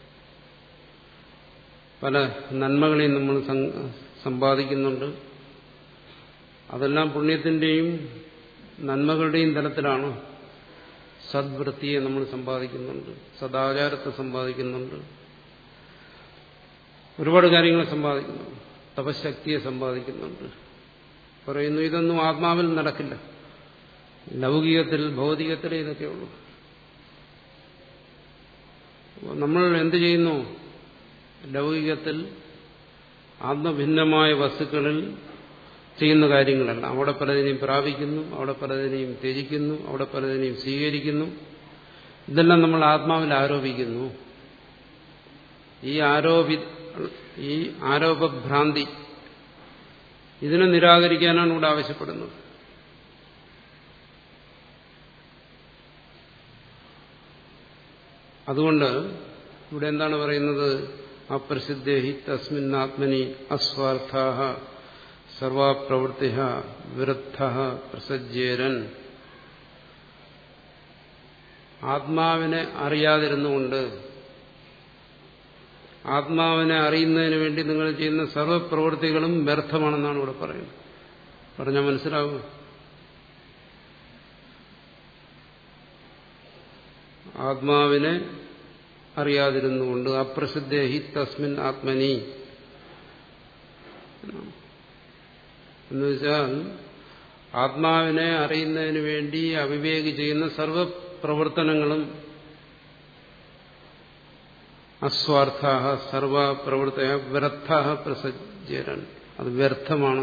പല നന്മകളെയും നമ്മൾ സമ്പാദിക്കുന്നുണ്ട് അതെല്ലാം പുണ്യത്തിന്റെയും നന്മകളുടെയും തലത്തിലാണ് സദ്വൃത്തിയെ നമ്മൾ സമ്പാദിക്കുന്നുണ്ട് സദാചാരത്തെ സമ്പാദിക്കുന്നുണ്ട് ഒരുപാട് കാര്യങ്ങൾ സമ്പാദിക്കുന്നുണ്ട് തപശക്തിയെ സമ്പാദിക്കുന്നുണ്ട് പറയുന്നു ഇതൊന്നും ആത്മാവിൽ നടക്കില്ല ലൗകികത്തിൽ ഭൗതികത്തിൽ ഇതൊക്കെയുള്ളൂ നമ്മൾ എന്ത് ചെയ്യുന്നു ലൗകികത്തിൽ ആത്മഭിന്നമായ വസ്തുക്കളിൽ ചെയ്യുന്ന കാര്യങ്ങളല്ല അവിടെ പലതിനെയും പ്രാപിക്കുന്നു അവിടെ പലതിനെയും ത്യജിക്കുന്നു അവിടെ പലതിനെയും സ്വീകരിക്കുന്നു ഇതെല്ലാം നമ്മൾ ആത്മാവിൽ ആരോപിക്കുന്നു ഈ ആരോപി ഈ ആരോപഭ്രാന്തി ഇതിനെ നിരാകരിക്കാനാണ് ഇവിടെ ആവശ്യപ്പെടുന്നത് അതുകൊണ്ട് ഇവിടെ എന്താണ് പറയുന്നത് അപ്രസിദ്ധേഹി തസ്മിൻ ആത്മനി അസ്വാർത്ഥ സർവപ്രവൃത്തി വിരുദ്ധ പ്രസജ്ജേരൻ ആത്മാവിനെ അറിയാതിരുന്നുകൊണ്ട് ആത്മാവിനെ അറിയുന്നതിന് വേണ്ടി നിങ്ങൾ ചെയ്യുന്ന സർവ്വപ്രവൃത്തികളും വ്യർത്ഥമാണെന്നാണ് ഇവിടെ പറയുന്നത് പറഞ്ഞാൽ മനസ്സിലാവും ആത്മാവിനെ അറിയാതിരുന്നുകൊണ്ട് അപ്രസിദ്ധേഹി തസ്മിൻ ആത്മനി എന്നുവെച്ചാൽ ആത്മാവിനെ അറിയുന്നതിന് വേണ്ടി അവിവേകി ചെയ്യുന്ന സർവപ്രവർത്തനങ്ങളും അസ്വാർത്ഥ സർവപ്രവൃത്ത വ്യർത്ഥ പ്രസജ്ജരൻ അത് വ്യർത്ഥമാണ്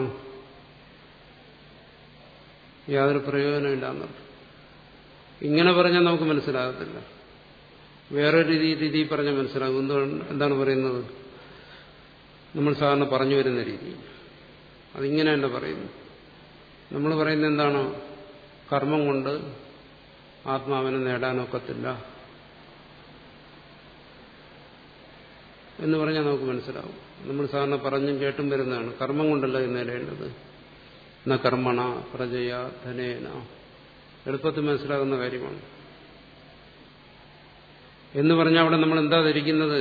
യാതൊരു പ്രയോജനമില്ലാന്നർത്ഥം ഇങ്ങനെ പറഞ്ഞാൽ നമുക്ക് മനസ്സിലാകത്തില്ല വേറൊരു രീതി പറഞ്ഞാൽ മനസ്സിലാകും എന്തുകൊണ്ട് എന്താണ് പറയുന്നത് നമ്മൾ സാധാരണ പറഞ്ഞു വരുന്ന രീതി അതിങ്ങനെയല്ല പറയുന്നു നമ്മൾ പറയുന്നത് എന്താണ് കർമ്മം കൊണ്ട് ആത്മാവിനെ നേടാനൊക്കത്തില്ല എന്ന് പറഞ്ഞാൽ നമുക്ക് മനസ്സിലാവും നമ്മൾ സാധാരണ പറഞ്ഞും കേട്ടും വരുന്നതാണ് കർമ്മം കൊണ്ടല്ല ഇത് നേടേണ്ടത് ന കർമ്മണ പ്രജയ ധനേന എളുപ്പത്തിൽ മനസ്സിലാകുന്ന കാര്യമാണ് എന്ന് പറഞ്ഞാൽ അവിടെ നമ്മൾ എന്താ ധരിക്കുന്നത്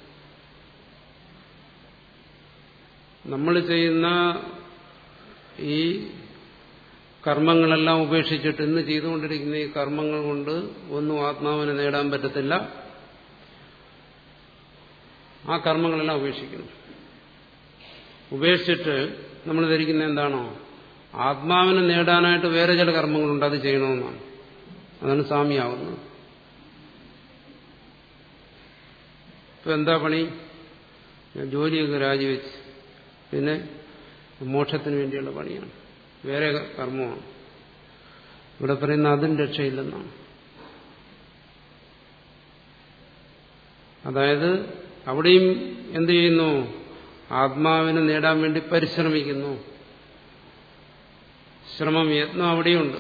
നമ്മൾ ചെയ്യുന്ന ഈ കർമ്മങ്ങളെല്ലാം ഉപേക്ഷിച്ചിട്ട് ഇന്ന് ചെയ്തുകൊണ്ടിരിക്കുന്ന ഈ കർമ്മങ്ങൾ കൊണ്ട് ഒന്നും ആത്മാവിനെ നേടാൻ പറ്റത്തില്ല ആ കർമ്മങ്ങളെല്ലാം ഉപേക്ഷിക്കുന്നു ഉപേക്ഷിച്ചിട്ട് നമ്മൾ ധരിക്കുന്ന എന്താണോ ആത്മാവിനെ നേടാനായിട്ട് വേറെ ചില കർമ്മങ്ങളുണ്ട് അത് ചെയ്യണമെന്നാണ് അതാണ് സാമ്യാവുന്നത് ഇപ്പൊ എന്താ പണി ഞാൻ ജോലിയൊക്കെ രാജിവെച്ച് പിന്നെ മോക്ഷത്തിന് വേണ്ടിയുള്ള പണിയാണ് വേറെ കർമ്മമാണ് ഇവിടെ പറയുന്ന അതും രക്ഷയില്ലെന്നാണ് അതായത് അവിടെയും എന്ത് ചെയ്യുന്നു ആത്മാവിനെ നേടാൻ വേണ്ടി പരിശ്രമിക്കുന്നു ശ്രമം യത്നം അവിടെയുണ്ട്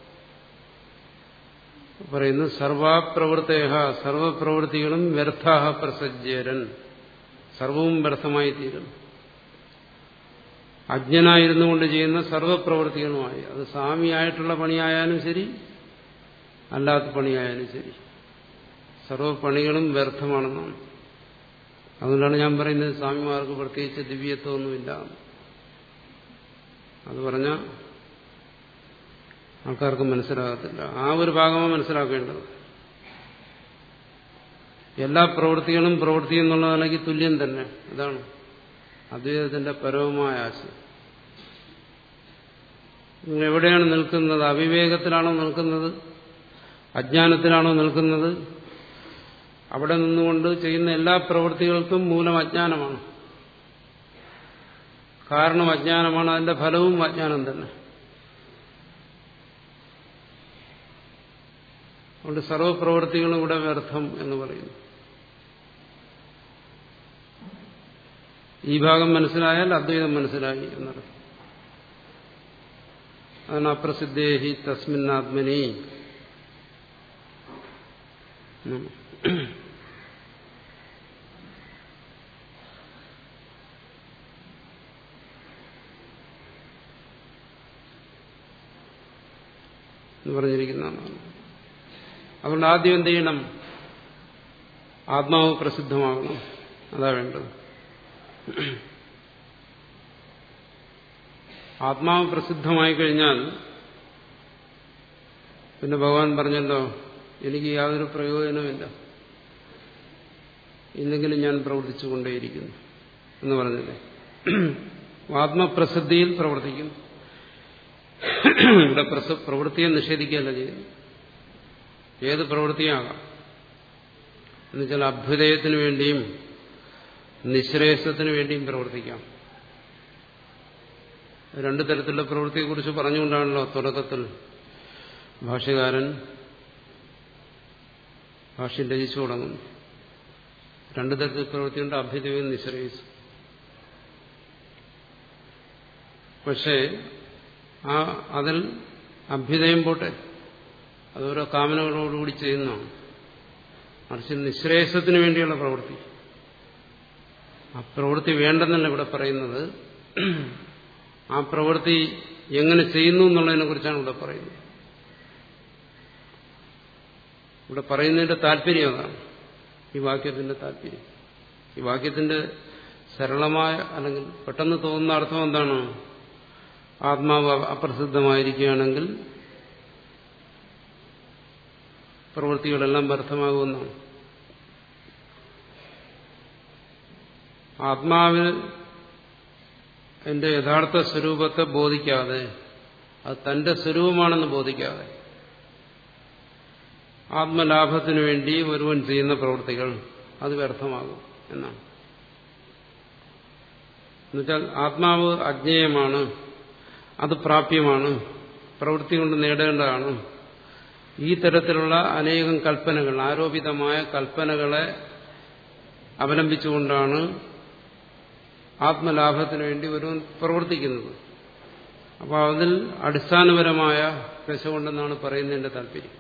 പറയുന്നു സർവപ്രവൃത്തേഹ സർവപ്രവൃത്തികളും വ്യർത്ഥാഹ പ്രസജ്ജരൻ സർവവും വ്യർത്ഥമായി തീരും അജ്ഞനായിരുന്നു കൊണ്ട് ചെയ്യുന്ന സർവപ്രവൃത്തികളുമായി അത് സ്വാമിയായിട്ടുള്ള പണിയായാലും ശരി അല്ലാത്ത പണിയായാലും ശരി സർവപണികളും വ്യർത്ഥമാണെന്നാണ് അതുകൊണ്ടാണ് ഞാൻ പറയുന്നത് സ്വാമിമാർക്ക് പ്രത്യേകിച്ച് ദിവ്യത്വമൊന്നുമില്ല അത് പറഞ്ഞ ആൾക്കാർക്ക് മനസ്സിലാകത്തില്ല ആ ഒരു ഭാഗമാണ് മനസ്സിലാക്കേണ്ടത് എല്ലാ പ്രവൃത്തികളും പ്രവൃത്തി എന്നുള്ള നിലയ്ക്ക് തുല്യം തന്നെ അതാണ് അദ്വൈതത്തിന്റെ പരമമായ ആശയം നിങ്ങൾ എവിടെയാണ് നിൽക്കുന്നത് അവിവേകത്തിലാണോ നിൽക്കുന്നത് അജ്ഞാനത്തിലാണോ നിൽക്കുന്നത് അവിടെ നിന്നുകൊണ്ട് ചെയ്യുന്ന എല്ലാ പ്രവൃത്തികൾക്കും മൂലം അജ്ഞാനമാണ് കാരണം അജ്ഞാനമാണ് അതിന്റെ ഫലവും അജ്ഞാനം തന്നെ അതുകൊണ്ട് സർവപ്രവൃത്തികളും ഇവിടെ വ്യർത്ഥം എന്ന് പറയുന്നു ഈ ഭാഗം മനസ്സിലായാൽ അദ്വൈതം മനസ്സിലായി എന്നർത്ഥം അതാണ് അപ്രസിദ്ധേഹി തസ്മിന്നാത്മനി എന്ന് പറഞ്ഞിരിക്കുന്നതാണ് അതുകൊണ്ട് ആദ്യം എന്ത് ചെയ്യണം ആത്മാവ് പ്രസിദ്ധമാകണം അതാ വേണ്ടത് ആത്മാവ് പ്രസിദ്ധമായി കഴിഞ്ഞാൽ പിന്നെ ഭഗവാൻ പറഞ്ഞല്ലോ എനിക്ക് യാതൊരു പ്രയോജനമില്ല ഇന്നെങ്കിലും ഞാൻ പ്രവർത്തിച്ചുകൊണ്ടേയിരിക്കുന്നു എന്ന് പറഞ്ഞില്ലേ ആത്മപ്രസിദ്ധിയിൽ പ്രവർത്തിക്കും ഇവിടെ പ്രവൃത്തിയെ നിഷേധിക്കുകയല്ല ചെയ്യുന്നു ഏത് പ്രവൃത്തിയാകാം എന്നുവെച്ചാൽ അഭ്യുദയത്തിന് വേണ്ടിയും നിശ്രേയസത്തിന് വേണ്ടിയും പ്രവർത്തിക്കാം രണ്ടു തരത്തിലുള്ള പ്രവൃത്തിയെക്കുറിച്ച് പറഞ്ഞുകൊണ്ടാണല്ലോ തുടക്കത്തിൽ ഭാഷ്യകാരൻ ഭാഷ്യം രചിച്ചു തുടങ്ങുന്നു രണ്ടു തരത്തിൽ പ്രവൃത്തിയുണ്ട് അഭ്യുദയവും നിശ്രേയസും പക്ഷേ ആ അതിൽ അഭ്യുദയം പോട്ടെ അതോരോ കാമനകളോടുകൂടി ചെയ്യുന്നതാണ് മറിച്ച് നിശ്രേയസത്തിന് വേണ്ടിയുള്ള പ്രവൃത്തി ആ പ്രവൃത്തി വേണ്ടെന്നല്ല ഇവിടെ പറയുന്നത് ആ പ്രവൃത്തി എങ്ങനെ ചെയ്യുന്നു എന്നുള്ളതിനെ കുറിച്ചാണ് ഇവിടെ പറയുന്നത് ഇവിടെ പറയുന്നതിന്റെ താല്പര്യം അതാണ് ഈ വാക്യത്തിന്റെ താല്പര്യം ഈ വാക്യത്തിന്റെ സരളമായ അല്ലെങ്കിൽ പെട്ടെന്ന് തോന്നുന്ന അർത്ഥം എന്താണ് ആത്മാവ് അപ്രസിദ്ധമായിരിക്കുകയാണെങ്കിൽ പ്രവൃത്തികളെല്ലാം വ്യർത്ഥമാകുമെന്നാണ് ആത്മാവിൽ എന്റെ യഥാർത്ഥ സ്വരൂപത്തെ ബോധിക്കാതെ അത് തന്റെ സ്വരൂപമാണെന്ന് ബോധിക്കാതെ ആത്മലാഭത്തിനു വേണ്ടി ഒരുവൻ ചെയ്യുന്ന പ്രവൃത്തികൾ അത് വ്യർത്ഥമാകും എന്നാണ് എന്നുവെച്ചാൽ ആത്മാവ് അജ്ഞേയമാണ് അത് പ്രാപ്യമാണ് പ്രവൃത്തി കൊണ്ട് നേടേണ്ടതാണ് ഈ തരത്തിലുള്ള അനേകം കൽപ്പനകൾ ആരോപിതമായ കൽപ്പനകളെ അവലംബിച്ചുകൊണ്ടാണ് ആത്മലാഭത്തിനു വേണ്ടി ഒരു പ്രവർത്തിക്കുന്നത് അപ്പോൾ അതിൽ അടിസ്ഥാനപരമായ രസമുണ്ടെന്നാണ് പറയുന്നതിന്റെ താല്പര്യം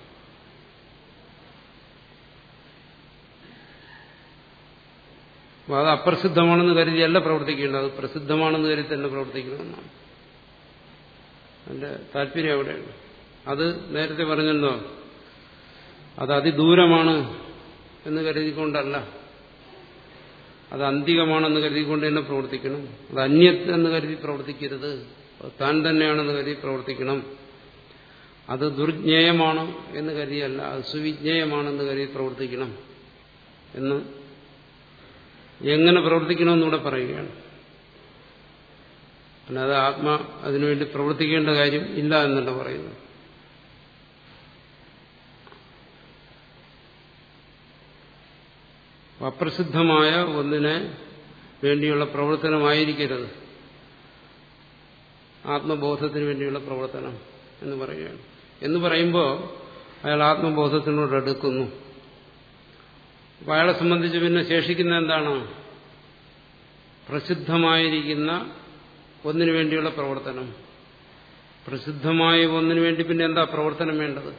അപ്പോൾ അത് അപ്രസിദ്ധമാണെന്ന് കരുതിയല്ല പ്രവർത്തിക്കേണ്ടത് അത് പ്രസിദ്ധമാണെന്ന് കരുതി തന്നെ പ്രവർത്തിക്കണമെന്നാണ് അതിന്റെ താല്പര്യം അവിടെയാണ് അത് നേരത്തെ പറഞ്ഞല്ലോ അത് അതിദൂരമാണ് എന്ന് കരുതിക്കൊണ്ടല്ല അത് അന്തികമാണെന്ന് കരുതിക്കൊണ്ട് തന്നെ പ്രവർത്തിക്കണം അത് അന്യത് എന്ന് കരുതി പ്രവർത്തിക്കരുത് അത് താൻ തന്നെയാണെന്ന് കരുതി പ്രവർത്തിക്കണം അത് ദുർജ്ഞേയമാണ് എന്ന് കരുതിയല്ല അത് സുവിജ്ഞേയമാണെന്ന് കരുതി പ്രവർത്തിക്കണം എന്ന് എങ്ങനെ പ്രവർത്തിക്കണമെന്നിവിടെ പറയുകയാണ് അല്ലാതെ ആത്മാ അതിനുവേണ്ടി പ്രവർത്തിക്കേണ്ട കാര്യം ഇല്ല എന്നല്ല പറയുന്നു അപ്രസിദ്ധമായ ഒന്നിനെ വേണ്ടിയുള്ള പ്രവർത്തനമായിരിക്കരുത് ആത്മബോധത്തിന് വേണ്ടിയുള്ള പ്രവർത്തനം എന്ന് പറയുകയാണ് എന്ന് പറയുമ്പോൾ അയാൾ ആത്മബോധത്തിനോട് അടുക്കുന്നു അപ്പോൾ അയാളെ സംബന്ധിച്ച് പിന്നെ ശേഷിക്കുന്ന എന്താണ് പ്രസിദ്ധമായിരിക്കുന്ന ഒന്നിനു വേണ്ടിയുള്ള പ്രവർത്തനം പ്രസിദ്ധമായ ഒന്നിനു വേണ്ടി പിന്നെ എന്താ പ്രവർത്തനം വേണ്ടത്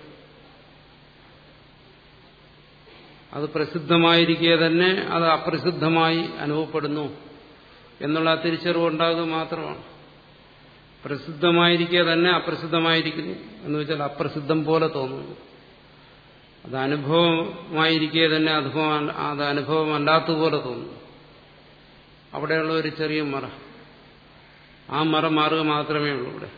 അത് പ്രസിദ്ധമായിരിക്കെ തന്നെ അത് അപ്രസിദ്ധമായി അനുഭവപ്പെടുന്നു എന്നുള്ള തിരിച്ചറിവ് ഉണ്ടാകുക മാത്രമാണ് പ്രസിദ്ധമായിരിക്കെ തന്നെ അപ്രസിദ്ധമായിരിക്കുന്നു എന്ന് വെച്ചാൽ അപ്രസിദ്ധം പോലെ തോന്നുന്നു അത് അനുഭവമായിരിക്കെ തന്നെ അനുഭവം അത് അനുഭവമല്ലാത്തതുപോലെ തോന്നുന്നു അവിടെയുള്ള ഒരു ചെറിയ മറ ആ മറ മാറുക മാത്രമേ ഉള്ളൂ ഇവിടെ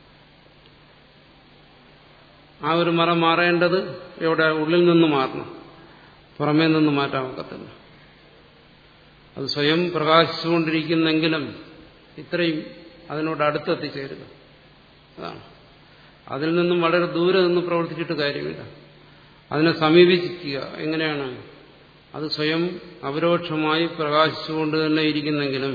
ആ ഒരു മറ മാറേണ്ടത് ഇവിടെ ഉള്ളിൽ നിന്ന് മാറണം പുറമേ നിന്ന് മാറ്റാൻ ഒക്കത്തില്ല അത് സ്വയം പ്രകാശിച്ചുകൊണ്ടിരിക്കുന്നെങ്കിലും ഇത്രയും അതിനോട് അടുത്തെത്തിച്ചേരുക അതാണ് അതിൽ നിന്നും വളരെ ദൂരെ നിന്ന് പ്രവർത്തിച്ചിട്ട് കാര്യമില്ല അതിനെ സമീപിക്കുക എങ്ങനെയാണ് അത് സ്വയം അപരോക്ഷമായി പ്രകാശിച്ചുകൊണ്ട് തന്നെ ഇരിക്കുന്നെങ്കിലും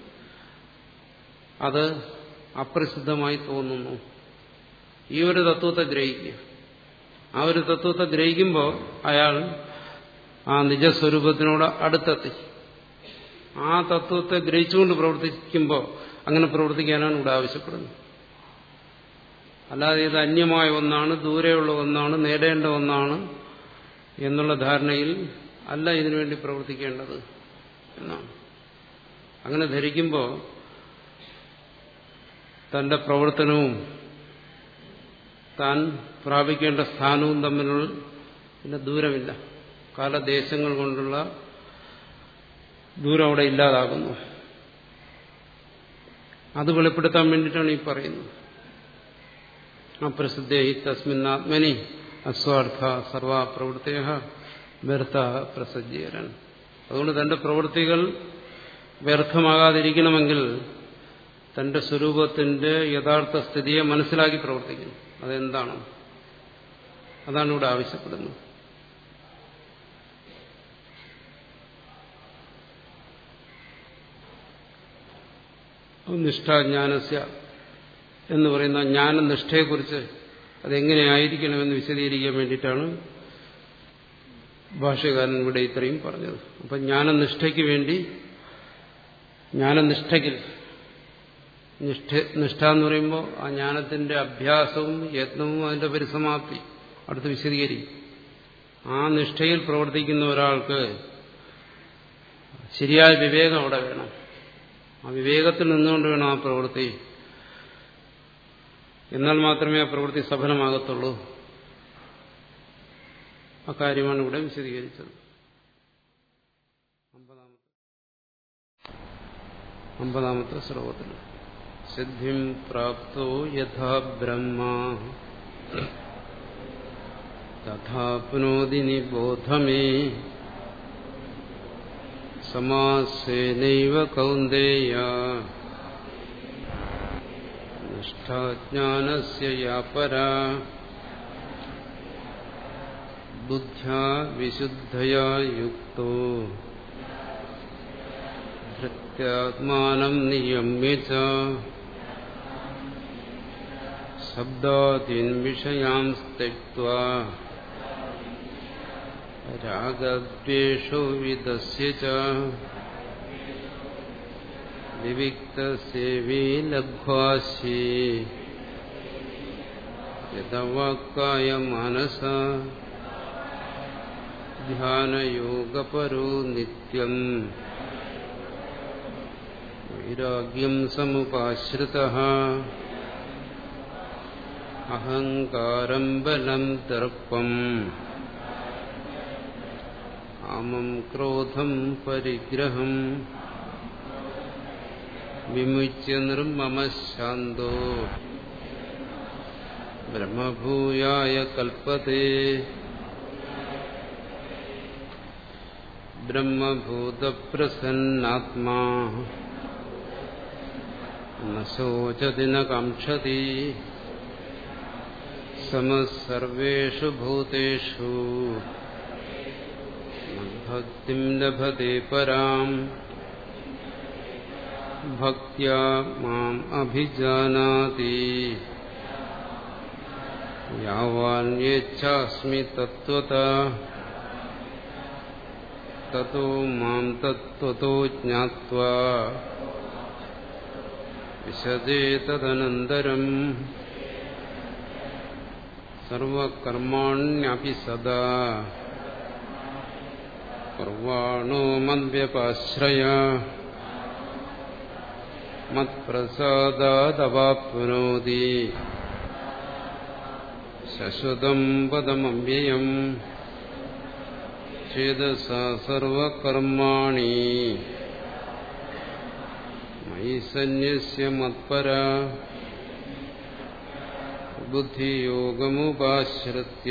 അത് അപ്രസിദ്ധമായി തോന്നുന്നു ഈ ഒരു തത്വത്തെ ഗ്രഹിക്കുക ആ ഒരു തത്വത്തെ ഗ്രഹിക്കുമ്പോൾ അയാൾ ആ നിജസ്വരൂപത്തിനോട് അടുത്തെത്തി ആ തത്വത്തെ ഗ്രഹിച്ചുകൊണ്ട് പ്രവർത്തിക്കുമ്പോൾ അങ്ങനെ പ്രവർത്തിക്കാനാണ് ഇവിടെ ആവശ്യപ്പെടുന്നത് അല്ലാതെ ഇത് അന്യമായ ഒന്നാണ് ദൂരെയുള്ള ഒന്നാണ് നേടേണ്ട ഒന്നാണ് എന്നുള്ള ധാരണയിൽ അല്ല ഇതിനുവേണ്ടി പ്രവർത്തിക്കേണ്ടത് എന്നാണ് അങ്ങനെ ധരിക്കുമ്പോൾ തന്റെ പ്രവർത്തനവും താൻ പ്രാപിക്കേണ്ട സ്ഥാനവും തമ്മിലുള്ള പിന്നെ ദൂരമില്ല കാലദേശങ്ങൾ കൊണ്ടുള്ള ദൂരം അവിടെ ഇല്ലാതാകുന്നു അത് വെളിപ്പെടുത്താൻ വേണ്ടിയിട്ടാണ് ഈ പറയുന്നത് അപ്രസിദ്ധി തസ്മിന്നാത്മനി അസ്വാർത്ഥ സർവ പ്രവൃത്തിയ വ്യർത്ഥ പ്രസജ്ജീകരൻ അതുകൊണ്ട് തന്റെ പ്രവൃത്തികൾ വ്യർത്ഥമാകാതിരിക്കണമെങ്കിൽ തന്റെ സ്വരൂപത്തിന്റെ യഥാർത്ഥ സ്ഥിതിയെ മനസ്സിലാക്കി പ്രവർത്തിക്കണം അതെന്താണ് അതാണ് ഇവിടെ ആവശ്യപ്പെടുന്നത് നിഷ്ഠാജ്ഞാനസ്യ എന്ന് പറയുന്ന ജ്ഞാനനിഷ്ഠയെക്കുറിച്ച് അതെങ്ങനെയായിരിക്കണമെന്ന് വിശദീകരിക്കാൻ വേണ്ടിയിട്ടാണ് ഭാഷകാരൻ ഇവിടെ ഇത്രയും പറഞ്ഞത് അപ്പം ജ്ഞാനനിഷ്ഠയ്ക്ക് വേണ്ടി ജ്ഞാനനിഷ്ഠയ്ക്കിൽ നിഷ്ഠ നിഷ്ഠ എന്ന് പറയുമ്പോൾ ആ ജ്ഞാനത്തിന്റെ അഭ്യാസവും യത്നവും അതിന്റെ പരിസമാപ്തി അടുത്ത് വിശദീകരിക്കും ആ നിഷ്ഠയിൽ പ്രവർത്തിക്കുന്ന ഒരാൾക്ക് ശരിയായ വിവേകം അവിടെ വേണം ആ വിവേകത്തിൽ നിന്നുകൊണ്ട് വേണം ആ പ്രവൃത്തി എന്നാൽ മാത്രമേ ആ പ്രവൃത്തി സഫലമാകത്തുള്ളൂ അക്കാര്യമാണ് ഇവിടെ വിശദീകരിച്ചത് അമ്പതാമത്തെ അമ്പതാമത്തെ ശ്ലോകത്തിൽ സിദ്ധിം പ്രാപ്തോ യഥാ ബ്രഹ്മ തഥാ പുനോതി നിബോധമേ സമാസേനൈവ കൗന്ദേയ നിഷ്ഠാജ്ഞാനസ്യ യാ പരാ ബുദ്ധ്യാ വിശുദ്ധയാ യുക്തോ ധൃത്യാത്മാനം നിയമ്യ ച ശബ്ദാദീൻ വിഷയാൻ त्यक्त्वा രാഗദ്വേഷോ വിദസ്യ ച വിവിക്തസേവീ ലഘ്വാസി യഥവാക്കായ മനസ ധ്യാനയോഗപരോ നിത്യം വൈരാഗ്യം സമുപാശ്രിത അഹങ്കാരം ബലം ദർപ്പം കാമം ക്രോധം പരിഗ്രഹം വിമുച്യ നിർമ്മമ ശാന്തോ ബ്രഹ്മഭൂയായ കൽപ്പത്തെ ബ്രഹ്മഭൂതപ്രസന്നാത്മാ ന ശോചതി ന കാക്ഷതി സമസർവേഷു ഭൂതേഷു ഭക്തിം ലഭത്തെ പരാം ഭക്യാ മാം അഭിജാനാതി യാവാന്യേച്ഛാസ്മി തത്വത തतो മാം തത്വतो ജ്ഞാത്വാ വിശദേ തദനന്തരം സർവകർമാണ്യപി സദാ കുർവാണോ മദ്വ്യപാശ്രയ മത്പ്രസാദാദവാപ്നോതി ശശ്വതം പദമവ്യയം ചേതസാ സർവകർമാണി മയി സന്യസ്യ മത്പര ബുദ്ധിയോഗമുപാശ്രിത്യ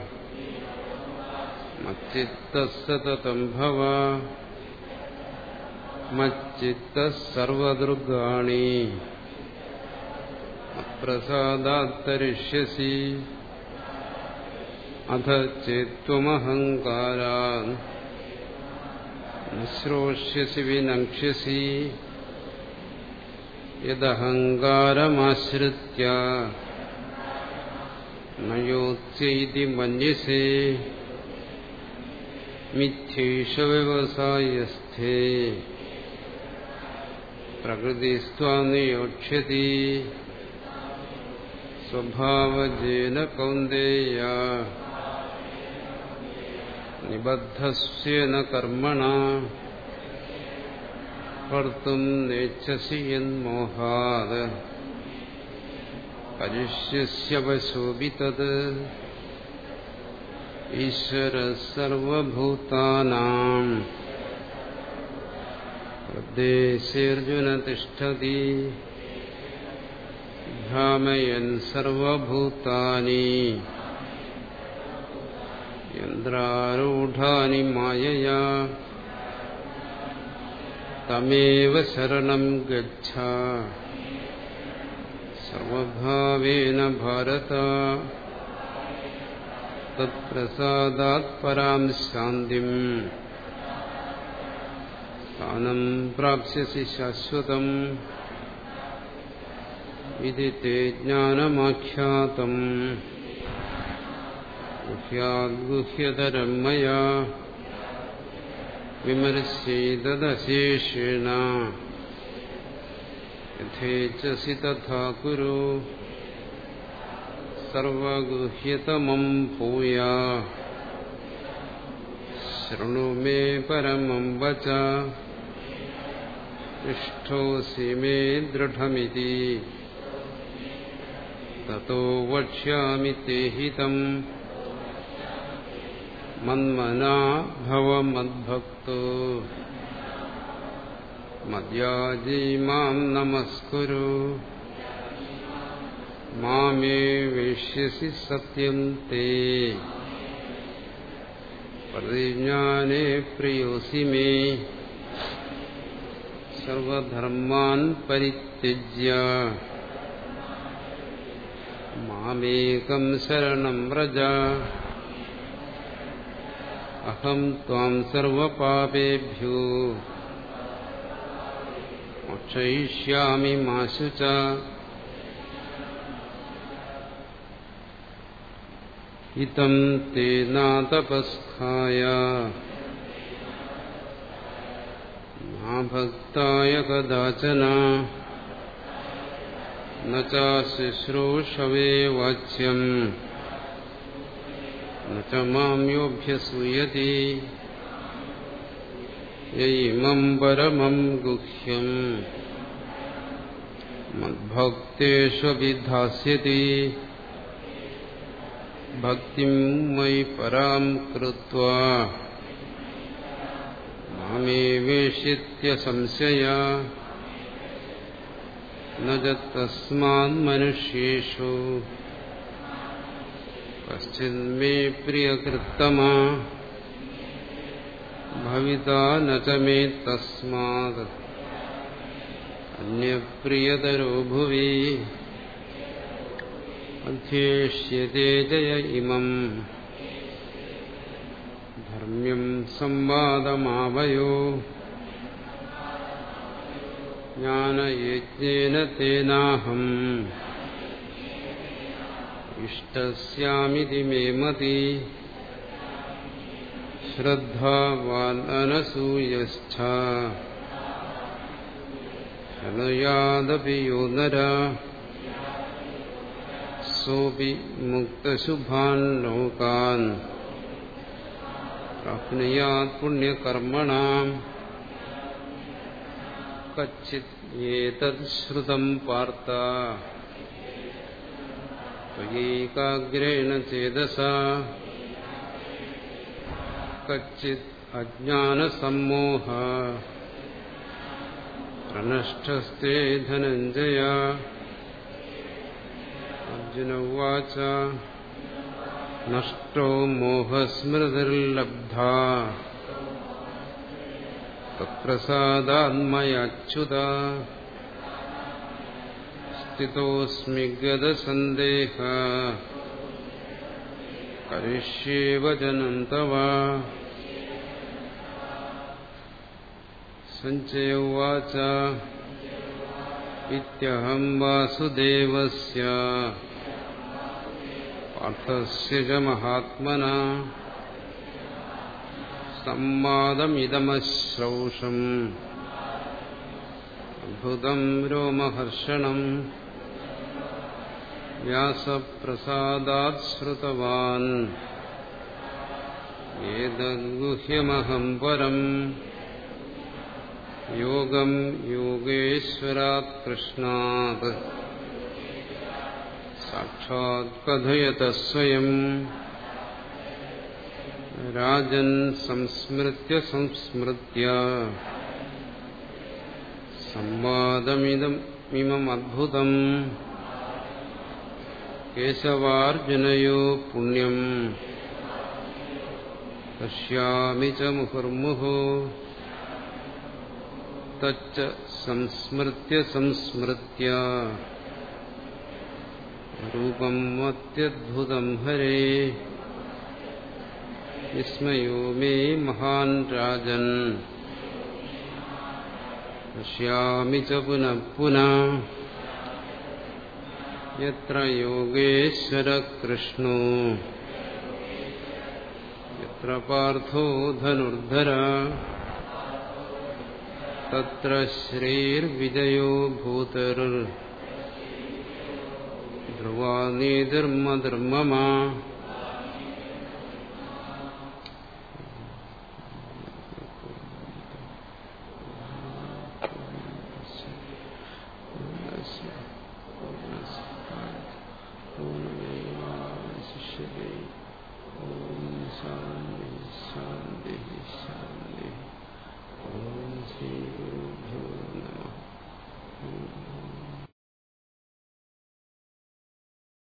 മച്ചിത്തസതതം ഭവ മച്ചിത്തസർവദുർഗാണി അപ്രസാദാത്തരിഷ്യസി അധ ചേത്വമഹങ്കാരാ നിശ്രോഷ്യസി വിനക്ഷ്യസി യദഹങ്കാരമാശ്രിത്യ നയോത്സൈതി മന്യസേ മിഥ്യേഷ വ്യവസായസ്ഥേ പ്രകൃതിസ്ത്വാനിയോക്ഷ്യതി സ്വഭാവജേന കൗന്ദേയ നിബദ്ധസ്യേന കർമ്മണ കർത്തും നേച്ഛസി യന്മോഹാത് കരിഷ്യസ്യവശോഭി തത് ഈശ്വര സർവഭൂതാനാം ഹൃദ്ദേശേർജുന തിഷ്ഠതി ഭ്രാമയൻ സർവഭൂതാനി യന്ത്രാരൂഢാനി മായയാ തമേവ ശരണം ഗച്ഛ സർവഭാവേന ഭാരത തത്പ്രസാദാത് പരാം ശാന്തിം സ്ഥാനം പ്രാപ്സ്യസി ശാശ്വതം ഇതി തേ ജ്ഞാനമാഖ്യാതം ഗുഹ്യാദ്ഗുഹ്യതരം മയാ വിമർശേതദശേഷേണ യഥേച്ഛസി തഥാ കുരു സർവഗുഹ്യതമം ഭൂയ ശൃണു മേ പരമം വച ഇഷ്ടോസി മേ ദൃഢമിതി തോ വക്ഷ്യാമി തേ ഹിതം മന്മനാ ഭവ മദ്ഭക്തോ മദ്യാജീ മാം നമസ്കുരു മാമേ വേഷ്യസി സത്യം തേ പ്രതിജ്ഞാനേ പ്രിയോസി മേ സർവധർമാൻ പരിത്യജ്യ മാമേകം ശരണം വ്രജ അഹം ത്വാം സർവപാപേഭ്യോ മോക്ഷയിഷ്യാമി മാശു ച ഇതം തേ നാതപസ്കായ നാഭക്തായ കദാചന ന ചുശ്രൂഷവേ വാച്യം ന ച മാമ്യോഭ്യസൂയതി യൈമം പരമം ഗുഹ്യം മദ്ഭക്തേഷ്വഭിധാസ്യതി ഭക്തിം മയി പരാം കൃത്വാ മാമേവേഷിത്യ സംശയ നസ്മാൻ മനുഷ്യേഷു കശ്ചിന്മേ പ്രിയകൃത്തമാ ഭവിതാ ന ച മേ തസ്മാത് അന്യപ്രിയതരോ ഭുവി അധ്യേഷ്യത്തെ ജയ ഇമം ധർമ്മ്യം സംവാദമാവയോ ജ്ഞാനയജ്ഞേന തേനാഹം ഇഷ്ടസ്യാമിതി മേ മതി ശ്രദ്ധാവാനസൂയശ്ച ശനയാദപി യോ നര സോപി മുക്തശുഭാൻ ലോകാൻ പ്രാപ്നുയാത് പുണ്യകർമ്മണാം കച്ചിത് ഏതത് ശ്രുതം പാർത്ത ത്വയേകാഗ്രേണ ചേതസ കച്ചിത് അജ്ഞാനസമ്മോഹ പ്രനഷ്ടസ്തേ ധനഞ്ജയ അർജുന ഉവാച നഷ്ടോ മോഹസ്മൃതിർലബ്ധ തത്പ്രസാദാത്മയച്യുത സ്ഥിതോസ്മി ഗതസന്ദേഹ കരിഷ്യേ വചനം തവ സഞ്ജയ ഉവാച ഇത്യഹം വാസുദേവസ്യ പാർത്ഥസ്യ ച മഹാത്മന സംവാദമിതമശ്രൗഷം അദ്ഭുതം രോമഹർഷണം വ്യാസപ്രസാദാത് ശ്രുതവാൻ ഏതദ്ഗുഹ്യമഹം പരം യോഗം യോഗേശ്വരാത് കൃഷ്ണാത് സാക്ഷാത് കഥയത സ്വയം രാജൻ സംസ്മൃത്യ സംസ്മൃത്യ സംവാദമിതമിമമദ്ഭുതം കേശവാർജുനയോ പുണ്യം പശ്യാമി ച മുഹുർമുഹു തച്ച സംസ്മൃത്യ സംസ്മൃത്യ രൂപം അത്യദ്ഭുതം ഹരേ വിസ്മയോ മേ മഹാൻ രാജൻ പശ്യാമി ച പുനഃ പുനഃ യത്ര യോഗേശ്വര കൃഷ്ണോ യത്ര പാർത്ഥോ ധനുർധര തത്ര ശ്രീർവിജയോ ഭൂതർ ധ്രുവാനീതിർമധർമ്മമാ